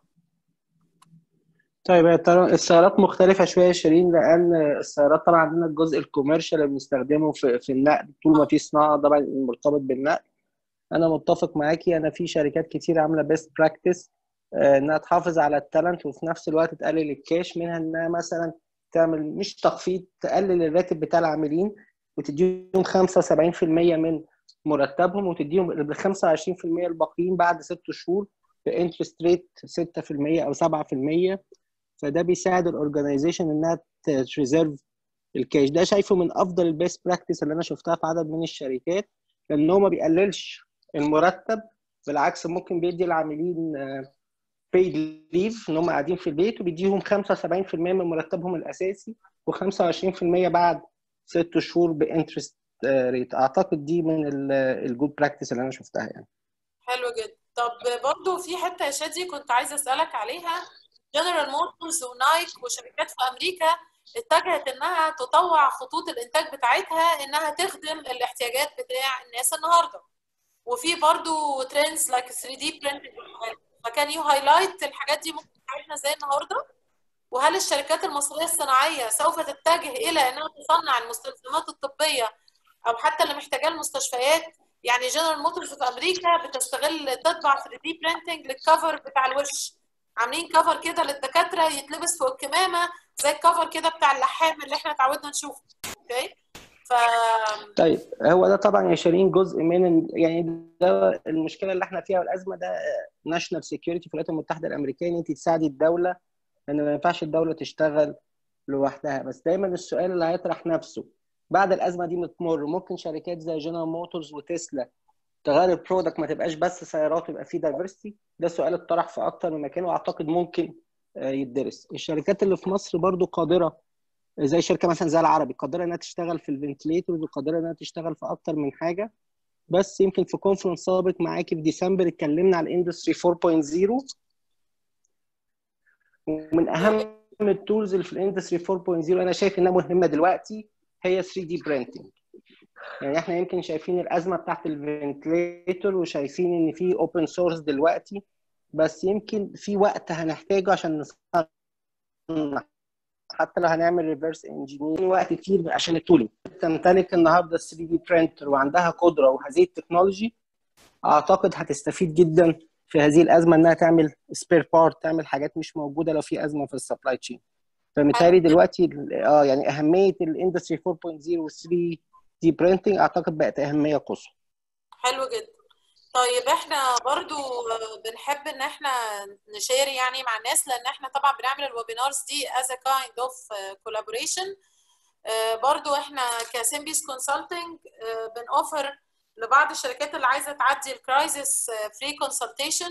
طيب السيارات مختلفة شوية شيرين لأن السيارات طبعا عندنا الجزء الكوميرشال اللي بنستخدمه في, في النقل طول ما في صناعة طبعا مرتبط بالنقل أنا متفق معاكي أنا في شركات كتير عاملة بيست براكتس إنها تحافظ على التالنت وفي نفس الوقت تقلل الكاش منها إنها مثلا تعمل مش تخفيض تقلل الراتب بتاع العاملين وتديهم 75% من مرتبهم وتديهم ال 25% الباقيين بعد ست شهور بانترست ريت 6% او 7% فده بيساعد الاورجنايزيشن انها تريزيرف الكاش ده شايفه من افضل البيست براكتس اللي انا شفتها في عدد من الشركات لان هو ما بيقللش المرتب بالعكس ممكن بيدي العاملين بيد ليف ان هم قاعدين في البيت وبيديهم 75% من مرتبهم الاساسي و25% بعد ست شهور بانترست ريت اعتقد دي من الجود براكتس اللي انا شفتها يعني حلو جدا طب برضو في حته يا شادي كنت عايزه اسالك عليها جنرال موتورز ونايك وشركات في امريكا اتجهت انها تطوع خطوط الانتاج بتاعتها انها تخدم الاحتياجات بتاع الناس النهارده وفي برضو ترندز لايك 3 دي برينتنج فكان يو هايلايت الحاجات دي ممكن تعملنا ازاي النهارده وهل الشركات المصريه الصناعيه سوف تتجه الى انها تصنع المستلزمات الطبيه او حتى اللي محتاجاه المستشفيات يعني جنرال موتورز في امريكا بتستغل تطبع 3 دي برينتنج للكفر بتاع الوش عاملين كفر كده للدكاتره يتلبس فوق الكمامه زي الكفر كده بتاع اللحام اللي احنا اتعودنا نشوفه اوكي ف طيب هو ده طبعا يا شيرين جزء من يعني ده المشكله اللي احنا فيها والازمه ده ناشونال سيكيورتي في الولايات المتحده الامريكيه ان انت تساعدي الدوله لان ما ينفعش الدوله تشتغل لوحدها بس دايما السؤال اللي هيطرح نفسه بعد الازمه دي متمر ممكن شركات زي جنرال موتورز وتسلا تغير البرودكت ما تبقاش بس سيارات يبقى فيه دايفرستي ده سؤال اتطرح في اكتر من مكان واعتقد ممكن يدرس الشركات اللي في مصر برضو قادره زي شركه مثلا زي العربي قادره انها تشتغل في الفنتليتورز وقادره انها تشتغل في اكتر من حاجه بس يمكن في كونفرنس سابق معاكي في ديسمبر اتكلمنا على الاندستري 4.0 ومن اهم التولز اللي في الاندستري 4.0 انا شايف انها مهمه دلوقتي هي 3 دي برينتنج يعني احنا يمكن شايفين الازمه بتاعت الفنتليتور وشايفين ان في اوبن سورس دلوقتي بس يمكن في وقت هنحتاجه عشان نصنع حتى لو هنعمل ريفرس انجينير وقت كتير عشان التولينج تمتلك النهارده 3 دي برينتر وعندها قدره وهذه التكنولوجي اعتقد هتستفيد جدا في هذه الازمه انها تعمل سبير بارت تعمل حاجات مش موجوده لو في ازمه في السبلاي تشين فبالتالي دلوقتي اه يعني اهميه الاندستري 4.0 و 3 دي برينتنج اعتقد بقت اهميه قصوى حلو جدا طيب احنا برضو بنحب ان احنا نشير يعني مع الناس لان احنا طبعا بنعمل الويبينارز دي as a kind of collaboration برضو احنا كسيمبيس كونسلتنج بنوفر لبعض الشركات اللي عايزه تعدي الكرايسيس فري كونسلتيشن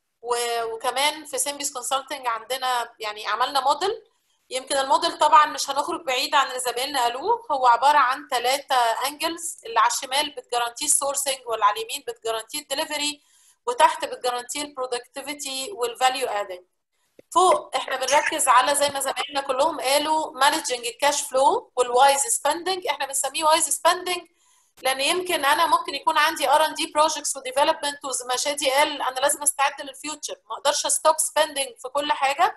وكمان في سيمبيس كونسلتنج عندنا يعني عملنا موديل يمكن الموديل طبعا مش هنخرج بعيد عن اللي زمايلنا قالوه هو عباره عن ثلاثه انجلز اللي على الشمال بتجارانتي السورسنج واللي على اليمين بتجارانتي الدليفري وتحت بتجارانتي البرودكتيفيتي والفاليو ادنج فوق احنا بنركز على زي ما زمايلنا كلهم قالوا مانجنج الكاش فلو والوايز سبندنج احنا بنسميه وايز سبندنج لان يمكن انا ممكن يكون عندي ار ان دي بروجكتس وديفلوبمنت وزي ما شادي قال انا لازم استعد للفيوتشر ما اقدرش ستوب سبندنج في كل حاجه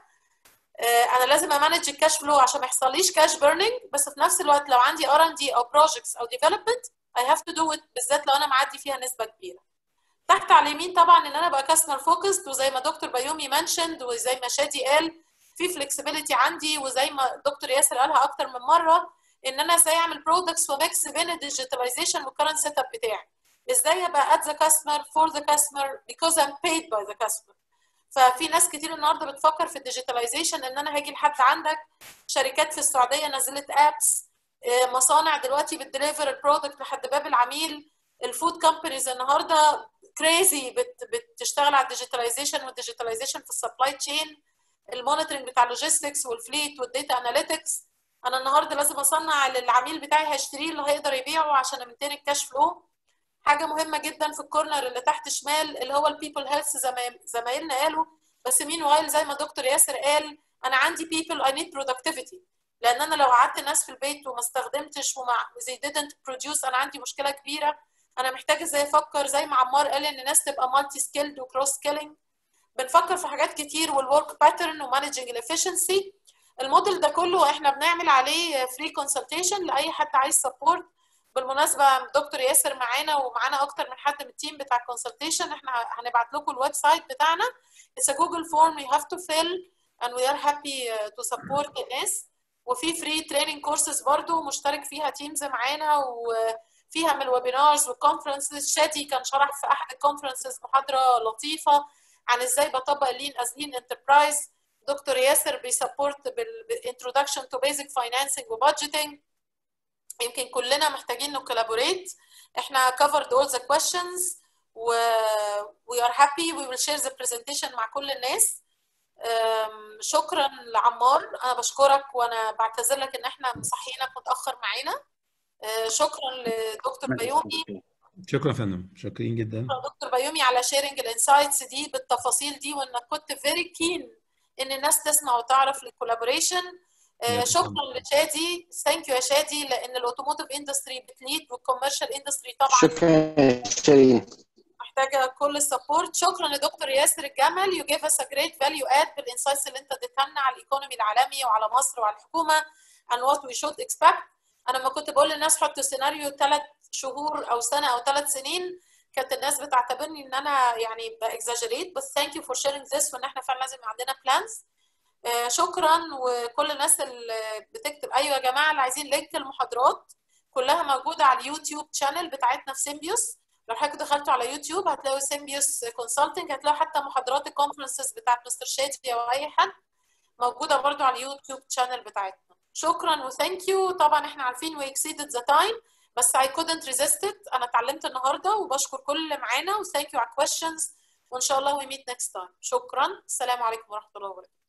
انا لازم امانج الكاش فلو عشان ما يحصليش كاش بيرنينج بس في نفس الوقت لو عندي ار ان دي او بروجكتس او ديفلوبمنت اي هاف تو دو ات بالذات لو انا معدي فيها نسبه كبيره تحت على اليمين طبعا ان انا ابقى كاستمر فوكسد وزي ما دكتور بيومي منشند وزي ما شادي قال في فلكسبيليتي عندي وزي ما دكتور ياسر قالها اكتر من مره ان انا ازاي اعمل برودكتس وميكس بين الديجيتاليزيشن والكرنت سيت اب بتاعي ازاي ابقى ات ذا كاستمر فور ذا كاستمر because I'm paid by the customer ففي ناس كتير النهارده بتفكر في الديجيتاليزيشن ان انا هاجي لحد عندك شركات في السعوديه نزلت ابس مصانع دلوقتي بتديليفر البرودكت لحد باب العميل الفود كومبانيز النهارده كريزي بت بتشتغل على الديجيتاليزيشن والديجيتاليزيشن في السبلاي تشين المونيتورنج بتاع اللوجيستكس والفليت والديتا اناليتكس انا النهارده لازم اصنع للعميل بتاعي هيشتريه اللي هيقدر يبيعه عشان امنتين الكاش فلو حاجه مهمه جدا في الكورنر اللي تحت شمال اللي هو البيبل هيلث زمايلنا قالوا بس مين وايل زي ما دكتور ياسر قال انا عندي بيبل اي نيد برودكتيفيتي لان انا لو قعدت الناس في البيت وما استخدمتش وما زي didn't produce انا عندي مشكله كبيره انا محتاج ازاي افكر زي ما عمار قال ان الناس تبقى مالتي سكيلد وكروس سكيلينج بنفكر في حاجات كتير والورك باترن ومانجنج الافشنسي الموديل ده كله احنا بنعمل عليه فري كونسلتيشن لاي حد عايز سبورت بالمناسبه دكتور ياسر معانا ومعانا اكتر من حد من التيم بتاع الكونسلتيشن احنا هنبعت لكم الويب سايت بتاعنا It's a Google form you have to fill and we are happy to support الناس وفي فري تريننج كورسز برضو مشترك فيها تيمز معانا وفيها من الويبينارز والكونفرنسز شادي كان شرح في احد الكونفرنسز محاضره لطيفه عن ازاي بطبق اللين از لين انتربرايز دكتور ياسر بيسبورت بالانترودكشن تو بيزك فاينانسنج وبادجيتنج يمكن كلنا محتاجين نكولابوريت احنا covered all the questions و we are happy we will share the presentation مع كل الناس شكرا لعمار انا بشكرك وانا بعتذر لك ان احنا مصحينك متاخر معانا شكرا لدكتور بيومي شكرا يا فندم شاكرين جدا دكتور بيومي على شيرنج الانسايتس دي بالتفاصيل دي وانك كنت فيري كين ان الناس تسمع وتعرف الكولابوريشن شكرا لشادي ثانك يو يا شادي لان الاوتوموتيف اندستري بتليد والكوميرشال اندستري طبعا شكرا شيرين محتاجه كل السبورت شكرا لدكتور ياسر الجمل يو جيف اس ا جريت فاليو اد بالانسايتس اللي انت اديتها لنا على الايكونومي العالمي وعلى مصر وعلى الحكومه and what we should expect انا لما كنت بقول للناس حطوا سيناريو ثلاث شهور او سنه او ثلاث سنين كانت الناس بتعتبرني ان انا يعني باكزاجريت بس ثانك يو فور شيرنج ذس وان احنا فعلا لازم عندنا بلانز آه شكرا وكل الناس اللي بتكتب ايوه يا جماعه اللي عايزين لينك المحاضرات كلها موجوده على اليوتيوب شانل بتاعتنا في سيمبيوس لو حضرتك دخلتوا على يوتيوب هتلاقوا سيمبيوس كونسلتنج هتلاقوا حتى محاضرات الكونفرنسز بتاعت مستر شادي او اي حد موجوده برضو على اليوتيوب شانل بتاعتنا شكرا وثانك يو طبعا احنا عارفين we exceeded the time بس I couldn't resist it انا اتعلمت النهارده وبشكر كل اللي معانا وثانك يو على questions وان شاء الله we meet next time شكرا السلام عليكم ورحمه الله وبركاته